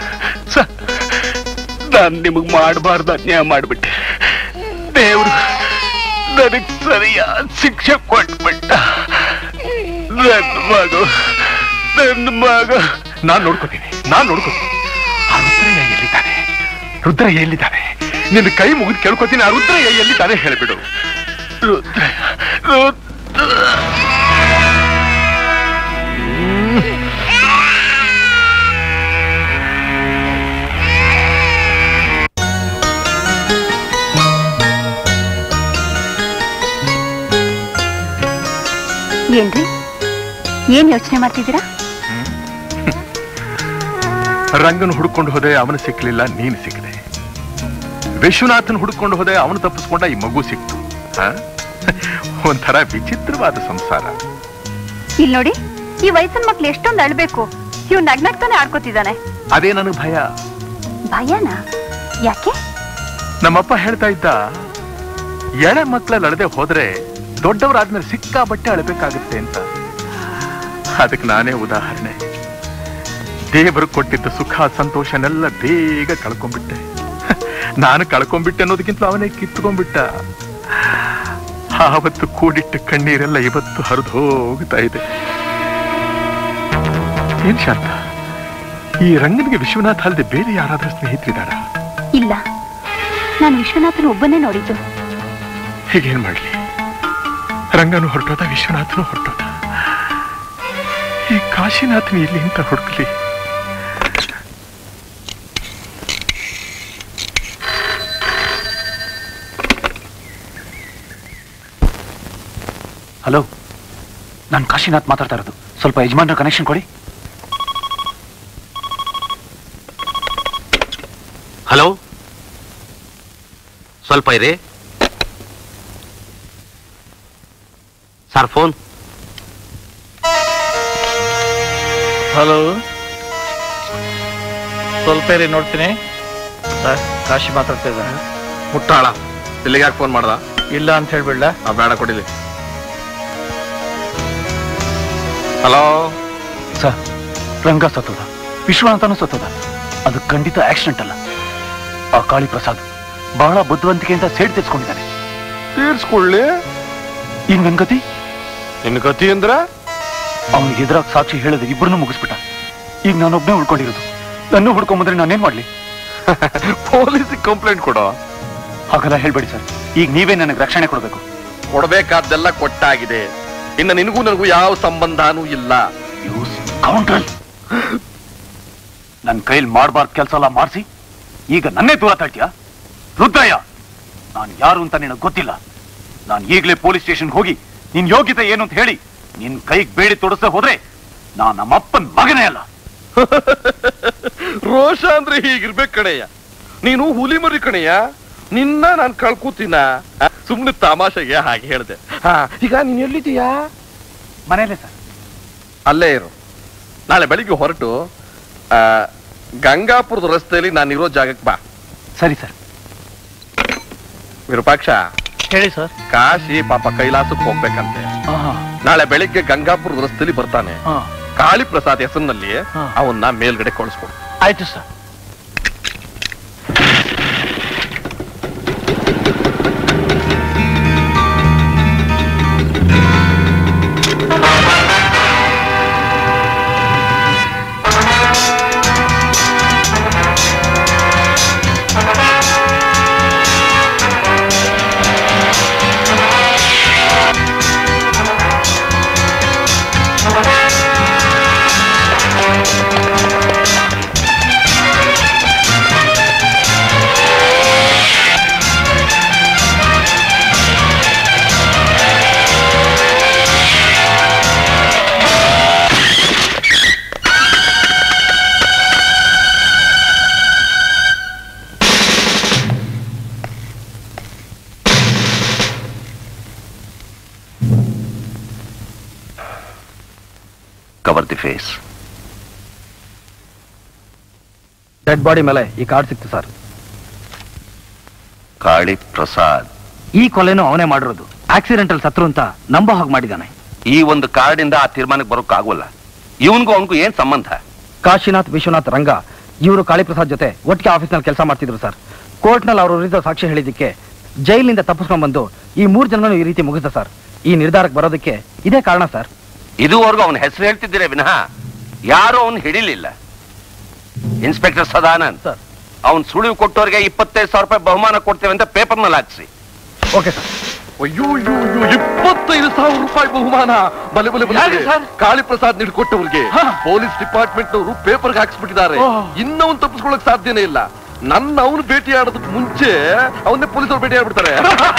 [SPEAKER 4] ನಾನ್ ನಿಮಗ್ ಮಾಡಬಾರ್ದು ಅನ್ಯಾಯ ಮಾಡ್ಬಿಟ್ಟೆ ದೇವ್ರು ನನಗ್ ಸರಿಯಾದ ಶಿಕ್ಷೆ ಕೊಟ್ಬಿಟ್ಟ ನನ್ನ ಮಗು ನನ್ನ ಮಗ
[SPEAKER 10] ನಾನ್ ನೋಡ್ಕೋತೀನಿ ನಾನ್ ನೋಡ್ಕೋತೀನಿ ಆ ರುದ್ರಯ್ಯ ಎಲ್ಲಿದ್ದಾನೆ ರುದ್ರಯ್ಯ ಎಲ್ಲಿದ್ದಾನೆ ನಿನ್ನ ಕೈ ಮುಗಿದು ಕೇಳ್ಕೊತೀನಿ ಆ ರುದ್ರಯ್ಯ ಎಲ್ಲಿದ್ದಾನೆ ಹೇಳ್ಬಿಡು
[SPEAKER 4] ರುದ್ರಯ್ಯ ರುದ್ರ
[SPEAKER 2] ಏನ್ರಿ ಏನ್ ಯೋಚನೆ ಮಾಡ್ತಿದ್ದೀರಾ
[SPEAKER 10] ರಂಗನ್ ಹುಡ್ಕೊಂಡು ಹೋದೆ ಅವನು ಸಿಕ್ಲಿಲ್ಲ ನೀನು ಸಿಕ್ಕಿದೆ ವಿಶ್ವನಾಥನ್ ಹುಡ್ಕೊಂಡು ಹೋದೆ ಅವನು ತಪ್ಪಿಸ್ಕೊಂಡ ಈ ಮಗು ಸಿಕ್ತು ಆ? ಒಂಥರ ವಿಚಿತ್ರವಾದ ಸಂಸಾರ
[SPEAKER 2] ಇಲ್ಲಿ ನೋಡಿ ಈ ವಯಸ್ಸಿನ ಮಕ್ಳು ಎಷ್ಟೊಂದು ಅಳ್ಬೇಕು ಇವ್ ನಗ್ನಗ್ತಾನೆ ಆಡ್ಕೋತಿದ್ದಾನೆ
[SPEAKER 10] ಅದೇ ನನಗೆ ಭಯ
[SPEAKER 2] ಭಯನಾ ಯಾಕೆ
[SPEAKER 10] ನಮ್ಮಪ್ಪ ಹೇಳ್ತಾ ಇದ್ದ ಎಳೆ ಮಕ್ಕಳಲ್ಲಿ ಅಳದೆ ಹೋದ್ರೆ ದೊಡ್ಡವರಾದ್ಮೇಲೆ ಸಿಕ್ಕಾಬಟ್ಟೆ ಅಳಬೇಕಾಗುತ್ತೆ ಅಂತ ಅದಕ್ಕೆ ನಾನೇ ಉದಾಹರಣೆ ದೇವರು ಕೊಟ್ಟಿದ್ದ ಸುಖ ಸಂತೋಷನೆಲ್ಲ ಬೇಗ ಕಳ್ಕೊಂಡ್ಬಿಟ್ಟೆ ನಾನು ಕಳ್ಕೊಂಡ್ಬಿಟ್ಟೆ ಅನ್ನೋದಕ್ಕಿಂತ ಅವನೇ ಕಿತ್ಕೊಂಡ್ಬಿಟ್ಟ ಆವತ್ತು ಕೂಡಿಟ್ಟ ಕಣ್ಣೀರೆಲ್ಲ ಇವತ್ತು ಹರಿದು ಹೋಗ್ತಾ ಇದೆ ಏನ್ ಶಾಂತ ಈ ರಂಗನಿಗೆ ವಿಶ್ವನಾಥ ಅಲ್ಲದೆ ಬೇರೆ ಯಾರಾದ್ರೂ ಸ್ನೇಹಿತರಿದ್ದಾರ
[SPEAKER 2] ಇಲ್ಲ ನಾನು ವಿಶ್ವನಾಥನ ಒಬ್ಬನೇ ನೋಡಿದ್ದು
[SPEAKER 10] ಹೀಗೇನ್ ಮಾಡ್ಲಿ ರಂಗನು ಹೊರಟೋದ ವಿಶ್ವನಾಥನು ಹೊರಟೋದ ಈ ಕಾಶಿನಾಥನ ಎಲ್ಲಿ ಅಂತ ಹುಡುಕ್ಲಿ
[SPEAKER 13] ಹಲೋ ನಾನು ಕಾಶಿನಾಥ್ ಮಾತಾಡ್ತಾ ಇರೋದು ಸ್ವಲ್ಪ ಯಜಮಾನ್ರ ಕನೆಕ್ಷನ್ ಕೊಡಿ
[SPEAKER 6] ಹಲೋ ಸ್ವಲ್ಪ ಇರಿ ಸರ್ ಫೋನ್
[SPEAKER 15] ಹಲೋ ಸ್ವಲ್ಪ ಇರಿ ನೋಡ್ತೀನಿ ಸರ್ ಕಾಶಿ ಮಾತಾಡ್ತಾ ಇದ್ದಾನೆ
[SPEAKER 10] ಮುಟ್ಟಾಳ ಇಲ್ಲಿಗೆ ಯಾಕೆ ಫೋನ್ ಮಾಡ್ದ
[SPEAKER 15] ಇಲ್ಲ ಅಂತ ಹೇಳ್ಬಿಡ್ಲ
[SPEAKER 10] ಆ ಬೇಡ ಕೊಡಿಲಿ ಹಲೋ
[SPEAKER 13] ಸರ್ ರಂಗ ಸತ್ತೋದ ವಿಶ್ವನಾಥನೂ ಸತ್ತೋದ ಅದು ಖಂಡಿತ ಆಕ್ಸಿಡೆಂಟ್ ಅಲ್ಲ ಆ ಕಾಳಿ ಪ್ರಸಾದ್ ಬಹಳ ಬುದ್ಧಿವಂತಿಕೆಯಿಂದ ಸೇಡ್ ತೆಗೆಸ್ಕೊಂಡಿದ್ದಾನೆ
[SPEAKER 10] ತೀರ್ಸ್ಕೊಳ್ಳಿ
[SPEAKER 13] ಈಗ ನನ್ ಗತಿ
[SPEAKER 10] ನಿನ್ನ ಗತಿ ಅಂದ್ರ
[SPEAKER 13] ಅವನಿಗೆ ಎದುರಾಗ ಸಾಕ್ಷಿ ಹೇಳಿದ ಇಬ್ಬರನ್ನೂ ಮುಗಿಸ್ಬಿಟ್ಟ ಈಗ ನಾನೊಬ್ನೇ ಉಳ್ಕೊಂಡಿರೋದು ನನ್ನೂ ಹುಡ್ಕೊಂಬಂದ್ರೆ ನಾನೇನ್ ಮಾಡ್ಲಿ
[SPEAKER 10] ಪೊಲೀಸಿಗೆ ಕಂಪ್ಲೇಂಟ್ ಕೊಡೋ
[SPEAKER 13] ಹಾಗೆಲ್ಲ ಹೇಳ್ಬೇಡಿ ಸರ್ ಈಗ ನೀವೇ ನನಗೆ ರಕ್ಷಣೆ ಕೊಡಬೇಕು
[SPEAKER 10] ಕೊಡ್ಬೇಕಾದ್ದೆಲ್ಲ ಕೊಟ್ಟಾಗಿದೆ ಇನ್ನು ನಿನಗೂ ನನಗೂ ಯಾವ ಸಂಬಂಧನೂ ಇಲ್ಲ
[SPEAKER 13] ಕೌಂಟರ್ ನನ್ನ ಕೈಲಿ ಮಾಡಬಾರ್ದು ಕೆಲಸ ಎಲ್ಲ ಮಾಡಿಸಿ ಈಗ ನನ್ನೇ ದೂರ ತಳ್ತೀಯ ರುದ್ರಯ್ಯ ನಾನು ಯಾರು ಅಂತ ನಿನಗೆ ಗೊತ್ತಿಲ್ಲ ನಾನು ಈಗಲೇ ಪೊಲೀಸ್ ಸ್ಟೇಷನ್ ಹೋಗಿ ನಿನ್ ಯೋಗ್ಯತೆ ಏನು ಅಂತ ಹೇಳಿ ನಿನ್ ಕೈಗೆ ಬೇಡಿ ತೊಡಸೆ ಹೋದ್ರೆ ನಾನು ನಮ್ಮಪ್ಪನ ಮಗನೇ ಅಲ್ಲ
[SPEAKER 10] ರೋಷ ಅಂದ್ರೆ ಹೀಗಿರ್ಬೇಕು ಕಣಯ್ಯ ನೀನು ಹುಲಿ ಮರಿ ಕಣಯ್ಯ ನಿನ್ನ ನಾನು ಕಳ್ಕೂತೀನ ಸುಮ್ನೆ ತಮಾಷೆಗೆ ಹಾಗೆ ಹೇಳ್ದೆ ಹಾ ಈಗ ನೀನ್ ಎಲ್ಲಿದ್ದೀಯಾ
[SPEAKER 13] ಮನೇಲೆ ಸರ್
[SPEAKER 10] ಅಲ್ಲೇ ಇರು ನಾಳೆ ಬೆಳಿಗ್ಗೆ ಹೊರಟು ಆ, ಗಂಗಾಪುರದ ರಸ್ತೆಯಲ್ಲಿ ನಾನು ಇರೋ ಜಾಗಕ್ಕೆ ಬಾ
[SPEAKER 13] ಸರಿ ಸರ್
[SPEAKER 10] ವಿರೂಪಾಕ್ಷ
[SPEAKER 15] ಹೇಳಿ ಸರ್
[SPEAKER 10] ಕಾಶಿ ಪಾಪ ಕೈಲಾಸಕ್ಕೆ ಹೋಗ್ಬೇಕಂತೆ ನಾಳೆ ಬೆಳಿಗ್ಗೆ ಗಂಗಾಪುರದ ರಸ್ತೆಯಲ್ಲಿ ಬರ್ತಾನೆ ಕಾಳಿ ಪ್ರಸಾದ್ ಹೆಸರಿನಲ್ಲಿ ಅವನ್ನ ಮೇಲ್ಗಡೆ ಕಳಿಸ್ಕೊಡು
[SPEAKER 15] ಆಯ್ತು sir
[SPEAKER 6] cover the face
[SPEAKER 13] dead body ಮೇಲೆ ಈ ಕಾರ್ಡ್ ಸಿಕ್ತು ಸರ್
[SPEAKER 6] ಕಾಳಿ ಪ್ರಸಾದ್
[SPEAKER 13] ಈ ಕೊಲೆನೂ ಅವನೇ ಮಾಡಿರೋದು ಆಕ್ಸಿಡೆಂಟಲ್ ಸತ್ರು ಅಂತ ನಂಬೋ ಹಾಗೆ ಮಾಡಿದ್ದಾನೆ
[SPEAKER 6] ಈ ಒಂದು ಕಾರ್ಡಿಂದ ಆ ತೀರ್ಮಾನಕ್ಕೆ ಬರೋಕ್ಕಾಗೋಲ್ಲ ಇವನ್ಗೂ ಅವನಿಗೂ ಏನ್ ಸಂಬಂಧ
[SPEAKER 13] ಕಾಶಿನಾಥ್ ವಿಶ್ವನಾಥ್ ರಂಗ ಇವರು ಕಾಳಿಪ್ರಸಾದ್ ಜೊತೆ ಒಟ್ಟಿಗೆ ಆಫೀಸ್ನಲ್ಲಿ ಕೆಲಸ ಮಾಡ್ತಿದ್ರು ಸರ್ ಕೋರ್ಟ್ನಲ್ಲಿ ಅವರು ವಿರುದ್ಧ ಸಾಕ್ಷಿ ಹೇಳಿದ್ದಕ್ಕೆ ಜೈಲಿನಿಂದ ತಪ್ಪಿಸ್ಕೊಂಡ್ ಬಂದು ಈ ಮೂರು ಜನನು ಈ ರೀತಿ ಮುಗಿಸ್ದ ಸರ್ ಈ ನಿರ್ಧಾರಕ್ಕೆ ಬರೋದಕ್ಕೆ ಇದೇ ಕಾರಣ ಸರ್
[SPEAKER 6] ಇದುವರೆಗೂ ಅವನ ಹೆಸರು ಹೇಳ್ತಿದ್ದೀರಾ ವಿನಃ ಯಾರು ಅವನು ಹಿಡಿಲಿಲ್ಲ ಇನ್ಸ್ಪೆಕ್ಟರ್ ಸದಾನಂದ್
[SPEAKER 13] ಸರ್
[SPEAKER 6] ಅವನ್ ಸುಳಿವು ಕೊಟ್ಟವ್ರಿಗೆ ಇಪ್ಪತ್ತೈದು ಸಾವಿರ ರೂಪಾಯಿ ಬಹುಮಾನ ಕೊಡ್ತೇವೆ ಅಂತ ಪೇಪರ್ನಲ್ಲಿ ಹಾಕ್ಸಿ
[SPEAKER 13] ಓಕೆ ಸರ್
[SPEAKER 10] ಅಯ್ಯೋ ಅಯ್ಯೋ ಅಯ್ಯೋ ಇಪ್ಪತ್ತೈದು ಸಾವಿರ ರೂಪಾಯಿ ಬಹುಮಾನ ಬಲೆ ಬಲೆ ಬಲೆ
[SPEAKER 15] ಯಾರಿಗೆ ಸರ್?
[SPEAKER 10] ಕಾಳಿ ಪ್ರಸಾದ್ ನೀಡ್ಕೊಟ್ಟವ್ರಿಗೆ ಪೊಲೀಸ್ ಡಿಪಾರ್ಟ್ಮೆಂಟ್ ನವರು ಪೇಪರ್ಗೆ ಹಾಕ್ಸ್ಬಿಟ್ಟಿದ್ದಾರೆ ಇನ್ನವನ್ ತಪ್ಪಿಸ್ಕೊಳಕ್ ಸಾಧ್ಯನೇ ಇಲ್ಲ ನನ್ನ ಅವನು ಭೇಟಿ ಆಡೋದಕ್ಕೆ ಮುಂಚೆ ಅವನ್ನೇ ಪೊಲೀಸರು ಭೇಟಿ ಆಡ್ಬಿಡ್ತಾರೆ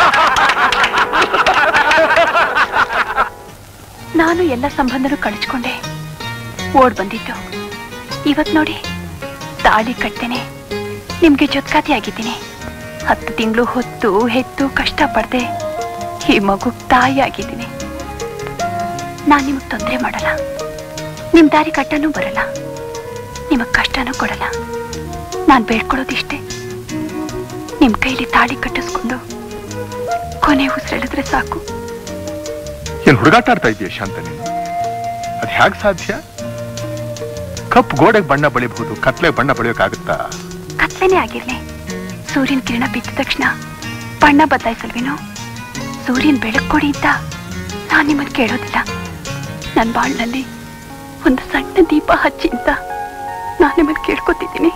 [SPEAKER 2] ನಾನು ಎಲ್ಲ ಸಂಬಂಧನೂ ಕಳಿಸ್ಕೊಂಡೆ ಓಡ್ ಬಂದಿದ್ದು ಇವತ್ ನೋಡಿ ತಾಳಿ ಕಟ್ತೇನೆ ನಿಮ್ಗೆ ಜೊತ್ಕಾತಿ ಆಗಿದ್ದೀನಿ ಹತ್ತು ತಿಂಗಳು ಹೊತ್ತು ಹೆತ್ತು ಕಷ್ಟ ಪಡ್ದೆ ಈ ಮಗು ತಾಯಿ ಆಗಿದ್ದೀನಿ ನಾನ್ ನಿಮಗ್ ತೊಂದರೆ ಮಾಡಲ್ಲ ನಿಮ್ ದಾರಿ ಕಟ್ಟನೂ ಬರಲ್ಲ ನಿಮಗ್ ಕಷ್ಟನೂ ಕೊಡಲ್ಲ ನಾನ್ ಬೇಡ್ಕೊಳ್ಳೋದಿಷ್ಟೇ ನಿಮ್ ಕೈಲಿ ತಾಳಿ ಕಟ್ಟಿಸ್ಕೊಂಡು ಕೊನೆ ಉಸಿರೆಳಿದ್ರೆ ಸಾಕು
[SPEAKER 10] ಏನ್ ಹುಡುಗಾಟ ಆಡ್ತಾ ಇದೆಯಾ ಶಾಂತ ನೀನು ಅದ್ ಹ್ಯಾಗ್ ಸಾಧ್ಯ ಕಪ್ಪು ಗೋಡೆಗೆ ಬಣ್ಣ ಬಳಿಬಹುದು ಕತ್ಲೆ ಬಣ್ಣ ಬಳಿಯೋಕ್ಕಾಗುತ್ತಾ
[SPEAKER 2] ಕತ್ಲೆನೇ ಆಗಿರ್ಲಿ ಸೂರ್ಯನ ಕಿರಣ ಬಿದ್ದ ತಕ್ಷಣ ಬಣ್ಣ ಬದಲಾಯಿಸಲ್ವೇನೋ ಸೂರ್ಯನ್ ಬೆಳಕು ಕೊಡಿ ಅಂತ ನಾನ್ ನಿಮ್ಮನ್ನ ಕೇಳೋದಿಲ್ಲ ನನ್ ಬಾಳ್ನಲ್ಲಿ ಒಂದು ಸಣ್ಣ ದೀಪ ಹಚ್ಚಿ ಅಂತ ನಾನ್ ನಿಮ್ಮನ್ನ ಕೇಳ್ಕೊತಿದ್ದೀನಿ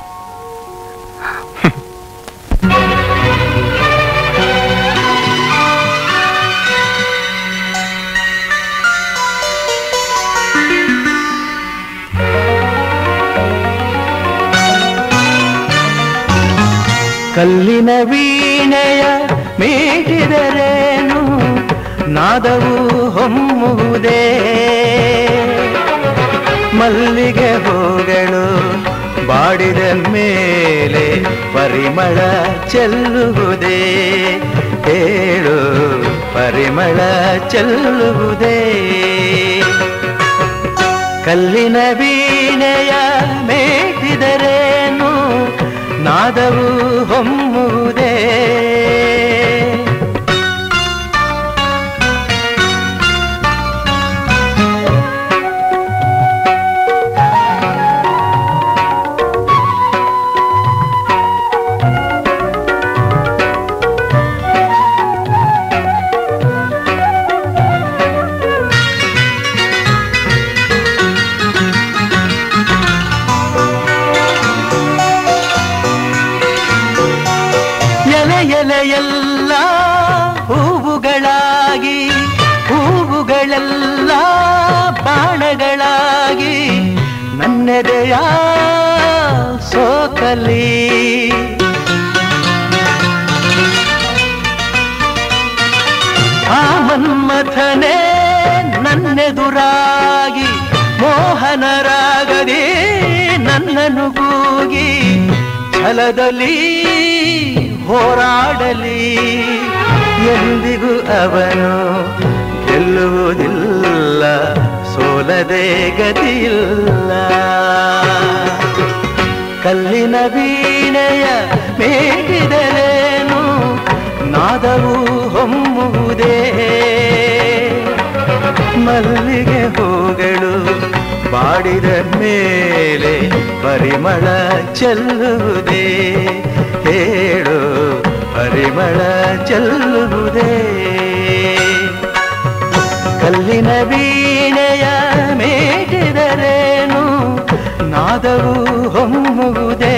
[SPEAKER 8] ಕಲ್ಲಿನ ವೀಣೆಯ ಮೀಟಿದರೇನು ನಾದವು ಹೊಮ್ಮುವುದೇ ಮಲ್ಲಿಗೆ ಹೂಗಳು ಬಾಡಿದ ಮೇಲೆ ಪರಿಮಳ ಚೆಲ್ಲುವುದೇ ಹೇಳು ಪರಿಮಳ ಚೆಲ್ಲುವುದೇ ಕಲ್ಲಿನ ವೀಣೆಯ ಮೇಟಿದರೇನು ನಾದವು ಹೊಮ್ಮುವುದೇ ಎಲೆ ಎಲೆಯೆಲ್ಲ ಹೂವುಗಳಾಗಿ ಹೂವುಗಳೆಲ್ಲ ಬಾಣಗಳಾಗಿ ನನ್ನೆದೆಯ ಸೋಕಲಿ ಆ ಮನ್ಮಥನೇ ನನ್ನೆದುರಾಗಿ ಮೋಹನರಾಗದೆ ನನ್ನನ್ನು ಕೂಗಿ ಛಲದಲ್ಲಿ ಹೋರಾಡಲಿ ಎಂದಿಗೂ ಅವನು ಗೆಲ್ಲುವುದಿಲ್ಲ ಸೋಲದೆ ಗತಿಯಿಲ್ಲ ಕಲ್ಲಿನ ವೀಣೆಯ ಮೇಟಿದರೇನು ನಾದವು ಹೊಮ್ಮುವುದೇ ಮಲ್ಲಿಗೆ ಹೂಗಳು ಬಾಡಿದ ಮೇಲೆ ಪರಿಮಳ ಚೆಲ್ಲುವುದೇ ಹೇಳು ಪರಿಮಳ ಚೆಲ್ಲುವುದೇ ಕಲ್ಲಿನ ವೀಣೆಯ ಮೇಟಿದರೇನು ನಾದವು ಹೊಮ್ಮುವುದೇ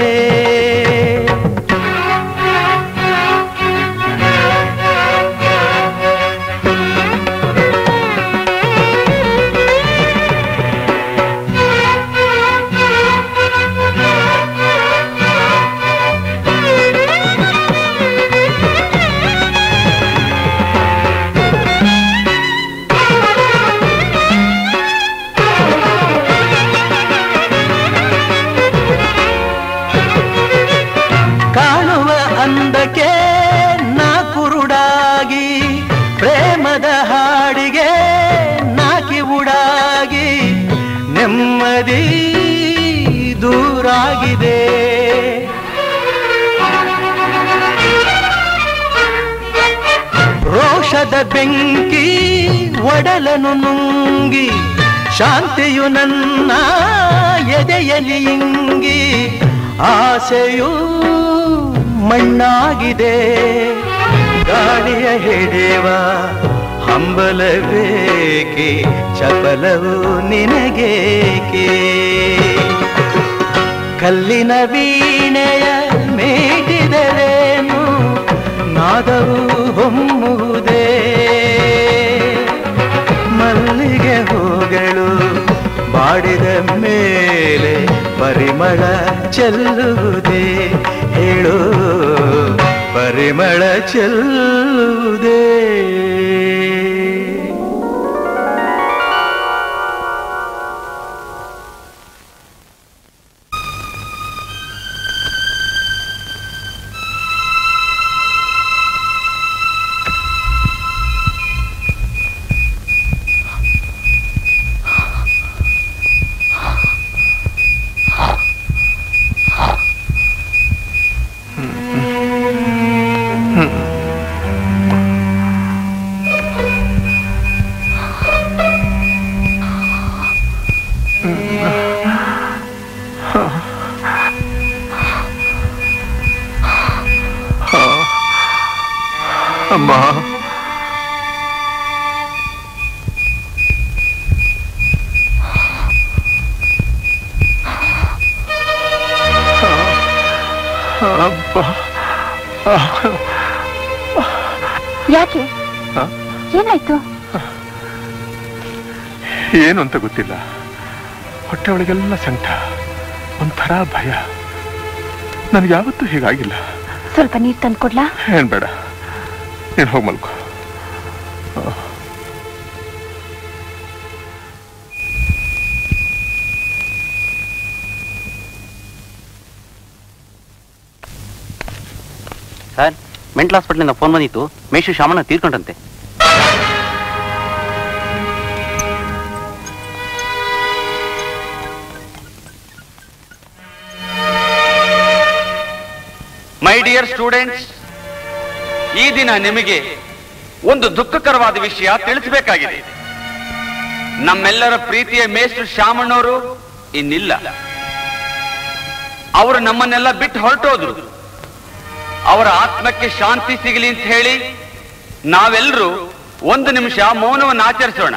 [SPEAKER 8] ಕಾಣುವ ಅಂದಕ್ಕೆ ನಾ ಕುರುಡಾಗಿ ಪ್ರೇಮದ ಹಾಡಿಗೆ ನಾಕಿ ಉಡಾಗಿ ನೆಮ್ಮದಿ ದೂರಾಗಿದೆ ರೋಷದ ಬೆಂಕಿ ಒಡಲನು ನುಂಗಿ ಶಾಂತಿಯು ನನ್ನ ಎದೆಯಲ್ಲಿ ಇಂಗಿ ಆಸೆಯು ಮಣ್ಣಾಗಿದೆ ಗಾಳಿಯ ಹಿಡಿಯುವ ಹಂಬಲಬೇಕೆ ಚಪಲವು ನಿನಗೇಕೆ ಕಲ್ಲಿನ ವೀಣೆಯ ಮೇಟಿದರೇನು ನಾದವು ಹೊಮ್ಮುವುದೇ ಮಲ್ಲಿಗೆ ಹೂಗಳು ಬಾಡಿದ ಮೇಲೆ ಪರಿಮಳ ಚೆಲ್ಲುವುದೇ ಹೇಳು ಪರಿಮಳ ಚೆಲ್ಲುವುದೇ
[SPEAKER 10] ಅಮ್ಮ ಅಪ್ಪ
[SPEAKER 2] ಯಾಕೆ
[SPEAKER 10] ಹ?
[SPEAKER 2] ಏನಾಯ್ತು
[SPEAKER 10] ಏನು ಅಂತ ಗೊತ್ತಿಲ್ಲ ಹೊಟ್ಟೆ ಒಳಗೆಲ್ಲ ಸಂಕಟ ಒಂಥರ ಭಯ ನನಗೆ ಯಾವತ್ತೂ ಹೀಗಾಗಿಲ್ಲ
[SPEAKER 2] ಸ್ವಲ್ಪ ನೀರ್ ತಂದ್ಕೊಡ್ಲಾ
[SPEAKER 10] ಏನ್ ಬೇಡ ನೀನು ಹೋಗಿ ಮಲ್ಕೋ
[SPEAKER 20] ಸರ್ ಮೆಂಟಲ್ ಹಾಸ್ಪಿಟ್ಲಿಂದ ಫೋನ್ ಬಂದಿತ್ತು ಮೇಷು ಶಾಮಣ್ಣ ತೀರ್ಕೊಂಡಂತೆ
[SPEAKER 21] ಮೈ ಡಿಯರ್ ಸ್ಟೂಡೆಂಟ್ಸ್ ಈ ದಿನ ನಿಮಗೆ ಒಂದು ದುಃಖಕರವಾದ ವಿಷಯ ತಿಳಿಸಬೇಕಾಗಿದೆ ನಮ್ಮೆಲ್ಲರ ಪ್ರೀತಿಯ ಮೇಷ್ಟ್ರು ಶಾಮಣ್ಣವರು ಇನ್ನಿಲ್ಲ ಅವರು ನಮ್ಮನ್ನೆಲ್ಲ ಬಿಟ್ಟು ಹೊರಟೋದ್ರು ಅವರ ಆತ್ಮಕ್ಕೆ ಶಾಂತಿ ಸಿಗಲಿ ಅಂತ ಹೇಳಿ ನಾವೆಲ್ಲರೂ ಒಂದು ನಿಮಿಷ ಮೌನವನ್ನು ಆಚರಿಸೋಣ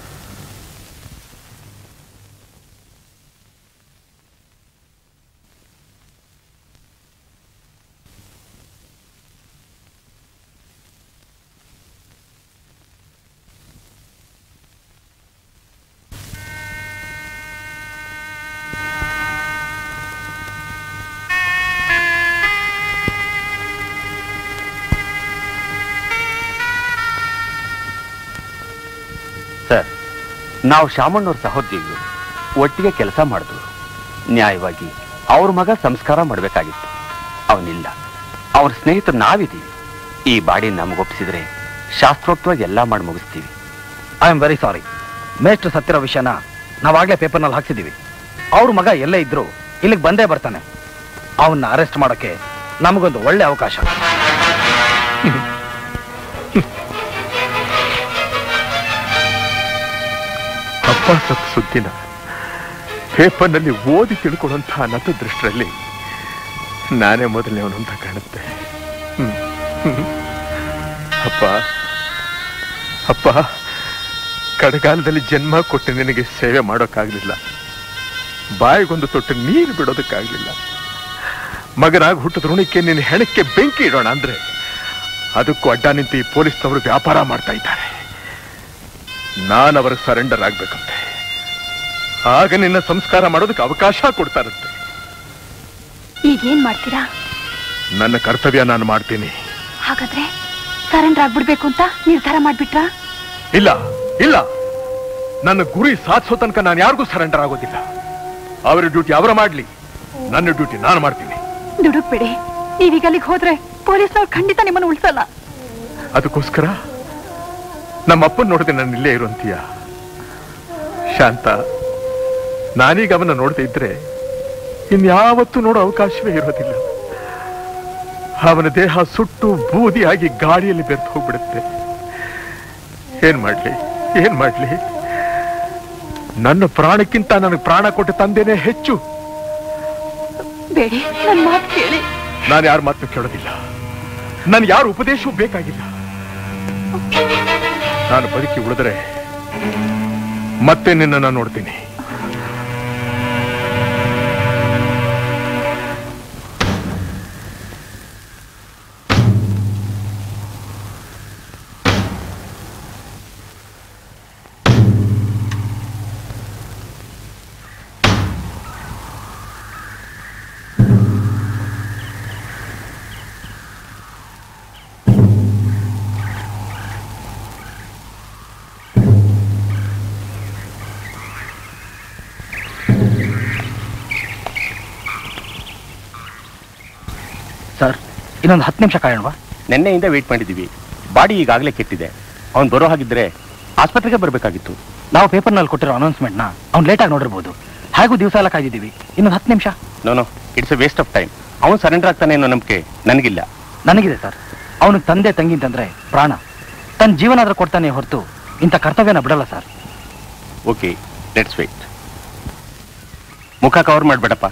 [SPEAKER 6] ಸರ್ ನಾವು ಶಾಮಣ್ಣವ್ರ ಸಹೋದ್ಯೋಗಿಗಳು ಒಟ್ಟಿಗೆ ಕೆಲಸ ಮಾಡಿದ್ರು ನ್ಯಾಯವಾಗಿ ಅವ್ರ ಮಗ ಸಂಸ್ಕಾರ ಮಾಡಬೇಕಾಗಿತ್ತು ಅವನಿಲ್ಲ ಅವ್ರ ಸ್ನೇಹಿತರು ನಾವಿದ್ದೀವಿ ಈ ಬಾಡಿ ನಮಗೊಪ್ಪಿಸಿದ್ರೆ ಶಾಸ್ತ್ರೋಕ್ತವಾಗಿ ಎಲ್ಲ ಮಾಡಿ ಮುಗಿಸ್ತೀವಿ
[SPEAKER 22] ಐ ಆಮ್ ವೆರಿ ಸಾರಿ ಮೇಷ್ಟ್ರು ಸತ್ತಿರೋ ವಿಷಯನ ನಾವಾಗ್ಲೇ ಪೇಪರ್ನಲ್ಲಿ ಹಾಕ್ಸಿದೀವಿ ಅವ್ರ ಮಗ ಎಲ್ಲೇ ಇದ್ರು ಇಲ್ಲಿಗೆ ಬಂದೇ ಬರ್ತಾನೆ ಅವನ್ನ ಅರೆಸ್ಟ್ ಮಾಡೋಕೆ ನಮಗೊಂದು ಒಳ್ಳೆ ಅವಕಾಶ
[SPEAKER 10] ಅಪ್ಪ ಸತ್ ಸುದ್ದಿನ ಪೇಪರ್ನಲ್ಲಿ ಓದಿ ತಿಳ್ಕೊಳ್ಳುವಂತಹ ನತದೃಷ್ಟರಲ್ಲಿ ನಾನೇ ಮೊದಲನೇವನು ಅಂತ ಕಾಣುತ್ತೆ ಹ್ಮ್. ಹ್ಮ್. ಅಪ್ಪ ಅಪ್ಪ ಕಡೆಗಾಲದಲ್ಲಿ ಜನ್ಮ ಕೊಟ್ಟು ನಿನಗೆ ಸೇವೆ ಮಾಡೋಕ್ಕಾಗ್ಲಿಲ್ಲ ಬಾಯಿಗೊಂದು ತೊಟ್ಟು ನೀರು ಬಿಡೋದಕ್ಕಾಗ್ಲಿಲ್ಲ ಮಗನಾಗಿ ಹುಟ್ಟಿದ ಋಣಕ್ಕೆ ನಿನ್ನ ಹೆಣಕ್ಕೆ ಬೆಂಕಿ ಇಡೋಣ ಅಂದ್ರೆ ಅದಕ್ಕೂ ಅಡ್ಡ ನಿಂತು ಈ ಪೊಲೀಸ್ನವರು ವ್ಯಾಪಾರ ಮಾಡ್ತಾ ಇದ್ದಾರೆ ನಾನು ಅವ್ರಿಗೆ ಸರೆಂಡರ್ ಆಗ್ಬೇಕಂತೆ ಆಗ ನಿನ್ನ ಸಂಸ್ಕಾರ ಮಾಡೋದಕ್ಕೆ ಅವಕಾಶ ಕೊಡ್ತಾರಂತೆ
[SPEAKER 2] ಈಗೇನ್ ಮಾಡ್ತೀರಾ
[SPEAKER 10] ನನ್ನ ಕರ್ತವ್ಯ ನಾನು ಮಾಡ್ತೀನಿ
[SPEAKER 2] ಹಾಗಾದ್ರೆ ಸರೆಂಡರ್ ಆಗ್ಬಿಡ್ಬೇಕು ಅಂತ ನಿರ್ಧಾರ ಮಾಡ್ಬಿಟ್ರಾ
[SPEAKER 10] ಇಲ್ಲ ಇಲ್ಲ ನನ್ನ ಗುರಿ ಸಾಧಿಸೋ ತನಕ ನಾನು ಯಾರಿಗೂ ಸರೆಂಡರ್ ಆಗೋದಿಲ್ಲ ಅವರ ಡ್ಯೂಟಿ ಅವರ ಮಾಡ್ಲಿ ನನ್ನ ಡ್ಯೂಟಿ ನಾನು ಮಾಡ್ತೀನಿ
[SPEAKER 2] ದುಡುಕ್ಬೇಡಿ ನೀವೀಗ ಅಲ್ಲಿಗೆ ಹೋದ್ರೆ ಪೊಲೀಸ್ನವ್ರು ಖಂಡಿತ ನಿಮ್ಮನ್ನು ಉಳಿಸಲ್ಲ
[SPEAKER 10] ಅದಕ್ಕೋಸ್ಕರ ನಮ್ಮ ಅಪ್ಪನ್ ನೋಡದೆ ನಾನು ಇಲ್ಲೇ ಇರುವಂತೀಯ ಶಾಂತ ನಾನೀಗ ಅವನ ನೋಡದೆ ಇದ್ರೆ ಇನ್ಯಾವತ್ತೂ ನೋಡೋ ಅವಕಾಶವೇ ಇರೋದಿಲ್ಲ ಅವನ ದೇಹ ಸುಟ್ಟು ಬೂದಿಯಾಗಿ ಗಾಳಿಯಲ್ಲಿ ಬೆರೆತು ಹೋಗ್ಬಿಡುತ್ತೆ ಏನ್ ಮಾಡ್ಲಿ ಏನ್ ಮಾಡ್ಲಿ ನನ್ನ ಪ್ರಾಣಕ್ಕಿಂತ ನನಗೆ ಪ್ರಾಣ ಕೊಟ್ಟ ತಂದೆನೇ ಹೆಚ್ಚು
[SPEAKER 2] ಬೇಡಿ ನನ್ ಮಾತು ಕೇಳಿ
[SPEAKER 10] ನಾನು ಯಾರ ಮಾತು ಕೇಳೋದಿಲ್ಲ ನನ್ ಯಾರ ಉಪದೇಶವೂ ಬೇಕಾಗಿಲ್ಲ ನಾನು ಬದುಕಿ ಉಳಿದರೆ ಮತ್ತೆ ನಿನ್ನನ್ನು ನೋಡ್ತೀನಿ
[SPEAKER 22] ಸರ್ ಇನ್ನೊಂದು ಹತ್ತು ನಿಮಿಷ ಕಾಯೋಣವಾ
[SPEAKER 6] ನಿನ್ನೆಯಿಂದ ವೇಟ್ ಮಾಡಿದ್ದೀವಿ ಬಾಡಿ ಈಗಾಗಲೇ ಕೆಟ್ಟಿದೆ ಅವನು ಬರೋ ಹಾಗಿದ್ರೆ ಆಸ್ಪತ್ರೆಗೆ ಬರಬೇಕಾಗಿತ್ತು
[SPEAKER 22] ನಾವು ಪೇಪರ್ನಲ್ಲಿ ಕೊಟ್ಟಿರೋ ಅನೌನ್ಸ್ಮೆಂಟ್ನ ಅವ್ನು ಲೇಟಾಗಿ ನೋಡಿರ್ಬೋದು ಹೇಗೂ ದಿವಸ ಎಲ್ಲ ಕಾಯ್ದಿದ್ದೀವಿ ಇನ್ನೊಂದು ಹತ್ತು ನಿಮಿಷ
[SPEAKER 6] no no it's a waste of time ಅವನು ಸರೆಂಡರ್ ಆಗ್ತಾನೆ ಅನ್ನೋ ನಂಬಿಕೆ ನನಗಿಲ್ಲ
[SPEAKER 22] ನನಗಿದೆ ಸರ್ ಅವನಿಗೆ ತಂದೆ ತಂಗಿ ಅಂತಂದ್ರೆ ಪ್ರಾಣ ತನ್ನ ಜೀವನ ಆದ್ರೂ ಕೊಡ್ತಾನೆ ಹೊರತು ಇಂಥ ಕರ್ತವ್ಯನ ಬಿಡಲ್ಲ ಸರ್
[SPEAKER 6] ಓಕೆ ಲೆಟ್ಸ್ ವೇಟ್ ಮುಖ ಕವರ್ ಮಾಡ್ಬೇಡಪ್ಪ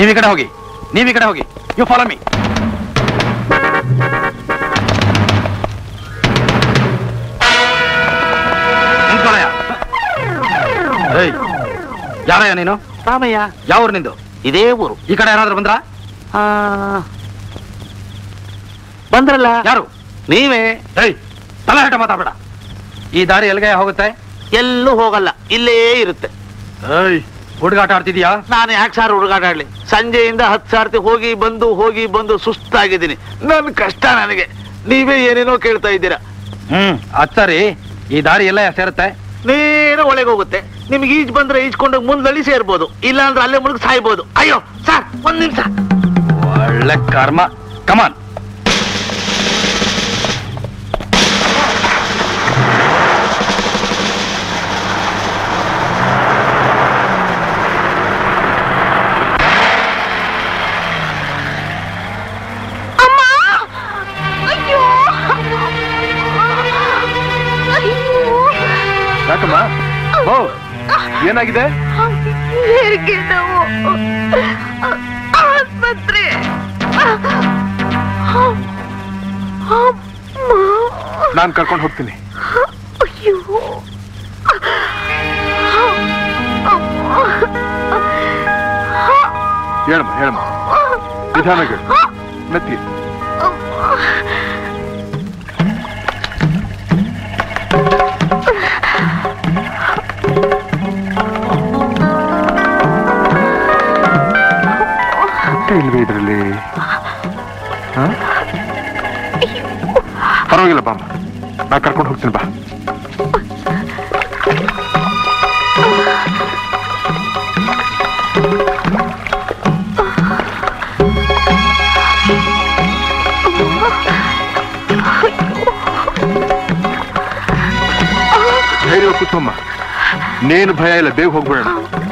[SPEAKER 22] ನೀವ್ ಈ ಕಡೆ ಹೋಗಿ ನೀವ್ ಈ ಕಡೆ ಹೋಗಿ ಯು ಫಾಲೋ ಮೀ ನಿಂತ್ಕೊಳ್ಳಯ್ಯ ಏಯ್ ಯಾರಯ್ಯ ನೀನು ರಾಮಯ್ಯ ಯಾವ ಊರು ನಿಂದು
[SPEAKER 15] ಇದೇ ಊರು
[SPEAKER 22] ಈ ಕಡೆ ಯಾರಾದ್ರೂ ಬಂದ್ರಾ
[SPEAKER 15] ಬಂದ್ರಲ್ಲ
[SPEAKER 22] ಯಾರು
[SPEAKER 15] ನೀವೇ
[SPEAKER 22] ಏಯ್ ತಲೆ ಹೆಟ ಮಾತಾಡಬೇಡ ಈ ದಾರಿ ಎಲ್ಲಿಗೆ ಹೋಗುತ್ತೆ
[SPEAKER 15] ಎಲ್ಲೂ ಹೋಗಲ್ಲ ಇಲ್ಲೇ ಇರುತ್ತೆ
[SPEAKER 22] ಏಯ್ ಹುಡುಗಾಟ ಆಡ್ತಿದ್ಯಾ
[SPEAKER 15] ನಾನು ಯಾಕೆ ಸಾರ್ ಹುಡುಗಾಟ ಆಡ್ಲಿ ಸಂಜೆಯಿಂದ ಹತ್ತು ಸಾರ್ತಿ ಹೋಗಿ ಬಂದು ಹೋಗಿ ಬಂದು ಸುಸ್ತಾಗಿದ್ದೀನಿ ನನ್ ಕಷ್ಟ ನನಗೆ ನೀವೇ ಏನೇನೋ ಕೇಳ್ತಾ ಇದ್ದೀರಾ
[SPEAKER 22] ಹ್ಮ್ ಅದ್ ಸರಿ ಈ ದಾರಿ ಎಲ್ಲ ಸೇರುತ್ತೆ
[SPEAKER 15] ನೇರ ಒಳಗೆ ಹೋಗುತ್ತೆ ನಿಮ್ಗೆ ಈಜ್ ಬಂದ್ರೆ ಈಜ್ಕೊಂಡು ಮುಂದಳಿ ಸೇರ್ಬೋದು ಇಲ್ಲ ಅಂದ್ರೆ ಅಲ್ಲೇ ಮುಳುಗ್ ಸಾಯ್ಬೋದು ಅಯ್ಯೋ ಸರ್ ಒಂದ್ ನಿಮಿಷ
[SPEAKER 22] ಒಳ್ಳೆ ಕರ್ಮ ಕಮಾನ್
[SPEAKER 10] ಯಾಕಮ್ಮ ಓ ಏನಾಗಿದೆ
[SPEAKER 12] ಹೆರಿಗೆ ನೋವು ಆಸ್ಪತ್ರೆ
[SPEAKER 10] ನಾನ್ ಕರ್ಕೊಂಡು ಹೋಗ್ತೀನಿ
[SPEAKER 12] ಅಯ್ಯೋ
[SPEAKER 10] ಹೇಳಮ್ಮ ಹೇಳಮ್ಮ ನಿಧಾನ ಹೇಳು ಮೆತ್ತಿ ಹೊಟ್ಟೆ ಇಲ್ವೇ ಇದರಲ್ಲಿ ಪರವಾಗಿಲ್ಲ ಬಾಮ್ಮ ನಾ ಕರ್ಕೊಂಡು ಹೋಗ್ತೀನಿ ಬಾ ಧೈರ್ಯ ಕೂತ್ಕೊಮ್ಮ ನೇನು ಭಯ ಇಲ್ಲ ಬೇಗ ಹೋಗ್ಬೇಡ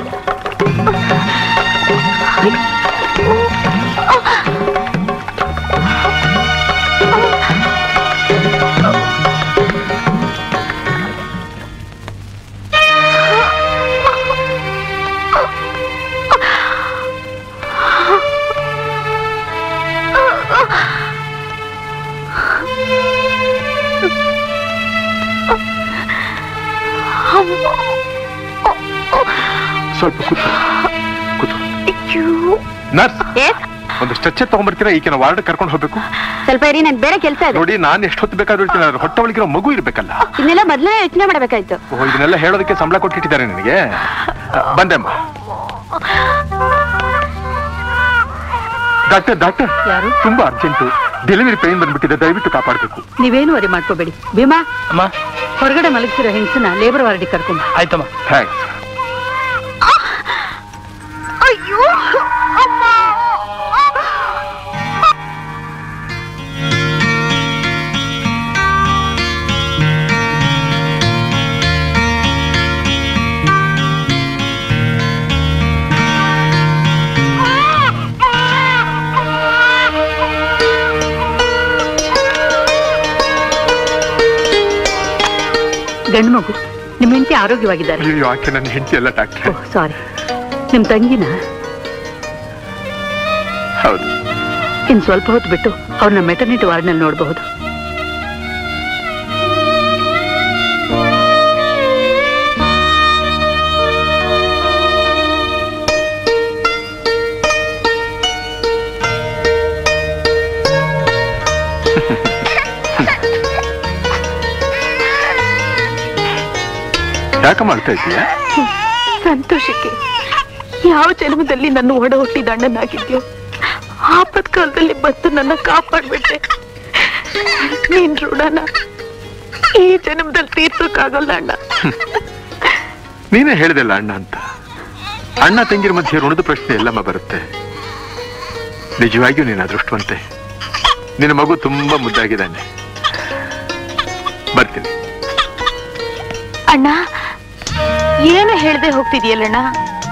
[SPEAKER 10] ಸ್ವಲ್ಪ ಕೂತ್ಕೊ ಕೂತ್ಕೊ ನರ್ಸ್ ಒಂದು ಸ್ಟ್ರೆಚರ್ ತಗೊಂಡ್ಬರ್ತೀರಾ ಈಗಿನ ವಾರ್ಡ್ ಕರ್ಕೊಂಡು ಹೋಗ್ಬೇಕು
[SPEAKER 1] ಸ್ವಲ್ಪ ಇರಿ ನನ್ ಬೇರೆ ಕೆಲಸ ಇದೆ
[SPEAKER 10] ನೋಡಿ ನಾನ್ ಎಷ್ಟು ಹೊತ್ತು ಬೇಕಾದ್ರೂ ಇರ್ತೀನಿ ಆದ್ರೆ ಹೊಟ್ಟೆ ಒಳಗಿರೋ ಮಗು ಇರ್ಬೇಕಲ್ಲ
[SPEAKER 1] ಇದನ್ನೆಲ್ಲ ಮೊದ್ಲೇ ಯೋಚನೆ ಮಾಡ್ಬೇಕಾಯ್ತು
[SPEAKER 10] ಓಹ್ ಇದನ್ನೆಲ್ಲ ಹೇಳೋದಕ್ಕೆ ಸಂಬಳ ಕೊಟ್ಟಿಟ್ಟಿದ್ದಾರೆ ನನಗೆ ಅ, ಬಂದೆಮ್ಮ ಡಾಕ್ಟರ್ ಡಾಕ್ಟರ್ ತುಂಬಾ ಅರ್ಜೆಂಟು ಡೆಲಿವರಿ ಪೇನ್ ಬಂದ್ಬಿಟ್ಟಿದೆ ದಯವಿಟ್ಟು ಕಾಪಾಡಬೇಕು
[SPEAKER 3] ನೀವೇನು ವರಿ ಮಾಡ್ಕೋಬೇಡಿ ಭೀಮಾ ಹೊರಗಡೆ ಮಲಗಿಸಿರೋ ಹೆಂಗಸನ್ನ ಲೇಬರ್ ವಾರ್ಡಿಗೆ ಕರ್ಕೊಂಬ
[SPEAKER 22] ಆಯ್ತಮ್ಮ
[SPEAKER 10] ಥ್ಯಾಂಕ್ಸ್
[SPEAKER 12] ಅಯ್ಯೋ ಅಮ್ಮ
[SPEAKER 3] ಗಂಡು ಮಗು ನಿಮ್ಮ ಹೆಂಡತಿ ಆರೋಗ್ಯವಾಗಿದ್ದಾರೆ
[SPEAKER 10] ಅಯ್ಯೋ ಆಕೆ ನನ್ನ ಹೆಂಡತಿ ಎಲ್ಲ ಡಾಕ್ಟರ್
[SPEAKER 3] ಸಾರಿ ನಿಮ್ ತಂಗಿನ
[SPEAKER 10] ಹೌದು
[SPEAKER 3] ಇನ್ ಸ್ವಲ್ಪ ಹೊತ್ತು ಬಿಟ್ಟು ಅವ್ರನ್ನ ಮೆಟರ್ನಿಟಿ ವಾರ್ಡ್ನಲ್ಲಿ ನೋಡಬಹುದು
[SPEAKER 10] ಯಾಕಮ್ಮ ಅಳ್ತಾ ಇದೀಯಾ
[SPEAKER 12] ಸಂತೋಷಕ್ಕೆ ಯಾವ ಜನ್ಮದಲ್ಲಿ ನನ್ನ ಒಡ ಹುಟ್ಟಿದ ಅಣ್ಣನಾಗಿದ್ಯೋ ಆಪತ್ ಕಾಲದಲ್ಲಿ ಬಂದು ನನ್ನ ಕಾಪಾಡ್ಬಿಟ್ಟೆ ನೀನ್ ಋಣನ ಈ ಜನ್ಮದಲ್ಲಿ ತೀರ್ಸಕ್ಕಾಗಲ್ಲ ಅಣ್ಣ
[SPEAKER 10] ನೀನೇ ಹೇಳಿದೆಲ್ಲ ಅಣ್ಣ ಅಂತ ಅಣ್ಣ ತಂಗಿರ ಮಧ್ಯೆ ಋಣದ ಪ್ರಶ್ನೆ ಎಲ್ಲಮ್ಮ ಬರುತ್ತೆ ನಿಜವಾಗಿಯೂ ನೀನು ಅದೃಷ್ಟವಂತೆ ನಿನ್ನ ಮಗು ತುಂಬಾ ಮುದ್ದಾಗಿದ್ದಾನೆ ಬರ್ತೀನಿ
[SPEAKER 12] ಅಣ್ಣ ಏನು ಹೇಳ್ದೆ ಹೋಗ್ತಿದ್ಯಲ್ಲಣ್ಣ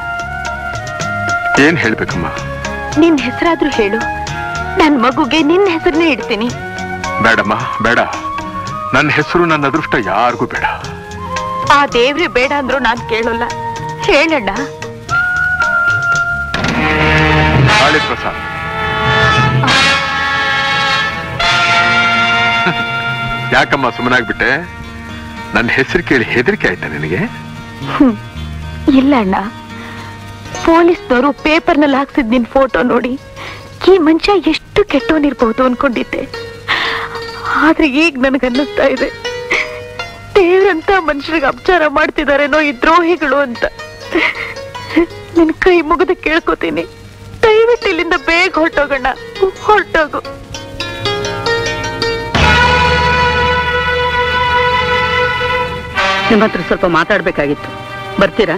[SPEAKER 10] ಏನ್ ಹೇಳ್ಬೇಕಮ್ಮ
[SPEAKER 12] ನಿನ್ ಹೆಸರಾದ್ರೂ ಹೇಳು ನನ್ ಮಗುಗೆ ನಿನ್ ಹೆಸರನ್ನೇ ಇಡ್ತೀನಿ
[SPEAKER 10] ಬೇಡಮ್ಮ ಬೇಡ ನನ್ನ ಹೆಸರು ನನ್ನ ಅದೃಷ್ಟ ಯಾರಿಗೂ ಬೇಡ
[SPEAKER 12] ಆ ದೇವ್ರೆ ಬೇಡ ಅಂದ್ರು ನಾನ್ ಕೇಳೋಲ್ಲ ಹೇಳಣ್ಣ
[SPEAKER 10] ಕಾಳಿ ಪ್ರಸಾದ್ ಯಾಕಮ್ಮ ಸುಮ್ಮನಾಗ್ಬಿಟ್ಟೆ ನನ್ನ ಹೆಸರು ಕೇಳಿ ಹೆದರಿಕೆ ಆಯ್ತಾ ನಿನಗೆ
[SPEAKER 12] ಹ್ಮ್. ಇಲ್ಲ ಅಣ್ಣ ಪೊಲೀಸ್ನವರು ಪೇಪರ್ನಲ್ಲಿ ಹಾಕ್ಸಿದ್ ನಿನ್ ಫೋಟೋ ನೋಡಿ ಈ ಮನುಷ್ಯ ಎಷ್ಟು ಕೆಟ್ಟವನಿರ್ಬಹುದು ಅನ್ಕೊಂಡಿದ್ದೆ ಆದ್ರೆ ಈಗ ನನಗನ್ನಿಸ್ತಾ ಇದೆ ದೇವ್ರಂತ ಮನುಷ್ಯರಿಗೆ ಅಪಚಾರ ಮಾಡ್ತಿದಾರೇನೋ ಈ ದ್ರೋಹಿಗಳು ಅಂತ ನಿನ್ ಕೈ ಮುಗಿದು ಕೇಳ್ಕೊತೀನಿ ದಯವಿಟ್ಟು ಇಲ್ಲಿಂದ ಬೇಗ ಹೊರಟೋಗೋಣ ಹೊರಟೋಗು
[SPEAKER 3] ನಿಮ್ಮ ಹತ್ರ ಸ್ವಲ್ಪ ಮಾತಾಡ್ಬೇಕಾಗಿತ್ತು ಬರ್ತೀರಾ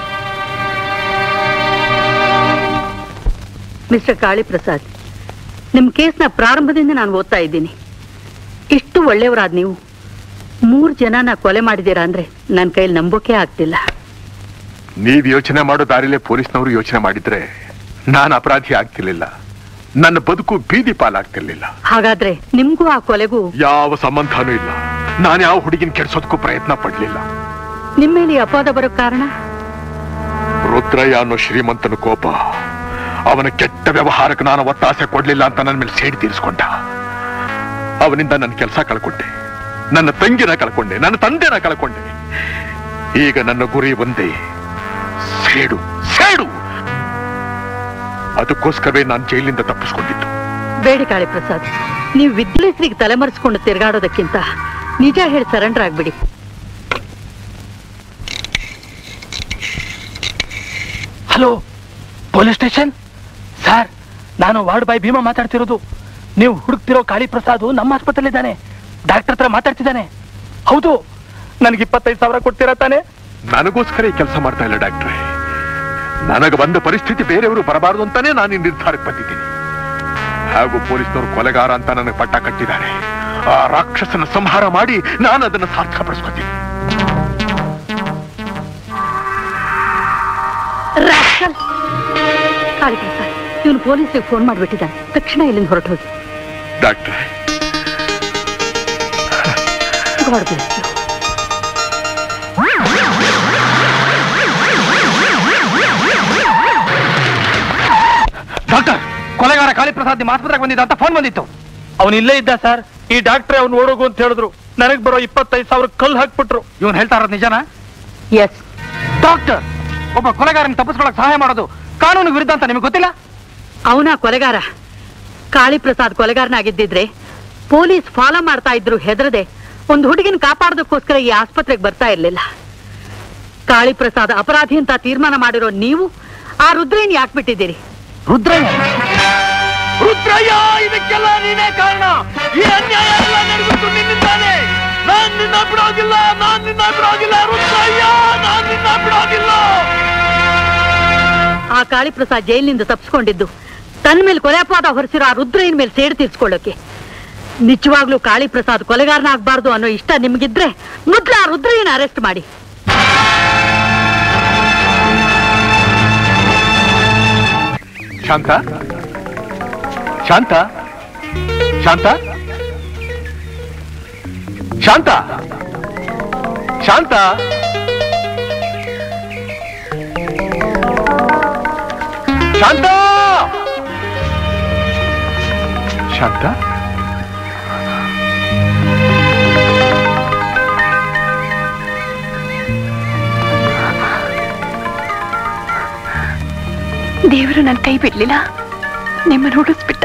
[SPEAKER 3] ಮಿಸ್ಟರ್ ಕಾಳಿ ಪ್ರಸಾದ್ ನಿಮ್ಮ ಕೇಸ್ನ ಪ್ರಾರಂಭದಿಂದ ನಾನು ಓದ್ತಾ ಇದ್ದೀನಿ ಇಷ್ಟು ಒಳ್ಳೆಯವರಾದ ನೀವು ಮೂರು ಜನನ ಕೊಲೆ ಮಾಡಿದ್ದೀರಾ ಅಂದ್ರೆ ನನ್ನ ಕೈಲಿ ನಂಬೋಕೆ ಆಗ್ತಿಲ್ಲ
[SPEAKER 10] ನೀವ್ ಯೋಚನೆ ಮಾಡೋ ದಾರಿಲೇ ಪೊಲೀಸ್ನವರು ಯೋಚನೆ ಮಾಡಿದ್ರೆ ನಾನು ಅಪರಾಧಿ ಆಗ್ತಿರ್ಲಿಲ್ಲ ನನ್ನ ಬದುಕು ಬೀದಿ ಪಾಲಾಗ್ತಿರ್ಲಿಲ್ಲ
[SPEAKER 3] ಹಾಗಾದ್ರೆ ನಿಮ್ಗೂ ಆ ಕೊಲೆಗೂ
[SPEAKER 10] ಯಾವ ಸಂಬಂಧನೂ ಇಲ್ಲ ನಾನು ಯಾವ ಹುಡುಗಿನ ಕೆಡ್ಸೋದಕ್ಕೂ ಪ್ರಯತ್ನ ಪಡ್ಲಿಲ್ಲ
[SPEAKER 3] ನಿಮ್ಮ ಮೇಲೆ ಈ ಅಪವಾದ ಬರೋ ಕಾರಣ
[SPEAKER 10] ರುದ್ರಯ್ಯ ಅನ್ನೋ ಶ್ರೀಮಂತನ ಕೋಪ ಅವನ ಕೆಟ್ಟ ವ್ಯವಹಾರಕ್ಕೆ ನಾನು ಒತ್ತಾಸೆ ಕೊಡ್ಲಿಲ್ಲ ಅಂತ ನನ್ನ ಮೇಲೆ ಸೇಡಿ ತೀರಿಸ್ಕೊಂಡ ಅವನಿಂದ ನನ್ನ ಕೆಲಸ ಕಳ್ಕೊಂಡೆ ನನ್ನ ತಂಗಿನ ಕಳ್ಕೊಂಡೆ ನನ್ನ ತಂದೆನ ಕಳ್ಕೊಂಡೆ ಈಗ ನನ್ನ ಗುರಿ ಒಂದೇ ಸೇಡು ಸೇಡು ಅದಕ್ಕೋಸ್ಕರವೇ ನಾನು ಜೈಲಿಂದ ತಪ್ಪಿಸ್ಕೊಂಡಿದ್ದು
[SPEAKER 3] ಬೇಡಿ ಕಾಳಿ ಪ್ರಸಾದ್ ನೀವು ವಿದ್ಯಾರ್ಥಿಗೆ ತಲೆಮರೆಸ್ಕೊಂಡು ತಿರುಗಾಡೋದಕ್ಕಿಂತ ನಿಜ ಹೇಳಿ ಸರೆಂಡರ್ ಆಗ್ಬಿಡಿ
[SPEAKER 13] ಹಲೋ ಪೊಲೀಸ್ ಸ್ಟೇಷನ್ ಸರ್ ನಾನು ವಾರ್ಡ್ ಬಾಯ್ ಭೀಮಾ ಮಾತಾಡ್ತಿರೋದು ನೀವು ಹುಡುಕ್ತಿರೋ ಕಾಳಿ ಪ್ರಸಾದ್ ನಮ್ಮ ಆಸ್ಪತ್ರೆಲಿದ್ದಾನೆ ಡಾಕ್ಟರ್ ಹತ್ರ ಮಾತಾಡ್ತಿದ್ದಾನೆ ಹೌದು ನನಗೆ ಇಪ್ಪತ್ತೈದು ಸಾವಿರ ಕೊಡ್ತೀರಾ ತಾನೆ
[SPEAKER 10] ನನಗೋಸ್ಕರ ಈ ಕೆಲಸ ಮಾಡ್ತಾ ಇಲ್ಲ ಡಾಕ್ಟ್ರೆ ನನಗೆ ಬಂದ ಪರಿಸ್ಥಿತಿ ಬೇರೆಯವರು ಬರಬಾರದು ಅಂತಾನೆ ನಾನು ಈ ನಿರ್ಧಾರಕ್ಕೆ ಬಂದಿದ್ದೀನಿ ಹಾಗೂ ಪೊಲೀಸ್ನವರು ಕೊಲೆಗಾರ ಅಂತ ನನಗೆ ಪಟ್ಟ ಕಟ್ಟಿದ್ದಾರೆ ಆ ರಾಕ್ಷಸನ ಸಂಹಾರ ಮಾಡಿ ನಾನು ಅದನ್ನು ಸಾರ್ಥಕಪಡಿಸ್ಕೊತೀನಿ
[SPEAKER 3] ರಾಸ್ಕಲ್. ಕಾಳಿ ಪ್ರಸಾದ್ ಇವನು ಪೊಲೀಸರಿಗೆ ಫೋನ್ ಮಾಡಿಬಿಟ್ಟಿದ್ದಾನೆ ತಕ್ಷಣ ಇಲ್ಲಿಂದ ಹೊರಟು ಹೋಗಿ
[SPEAKER 10] ಡಾಕ್ಟ್ರೆ
[SPEAKER 3] ಗಾಡ್ ಬ್ಲೆಸ್ ಯು
[SPEAKER 13] ಡಾಕ್ಟರ್ ಕೊಲೆಗಾರ ಕಾಳಿ ಪ್ರಸಾದ್ ನಿಮ್ಮ ಆಸ್ಪತ್ರೆಗೆ ಬಂದಿದ್ದ ಅಂತ ಫೋನ್ ಬಂದಿತ್ತು ಅವನು ಇಲ್ಲೇ ಇದ್ದ ಸರ್ ಈ ಡಾಕ್ಟ್ರೆ ಅವ್ನು ಓಡೋಗು ಅಂತ ಹೇಳಿದ್ರು ನನಗ್ ಬರೋ ಇಪ್ಪತ್ತೈದು ಸಾವಿರ ಕಲ್ಲು ಹಾಕ್ಬಿಟ್ರು ಇವನು ಹೇಳ್ತಾ ಇರೋದು ನಿಜನಾ
[SPEAKER 3] ಎಸ್
[SPEAKER 13] ಡಾಕ್ಟರ್ ಒಬ್ಬ ಕೊಲೆಗಾರನ ತಪ್ಪಿಸ್ಕೊಳಕ್ ಸಹಾಯ ಮಾಡೋದು ಕಾನೂನು ವಿರುದ್ಧ ಅಂತ ನಿಮಗೆ ಗೊತ್ತಿಲ್ಲ
[SPEAKER 3] ಅವನ ಕೊಲೆಗಾರ ಕಾಳಿ ಪ್ರಸಾದ್ ಕೊಲೆಗಾರನಾಗಿದ್ದಿದ್ರೆ ಪೊಲೀಸ್ ಫಾಲೋ ಮಾಡ್ತಾ ಇದ್ರು ಹೆದರದೆ ಒಂದು ಹುಡುಗಿನ ಕಾಪಾಡೋದಕ್ಕೋಸ್ಕರ ಈ ಆಸ್ಪತ್ರೆಗೆ ಬರ್ತಾ ಇರ್ಲಿಲ್ಲ ಕಾಳಿ ಪ್ರಸಾದ್ ಅಪರಾಧಿ ಅಂತ ತೀರ್ಮಾನ ಮಾಡಿರೋ ನೀವು ಆ ರುದ್ರೇನ್ ಯಾಕೆ ಬಿಟ್ಟಿದ್ದೀರಿ
[SPEAKER 13] ರುದ್ರಯ್ಯ
[SPEAKER 14] ರುದ್ರಯ್ಯ ಇದಕ್ಕೆಲ್ಲ ನೀನೇ ಕಾರಣ ಈ ಅನ್ಯಾಯ ಎಲ್ಲ ನಡೆದಿದ್ದು ನಿನ್ನಿಂದಾನೆ ನಾನ್ ನಿನ್ನ ಬಿಡೋದಿಲ್ಲ ನಾನ್ ನಿನ್ನ ಬಿಡೋದಿಲ್ಲ ರುದ್ರಯ್ಯ ನಾನ್ ನಿನ್ನ ಬಿಡೋದಿಲ್ಲ
[SPEAKER 3] ಆ ಕಾಳಿ ಪ್ರಸಾದ್ ಜೈಲಿನಿಂದ ತಪ್ಪಿಸ್ಕೊಂಡಿದ್ದು ತನ್ನ ಮೇಲೆ ಕೊಲೆ ಅಪವಾದ ಹೊರಿಸಿರೋ ಆ ರುದ್ರಯ್ಯನ ಮೇಲೆ ಸೇಡು ತೀರ್ಸ್ಕೊಳ್ಳೋಕೆ ನಿಜವಾಗ್ಲೂ ಕಾಳಿ ಪ್ರಸಾದ್ ಕೊಲೆಗಾರನ ಆಗ್ಬಾರ್ದು ಅನ್ನೋ ಇಷ್ಟ ನಿಮ್ಗಿದ್ರೆ ಮೊದ್ಲು ಆ ರುದ್ರಯ್ಯನ ಅರೆಸ್ಟ್ ಮಾಡಿ
[SPEAKER 10] ಶಾಂತ ಶಾಂತ ಶಾಂತ ಶಾಂತ ಶಾಂತ ಶಾಂತ ಶಾಂತ
[SPEAKER 12] ದೇವರು ನನ್ನ ಕೈ ಬಿಡ್ಲಿಲ್ಲ ನಿಮ್ಮನ್ನು ಹುಡುಸ್ಬಿಟ್ಟ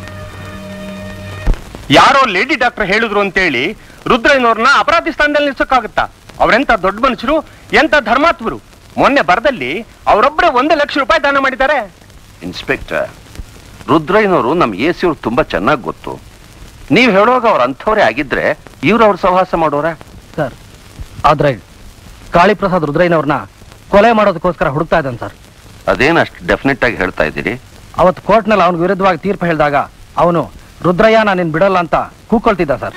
[SPEAKER 5] ಯಾರೋ ಲೇಡಿ ಡಾಕ್ಟರ್ ಹೇಳಿದ್ರು ಅಂತೇಳಿ ರುದ್ರಯ್ಯನವ್ರನ್ನ ಅಪರಾಧಿ ಸ್ಥಾನದಲ್ಲಿ ನಿಲ್ಸಕ್ಕಾಗುತ್ತಾ ಅವ್ರೆಂತ ದೊಡ್ಡ ಮನುಷ್ಯರು ಎಂತ ಧರ್ಮಾತ್ಮರು ಮೊನ್ನೆ ಬರದಲ್ಲಿ ಅವರೊಬ್ಬರೇ ಒಂದು ಲಕ್ಷ ರೂಪಾಯಿ ದಾನ ಮಾಡಿದ್ದಾರೆ
[SPEAKER 6] ಇನ್ಸ್ಪೆಕ್ಟರ್ ರುದ್ರಯ್ಯನವರು ನಮ್ ಎ ಸಿ ಅವ್ರು ತುಂಬಾ ಚೆನ್ನಾಗಿ ಗೊತ್ತು ನೀವ್ ಹೇಳುವಾಗ ಅವ್ರ ಅಂಥವ್ರೇ ಆಗಿದ್ರೆ ಇವ್ರು ಅವ್ರ ಸಹವಾಸ ಮಾಡೋರ
[SPEAKER 22] ಸರ್ ಆದ್ರೆ ಕಾಳಿ ಪ್ರಸಾದ್ ರುದ್ರಯ್ಯನವ್ರನ್ನ ಕೊಲೆ ಮಾಡೋದಕ್ಕೋಸ್ಕರ ಹುಡುಕ್ತಾ ಇದ್ದಾನೆ ಸರ್
[SPEAKER 6] ಅದೇನ್ ಅಷ್ಟು ಡೆಫಿನೆಟ್ ಆಗಿ ಹೇಳ್ತಾ ಇದ್ದೀರಿ
[SPEAKER 22] ಅವತ್ತು ಕೋರ್ಟ್ನಲ್ಲಿ ಅವನ ವಿರುದ್ಧವಾಗಿ ತೀರ್ಪು ಹೇಳಿದಾಗ ಅವನು ರುದ್ರಯ್ಯ ನಾನು ನಿನ್ ಬಿಡಲ್ಲ ಅಂತ ಕೂಕೊಳ್ತಿದ್ದ ಸರ್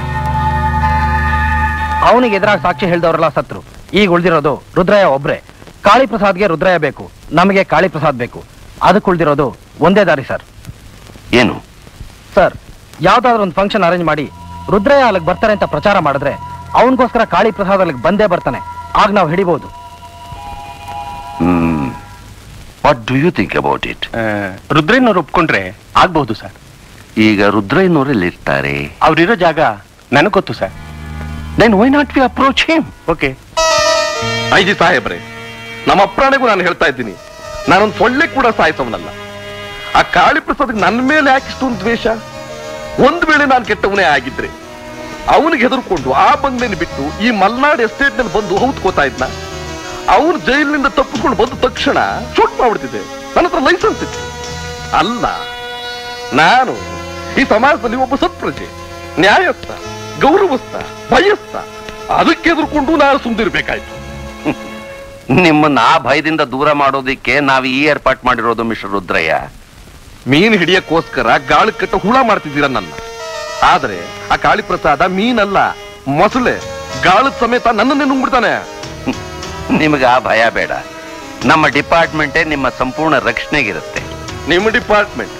[SPEAKER 22] ಅವನಿಗೆ ಎದುರಾಗಿ ಸಾಕ್ಷಿ ಹೇಳಿದವರೆಲ್ಲ ಸತ್ರು ಈಗ ಉಳಿದಿರೋದು ರುದ್ರಯ್ಯ ಒಬ್ರೆ ಕಾಳಿ ಪ್ರಸಾದ್ಗೆ ರುದ್ರಯ್ಯ ಬೇಕು ನಮಗೆ ಕಾಳಿ ಪ್ರಸಾದ್ ಬೇಕು ಅದಕ್ಕೆ ಉಳಿದಿರೋದು ಒಂದೇ ದಾರಿ ಸರ್
[SPEAKER 6] ಏನು
[SPEAKER 22] ಸರ್ ಯಾವ್ದಾದ್ರು ಒಂದು ಫಂಕ್ಷನ್ ಅರೇಂಜ್ ಮಾಡಿ ರುದ್ರಯ್ಯ ಅಲ್ಲಿಗೆ ಬರ್ತಾರೆ ಅಂತ ಪ್ರಚಾರ ಮಾಡಿದ್ರೆ ಅವನಿಗೋಸ್ಕರ ಕಾಳಿ ಪ್ರಸಾದ್ ಅಲ್ಲಿಗೆ ಬಂದೇ ಬರ್ತಾನೆ ಆಗ ನಾವು ಹಿಡಿಬಹುದು
[SPEAKER 6] hmm what do you think about it
[SPEAKER 5] ರುದ್ರಯ್ಯನವ್ರು ಒಪ್ಕೊಂಡ್ರೆ ಆಗ್ಬಹುದು ಸರ್
[SPEAKER 6] ಈಗ ರುದ್ರಯ್ಯನವರಲ್ಲಿ ಇರ್ತಾರೆ
[SPEAKER 5] ಅವ್ರಿರೋ ಜಾಗ ನನಗೆ ಗೊತ್ತು sir
[SPEAKER 6] then why not we approach him
[SPEAKER 5] okay
[SPEAKER 10] I G ಸಾಹೇಬ್ರೆ ನಮ್ಮ ಅಪ್ರಾಣಿಗೂ ನಾನು ಹೇಳ್ತಾ ಇದ್ದೀನಿ ನಾನೊಂದು ಸೊಳ್ಳೆ ಕೂಡ ಸಾಯಿಸವನಲ್ಲ ಆ ಕಾಳಿ ಪ್ರಸಾದ್ ನನ್ನ ಮೇಲೆ ಯಾಕೆ ಇಷ್ಟೊಂದು ದ್ವೇಷ ಒಂದ್ ವೇಳೆ ನಾನು ಕೆಟ್ಟವನೇ ಆಗಿದ್ರೆ ಅವನಿಗೆ ಹೆದರ್ಕೊಂಡು ಆ ಬಂಗ್ಲೆನ ಬಿಟ್ಟು ಈ ಮಲ್ನಾಡ್ ಎಸ್ಟೇಟ್ ನಲ್ಲಿ ಬಂದು ಹೌದ್ಕೋತಾ ಇದ್ನ ಅವನು ಜೈಲಿನಿಂದ ತಪ್ಪಿಸ್ಕೊಂಡು ಬಂದ ತಕ್ಷಣ ಶೂಟ್ ಮಾಡ್ಬಿಡ್ತಿದ್ದೆ ನನ್ನ ಹತ್ರ ಲೈಸೆನ್ಸ್ ಇತ್ತು ಅಲ್ಲ ನಾನು ಈ ಸಮಾಜದಲ್ಲಿ ಒಬ್ಬ ಸತ್ಪ್ರಜೆ ನ್ಯಾಯಸ್ಥ ಗೌರವಸ್ಥ ಭಯಸ್ಥ ಅದಕ್ಕೆ ಎದುರ್ಕೊಂಡು ನಾನು ಸುಮ್ದಿರ್ಬೇಕಾಯ್ತು
[SPEAKER 6] ನಿಮ್ಮನ್ನ ಆ ಭಯದಿಂದ ದೂರ ಮಾಡೋದಿಕ್ಕೆ ನಾವು ಈ ಏರ್ಪಾಟ್ ಮಾಡಿರೋದು ಮಿಸ್ಟರ್ ರುದ್ರಯ್ಯ
[SPEAKER 10] ಮೀನ್ ಹಿಡಿಯಕ್ಕೋಸ್ಕರ ಗಾಳಿ ಕಟ್ಟ ಹುಳ ಮಾಡ್ತಿದ್ದೀರ ನನ್ನ ಆದ್ರೆ ಆ ಕಾಳಿ ಪ್ರಸಾದ ಮೀನಲ್ಲ ಮೊಸಳೆ ಗಾಳದ ಸಮೇತ ನನ್ನನ್ನೇ ನುಂಗ್ಬಿಡ್ತಾನೆ
[SPEAKER 6] ನಿಮಗೆ ಆ ಭಯ ಬೇಡ ನಮ್ಮ ಡಿಪಾರ್ಟ್ಮೆಂಟೇ ನಿಮ್ಮ ಸಂಪೂರ್ಣ ರಕ್ಷಣೆಗಿರುತ್ತೆ
[SPEAKER 10] ನಿಮ್ಮ ಡಿಪಾರ್ಟ್ಮೆಂಟ್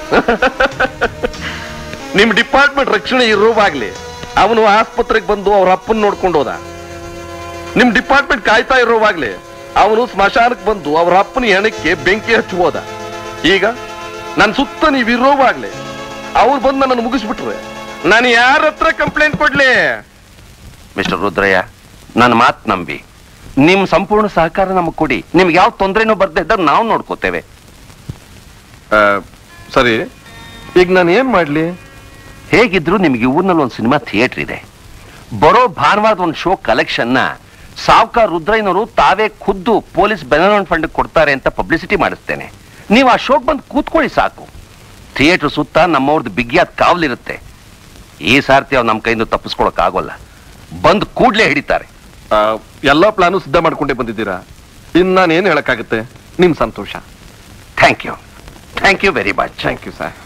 [SPEAKER 10] ನಿಮ್ ಡಿಪಾರ್ಟ್ಮೆಂಟ್ ರಕ್ಷಣೆ ಇರೋವಾಗ್ಲಿ ಅವನು ಆಸ್ಪತ್ರೆಗೆ ಬಂದು ಅವ್ರ ಅಪ್ಪನ್ ನೋಡ್ಕೊಂಡು ಹೋದ ನಿಮ್ ಡಿಪಾರ್ಟ್ಮೆಂಟ್ ಕಾಯ್ತಾ ಇರೋವಾಗ್ಲಿ ಅವನು ಸ್ಮಶಾನಕ್ಕೆ ಬಂದು ಅವ್ರ ಅಪ್ಪನ ಹೆಣಕ್ಕೆ ಬೆಂಕಿ ಹಚ್ಚಿ ಹೋದ ಈಗ ನನ್ ಸುತ್ತ ನೀವ್ ಇರೋವಾಗ್ಲಿ ಅವ್ರು ಬಂದು ನನ್ನನ್ನು ಮುಗಿಸ್ಬಿಟ್ರೆ ನಾನು ಯಾರ ಹತ್ರ ಕಂಪ್ಲೇಂಟ್ ಕೊಡ್ಲಿ
[SPEAKER 6] ಮಿಸ್ಟರ್ ರುದ್ರಯ್ಯ ನನ್ನ ಮಾತು ನಂಬಿ ನಿಮ್ ಸಂಪೂರ್ಣ ಸಹಕಾರ ನಮಗೆ ಕೊಡಿ ನಿಮ್ಗೆ ಯಾವ ತೊಂದರೆನೂ ಬರ್ದೇ ಇದ್ದಾಗ ನಾವು ನೋಡ್ಕೋತೇವೆ
[SPEAKER 10] ಸರಿ ಈಗ ನಾನು ಏನ್ ಮಾಡ್ಲಿ
[SPEAKER 6] ಹೇಗಿದ್ರು ನಿಮ್ಗೆ ಊರ್ನಲ್ಲಿ ಒಂದು ಸಿನಿಮಾ ಥಿಯೇಟರ್ ಇದೆ ಬರೋ ಭಾನುವಾರದ ಒಂದು ಶೋ ಕಲೆಕ್ಷನ್ ನ ಸಾವ್ಕಾರ್ ರುದ್ರಯ್ಯನವರು ತಾವೇ ಖುದ್ದು ಪೊಲೀಸ್ ಬೆನರನ್ ಫಂಡ್ ಕೊಡ್ತಾರೆ ಅಂತ ಪಬ್ಲಿಸಿಟಿ ಮಾಡಿಸ್ತೇನೆ ನೀವು ಆ ಶೋಕ್ ಬಂದು ಕೂತ್ಕೊಳ್ಳಿ ಸಾಕು ಥಿಯೇಟರ್ ಸುತ್ತ ನಮ್ಮವ್ರದ್ದು ಬಿಗಿಯಾದ ಕಾವಲಿರುತ್ತೆ ಈ ಸಾರ್ತಿ ಅವ್ರು ನಮ್ಮ ಕೈಯಿಂದ ತಪ್ಪಿಸ್ಕೊಳಕ್ ಆಗೋಲ್ಲ ಬಂದು ಕೂಡ್ಲೇ ಹಿಡಿತಾರೆ
[SPEAKER 10] ಎಲ್ಲಾ ಪ್ಲಾನು ಸಿದ್ಧ ಮಾಡ್ಕೊಂಡೇ ಬಂದಿದ್ದೀರಾ ಇನ್ ನಾನು ಏನ್ ಹೇಳಕ್ಕಾಗುತ್ತೆ ನಿಮ್ ಸಂತೋಷ
[SPEAKER 6] thank you thank you very much
[SPEAKER 10] thank you sir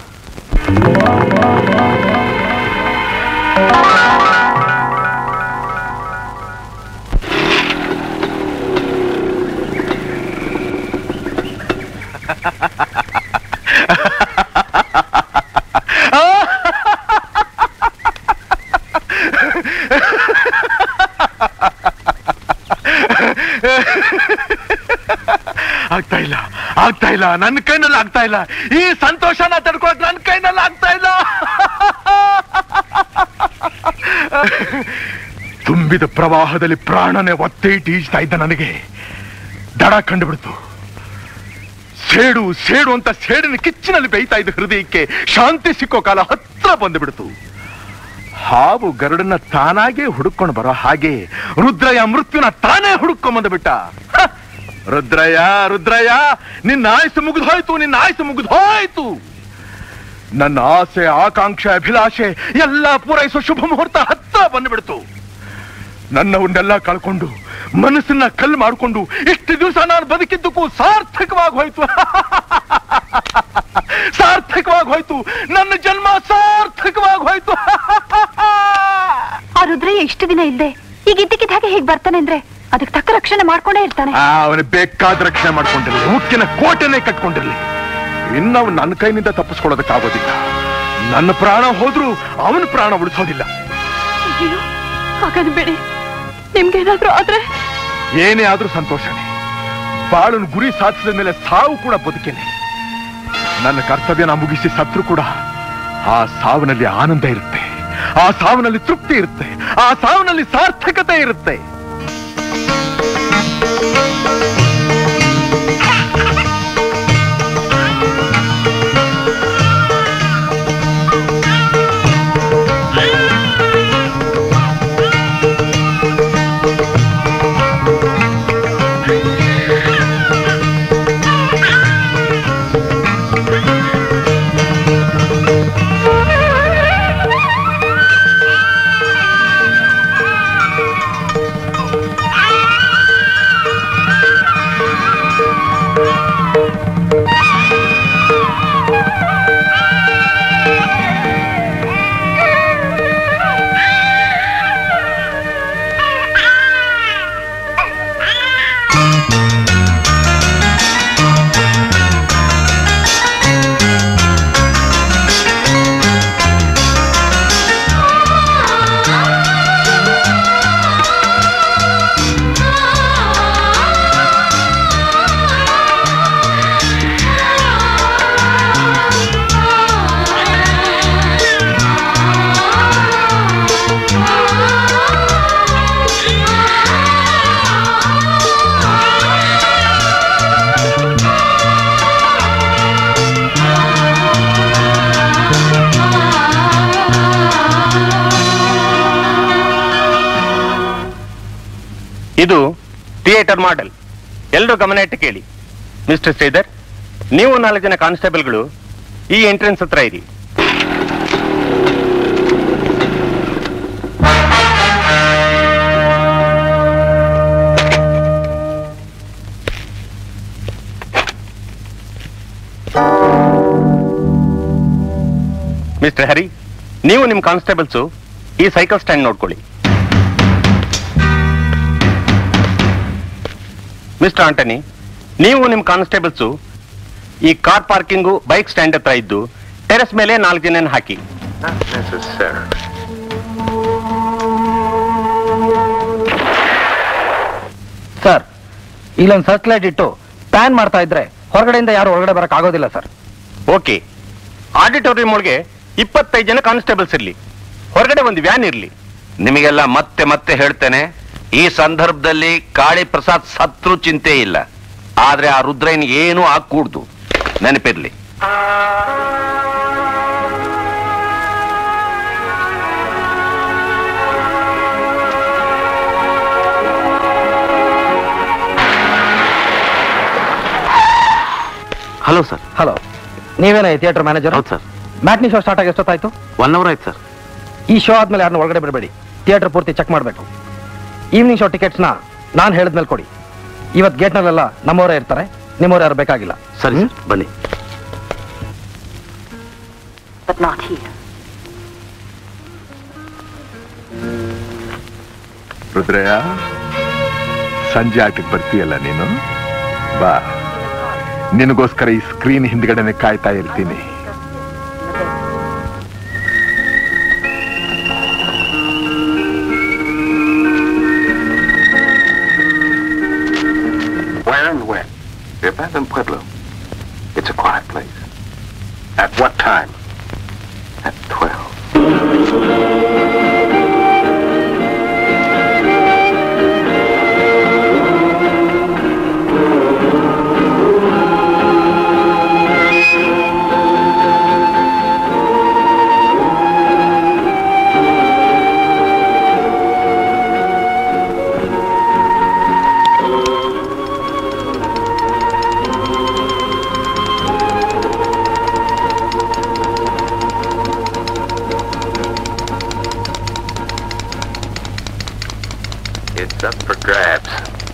[SPEAKER 14] ಆಗ್ತಾ ಇಲ್ಲ ಆಗ್ತಾ ಇಲ್ಲ ನನ್ನ ಕೈನಲ್ಲಿ ಆಗ್ತಾ ಇಲ್ಲ ಈ ಸಂತೋಷನ ತಡ್ಕೊಳಕ್ ನನ್ನ ಕೈನಲ್ಲಿ ಆಗ್ತಾ ಇಲ್ಲ ತುಂಬಿದ ಪ್ರವಾಹದಲ್ಲಿ ಪ್ರಾಣನೇ ಒತ್ತೆ ಇಟ್ಟು ಈಜ್ತಾ ಇದ್ದ ನನಗೆ ದಡ ಕಂಡುಬಿಡ್ತು ಸೇಡು ಸೇಡು ಅಂತ ಸೇಡಿನ ಕಿಚ್ಚಿನಲ್ಲಿ ಬೇಯ್ತಾ ಇದ್ದ ಹೃದಯಕ್ಕೆ ಶಾಂತಿ ಸಿಕ್ಕೋ ಕಾಲ ಹತ್ರ ಬಂದುಬಿಡ್ತು ಹಾವು ಗರುಡನ್ನ ತಾನಾಗೆ ಹುಡುಕೊಂಡು ಬರೋ ಹಾಗೆ ರುದ್ರಯ್ಯ ಮೃತ್ಯುನ ತಾನೇ ಹುಡುಕೊಂಡ್ ಬಂದ್ಬಿಟ್ಟ ಹ! ರುದ್ರಯ್ಯ ರುದ್ರಯ್ಯ ನಿನ್ನ ಆಯಸ್ಸು ಮುಗಿದು ಹೋಯ್ತು ನಿನ್ನ ಆಯಸ್ಸು ಮುಗಿದು ಹೋಯ್ತು ನನ್ನ ಆಸೆ ಆಕಾಂಕ್ಷೆ ಅಭಿಲಾಷೆ ಎಲ್ಲ ಪೂರೈಸುವ ಶುಭ ಮುಹೂರ್ತ ಹತ್ರ ಬಂದ್ಬಿಡ್ತು ನನ್ನವನ್ನೆಲ್ಲ ಕಳ್ಕೊಂಡು ಮನಸ್ಸನ್ನ ಕಲ್ಲು ಮಾಡಿಕೊಂಡು ಇಷ್ಟು ದಿವಸ ನಾನು ಬದುಕಿದ್ದಕ್ಕೂ ಸಾರ್ಥಕವಾಗಿ ಹೋಯ್ತು ಸಾರ್ಥಕವಾಗಿ ಹೋಯ್ತು ನನ್ನ ಜನ್ಮ ಸಾರ್ಥಕವಾಗಿ ಹೋಯ್ತು
[SPEAKER 2] ಆ ರುದ್ರಯ್ಯ ಇಷ್ಟು ದಿನ ಇಲ್ದೆ ಈಗ ಇದ್ದಕ್ಕಿದ್ದ ಹಾಗೆ ಹೇಗ್ ಬರ್ತಾನೆ ಅಂದ್ರೆ ಅದಕ್ಕೆ ತಕ್ಕ ರಕ್ಷಣೆ ಮಾಡ್ಕೊಂಡೇ ಇರ್ತಾನೆ
[SPEAKER 14] ಆ, ಅವನು ಬೇಕಾದ ರಕ್ಷಣೆ ಮಾಡ್ಕೊಂಡಿರ್ಲಿ ಮುಖ್ಯನ ಕೋಟೆನೆ ಕಟ್ಕೊಂಡಿರ್ಲಿ ಇನ್ನು ಅವ್ನು ನನ್ನ ಕೈನಿಂದ ತಪ್ಪಿಸ್ಕೊಳ್ಳೋದಕ್ಕಾಗೋದಿಲ್ಲ ನನ್ನ ಪ್ರಾಣ ಹೋದ್ರೂ ಅವನ ಪ್ರಾಣ ಉಳಿಸೋದಿಲ್ಲ
[SPEAKER 12] ಅಯ್ಯೋ ಹಾಗನ್ಬೇಡಿ ನಿಮ್ಗೇನಾದ್ರೂ ಆದ್ರೆ
[SPEAKER 14] ಏನೇ ಆದ್ರೂ ಸಂತೋಷನೇ ಬಾಳನ್ ಗುರಿ ಸಾಧಿಸಿದ ಮೇಲೆ ಸಾವು ಕೂಡ ಬದುಕೇನೆ ನನ್ನ ಕರ್ತವ್ಯನ ಮುಗಿಸಿ ಸತ್ರು ಕೂಡ ಆ ಸಾವಿನಲ್ಲಿ ಆನಂದ ಇರುತ್ತೆ ಆ ಸಾವಿನಲ್ಲಿ ತೃಪ್ತಿ ಇರುತ್ತೆ ಆ ಸಾವಿನಲ್ಲಿ ಸಾರ್ಥಕತೆ ಇರುತ್ತೆ
[SPEAKER 5] ಇದು ಥಿಯೇಟರ್ ಮಾಡೆಲ್ ಎಲ್ಲರೂ ಗಮನ ಇಟ್ಟು ಕೇಳಿ ಮಿಸ್ಟರ್ ಶ್ರೀಧರ್ ನೀವು ನಾಲ್ಕು ಜನ ಕಾನ್ಸ್ಟೇಬಲ್ಗಳು ಈ ಎಂಟ್ರೆನ್ಸ್ ಹತ್ರ ಇರಿ ಮಿಸ್ಟರ್ ಹರಿ ನೀವು ನಿಮ್ಮ ಕಾನ್ಸ್ಟೇಬಲ್ಸು ಈ ಸೈಕಲ್ ಸ್ಟ್ಯಾಂಡ್ ನೋಡ್ಕೊಳ್ಳಿ ಮಿಸ್ಟರ್ ಆಂಟನಿ ನೀವು ನಿಮ್ಮ ಕಾನ್ಸ್ಟೇಬಲ್ಸು ಈ ಕಾರ್ ಪಾರ್ಕಿಂಗು ಬೈಕ್ ಸ್ಟ್ಯಾಂಡ್ ಹತ್ರ ಇದ್ದು ಟೆರೆಸ್ ಮೇಲೆ ನಾಲ್ಕು ಜನ ಹಾಕಿ
[SPEAKER 22] ಸರ್ ಇಲ್ಲೊಂದು ಸರ್ಚ್ ಲೈಟ್ ಇಟ್ಟು ಪ್ಯಾನ್ ಮಾಡ್ತಾ ಇದ್ರೆ ಹೊರಗಡೆಯಿಂದ ಯಾರು ಒಳಗಡೆ ಬರಕ್ ಆಗೋದಿಲ್ಲ ಸರ್
[SPEAKER 5] ಓಕೆ ಆಡಿಟೋರಿಯಂ ಒಳಗೆ ಇಪ್ಪತ್ತೈದು ಜನ ಕಾನ್ಸ್ಟೇಬಲ್ಸ್ ಇರಲಿ ಹೊರಗಡೆ ಒಂದು ವ್ಯಾನ್ ಇರಲಿ
[SPEAKER 6] ನಿಮಗೆಲ್ಲ ಮತ್ತೆ ಮತ್ತೆ ಹೇಳ್ತೇನೆ ಈ ಸಂದರ್ಭದಲ್ಲಿ ಕಾಳಿ ಪ್ರಸಾದ್ ಸತ್ರು ಚಿಂತೆ ಇಲ್ಲ ಆದ್ರೆ ಆ ರುದ್ರಯ್ಯನ್ ಏನೂ ಆಗ್ಕೂಡ್ದು ನೆನಪಿರ್ಲಿ
[SPEAKER 22] ಹಲೋ ಸರ್ ಹಲೋ ನೀವೇನ ಥಿಯೇಟರ್ ಮ್ಯಾನೇಜರ್ ಹೌದು ಸರ್ ಮ್ಯಾಟ್ನಿ ಶೋ ಸ್ಟಾರ್ಟ್ ಆಗಿ ಎಷ್ಟೊತ್ತಾಯ್ತು
[SPEAKER 20] ಒನ್ ಅವರ್ ಆಯ್ತು ಸರ್
[SPEAKER 22] ಈ ಶೋ ಆದ್ಮೇಲೆ ಯಾರನ್ನ ಒಳಗಡೆ ಬಿಡಬೇಡಿ ಥಿಯೇಟರ್ ಪೂರ್ತಿ ಚೆಕ್ ಮಾಡಬೇಕು ಈವ್ನಿಂಗ್ ಶೋ ಟಿಕೆಟ್ಸ್ನ ನಾನು ಹೇಳಿದ್ಮೇಲೆ ಕೊಡಿ ಇವತ್ತು ಗೇಟ್ನಲ್ಲೆಲ್ಲ ನಮ್ಮವರೇ ಇರ್ತಾರೆ ನಿಮ್ಮವ್ರು ಯಾರು ಬೇಕಾಗಿಲ್ಲ
[SPEAKER 20] ಸರಿ ಬನ್ನಿ
[SPEAKER 3] but not here.
[SPEAKER 10] ರುದ್ರಯ್ಯ ಸಂಜೆ ಆಟಕ್ಕೆ ಬರ್ತೀಯಲ್ಲ ನೀನು ಬಾ ನಿನಗೋಸ್ಕರ ಈ ಸ್ಕ್ರೀನ್ ಹಿಂದ್ಗಡೆನೆ ಕಾಯ್ತಾ ಇರ್ತೀನಿ
[SPEAKER 11] Where and when? River and Pueblo. It's a quiet place. At what time? At 12. It's up for grabs.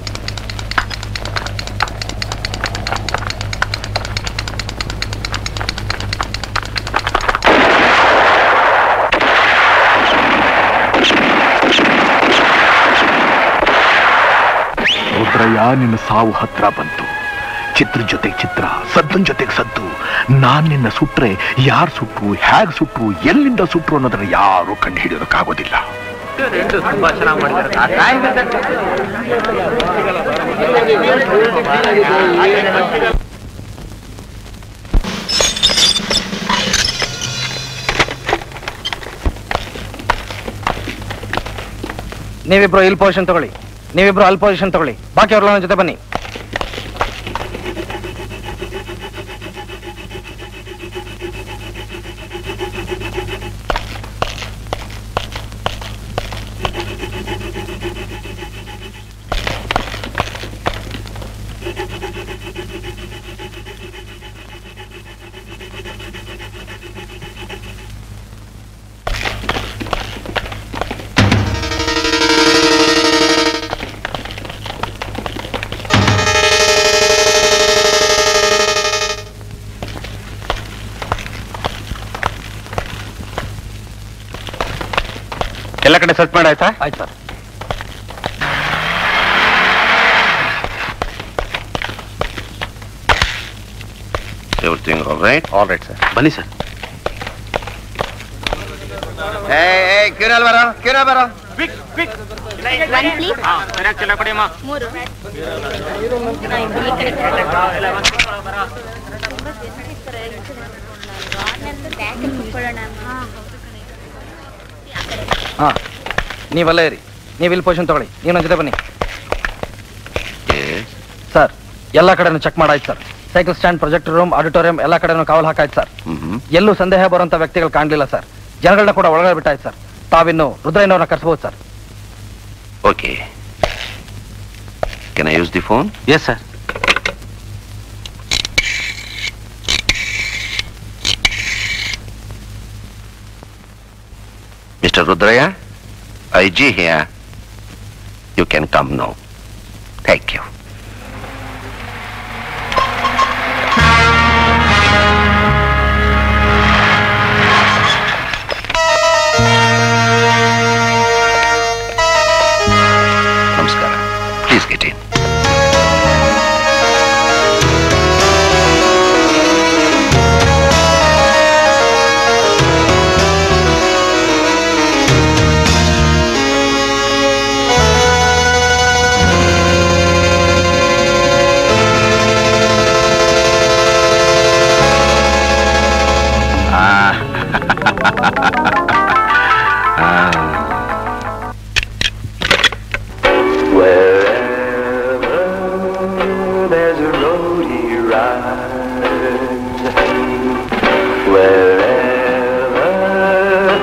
[SPEAKER 10] Rudrayya ನಿನ್ನ ಸಾವು ಹತ್ರ ಬಂತು ಚಿತ್ರ ಜೊತೆಗೆ ಚಿತ್ರ ಸದ್ದನ್ ಜೊತೆಗೆ ಸದ್ದು ನಾನ್ ನಿನ್ನ ಸುಟ್ರೆ ಯಾರು ಸುಟ್ರು ಹೇಗ್ ಸುಟ್ರು ಎಲ್ಲಿಂದ ಸುಟ್ರು ಅನ್ನೋದನ್ನ ಯಾರು ಕಂಡು ಹಿಡಿಯೋದಕ್ಕಾಗೋದಿಲ್ಲ
[SPEAKER 21] ತುಂಬಾ ಚೆನ್ನಾಗಿ
[SPEAKER 22] ನೀವಿಬ್ರು ಇಲ್ಲಿ ಪೊಸಿಷನ್ ತಗೊಳ್ಳಿ ನೀವಿಬ್ರು ಅಲ್ಲಿ ಪೊಸಿಷನ್ ತಗೊಳ್ಳಿ ಬಾಕಿ ಅವ್ರ ನನ್ನ ಜೊತೆ ಬನ್ನಿ
[SPEAKER 5] ಎಲ್ಲ ಕಡೆ ಸರ್ಚ್ ಮಾಡಾಯ್ತಾ
[SPEAKER 22] ಆಯ್ತು sir
[SPEAKER 6] everything all right
[SPEAKER 5] all right sir
[SPEAKER 20] ಬನ್ನಿ ಸರ್
[SPEAKER 18] क्यों ना बरो क्यों ना बरो
[SPEAKER 22] ಹಾ ನೀವಲ್ಲೇ ಇರಿ ನೀವು ಇಲ್ಲಿ ಪೊಸಿಷನ್ ತಗೊಳ್ಳಿ ನೀವು ನನ್ನ ಜೊತೆ ಬನ್ನಿ ಸರ್ ಎಲ್ಲ ಕಡೆನೂ ಚೆಕ್ ಮಾಡಾಯ್ತು sir cycle stand project room auditorium ಎಲ್ಲ ಕಡೆನೂ ಕಾವಲು ಹಾಕಾಯ್ತು ಸರ್ ಎಲ್ಲೂ ಸಂದೇಹ ಬರುವಂತ ವ್ಯಕ್ತಿಗಳು ಕಾಣಲಿಲ್ಲ ಸರ್ ಜನಗಳನ್ನ ಕೂಡ ಒಳಗಡೆ ಬಿಟ್ಟಾಯ್ತು ಸರ್ ತಾವಿನ್ನು ರುದ್ರಯ್ಯನವ್ರನ್ನ ಕರ್ಸ್ಬೋದು sir
[SPEAKER 6] okay Can I use the phone?
[SPEAKER 20] Yes, sir.
[SPEAKER 6] Mr. Rudraya, IG here. You can come now. Thank you. ನಮಸ್ಕಾರ please get in
[SPEAKER 8] Wherever there's a road he rides, wherever.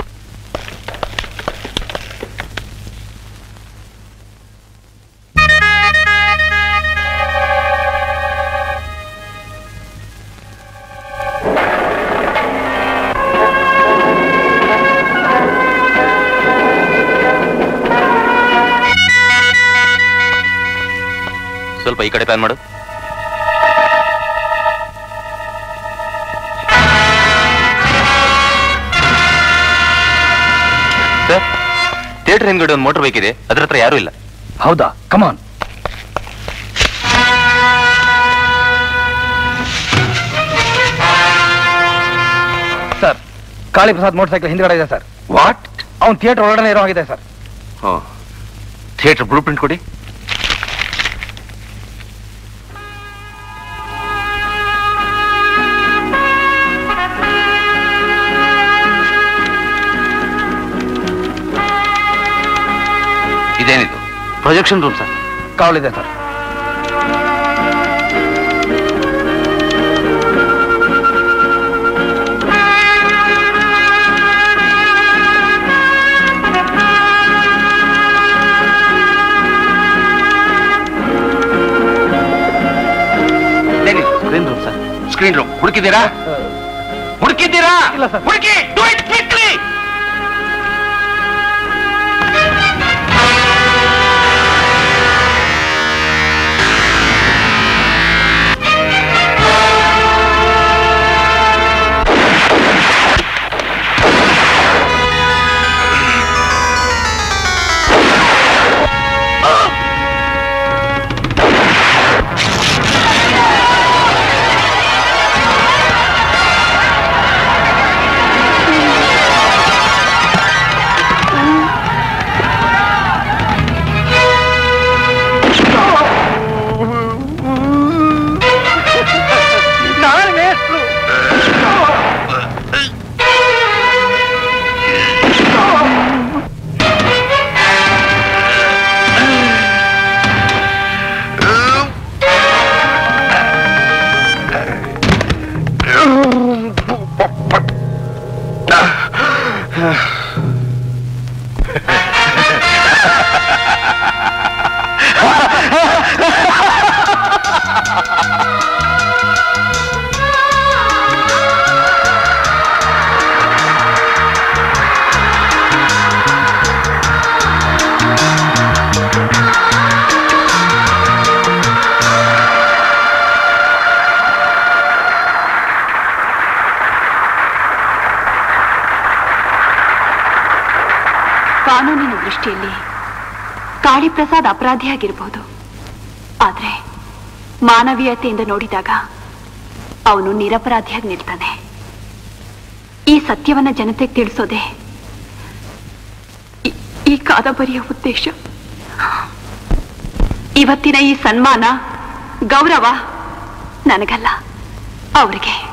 [SPEAKER 20] ಸ್ವಲ್ಪ ಈ ಕಡೆ ಪ್ಯಾನ್ ಮಾಡು sir theatre ಹಿಂದ್ಗಡೆ ಒಂದು motor bike ಇದೆ ಅದ್ರ ಹತ್ರ ಯಾರು ಇಲ್ಲ
[SPEAKER 22] ಹೌದಾ come on sir Kali Prasad motorcycle ಹಿಂದ್ಗಡೆ ಇದೆ ಸರ್
[SPEAKER 6] ವಾಟ್
[SPEAKER 22] ಅವ್ನು ಥಿಯೇಟರ್ ಒಳಗಡೆ ಇರೋ ಹಾಗಿದೆ ಸರ್
[SPEAKER 6] ಥಿಯೇಟರ್ ಬ್ಲೂ ಪ್ರಿಂಟ್ ಕೊಡಿ ಇದೇನಿದು
[SPEAKER 20] ಪ್ರೊಜೆಕ್ಷನ್ ರೂಮ್ ಸರ್
[SPEAKER 22] ಕಾವಲಿದೆ sir
[SPEAKER 6] screen room sir screen room ಹುಡುಕಿದ್ದೀರಾ ಹುಡುಕಿದ್ದೀರಾ ಹುಡುಕಿ ಡೂ ಇಟ್ ಕ್ವಿಕ್ಲಿ
[SPEAKER 14] ನಾನು ಮೇಷ್ಟ್ರು
[SPEAKER 2] ಕಾನೂನಿನ ದೃಷ್ಟಿಯಲ್ಲಿ ಕಾಳಿಪ್ರಸಾದ್ ಅಪರಾಧಿಯಾಗಿರಬಹುದು ಆದ್ರೆ ಮಾನವೀಯತೆಯಿಂದ ನೋಡಿದಾಗ ಅವನು ನಿರಪರಾಧಿಯಾಗಿ ನಿಲ್ತಾನೆ ಈ ಸತ್ಯವನ್ನ ಜನತೆಗೆ ತಿಳಿಸೋದೆ ಈ- ಈ ಕಾದಂಬರಿಯ ಉದ್ದೇಶ ಇವತ್ತಿನ ಈ ಸನ್ಮಾನ ಗೌರವ ನನಗಲ್ಲ ಅವರಿಗೆ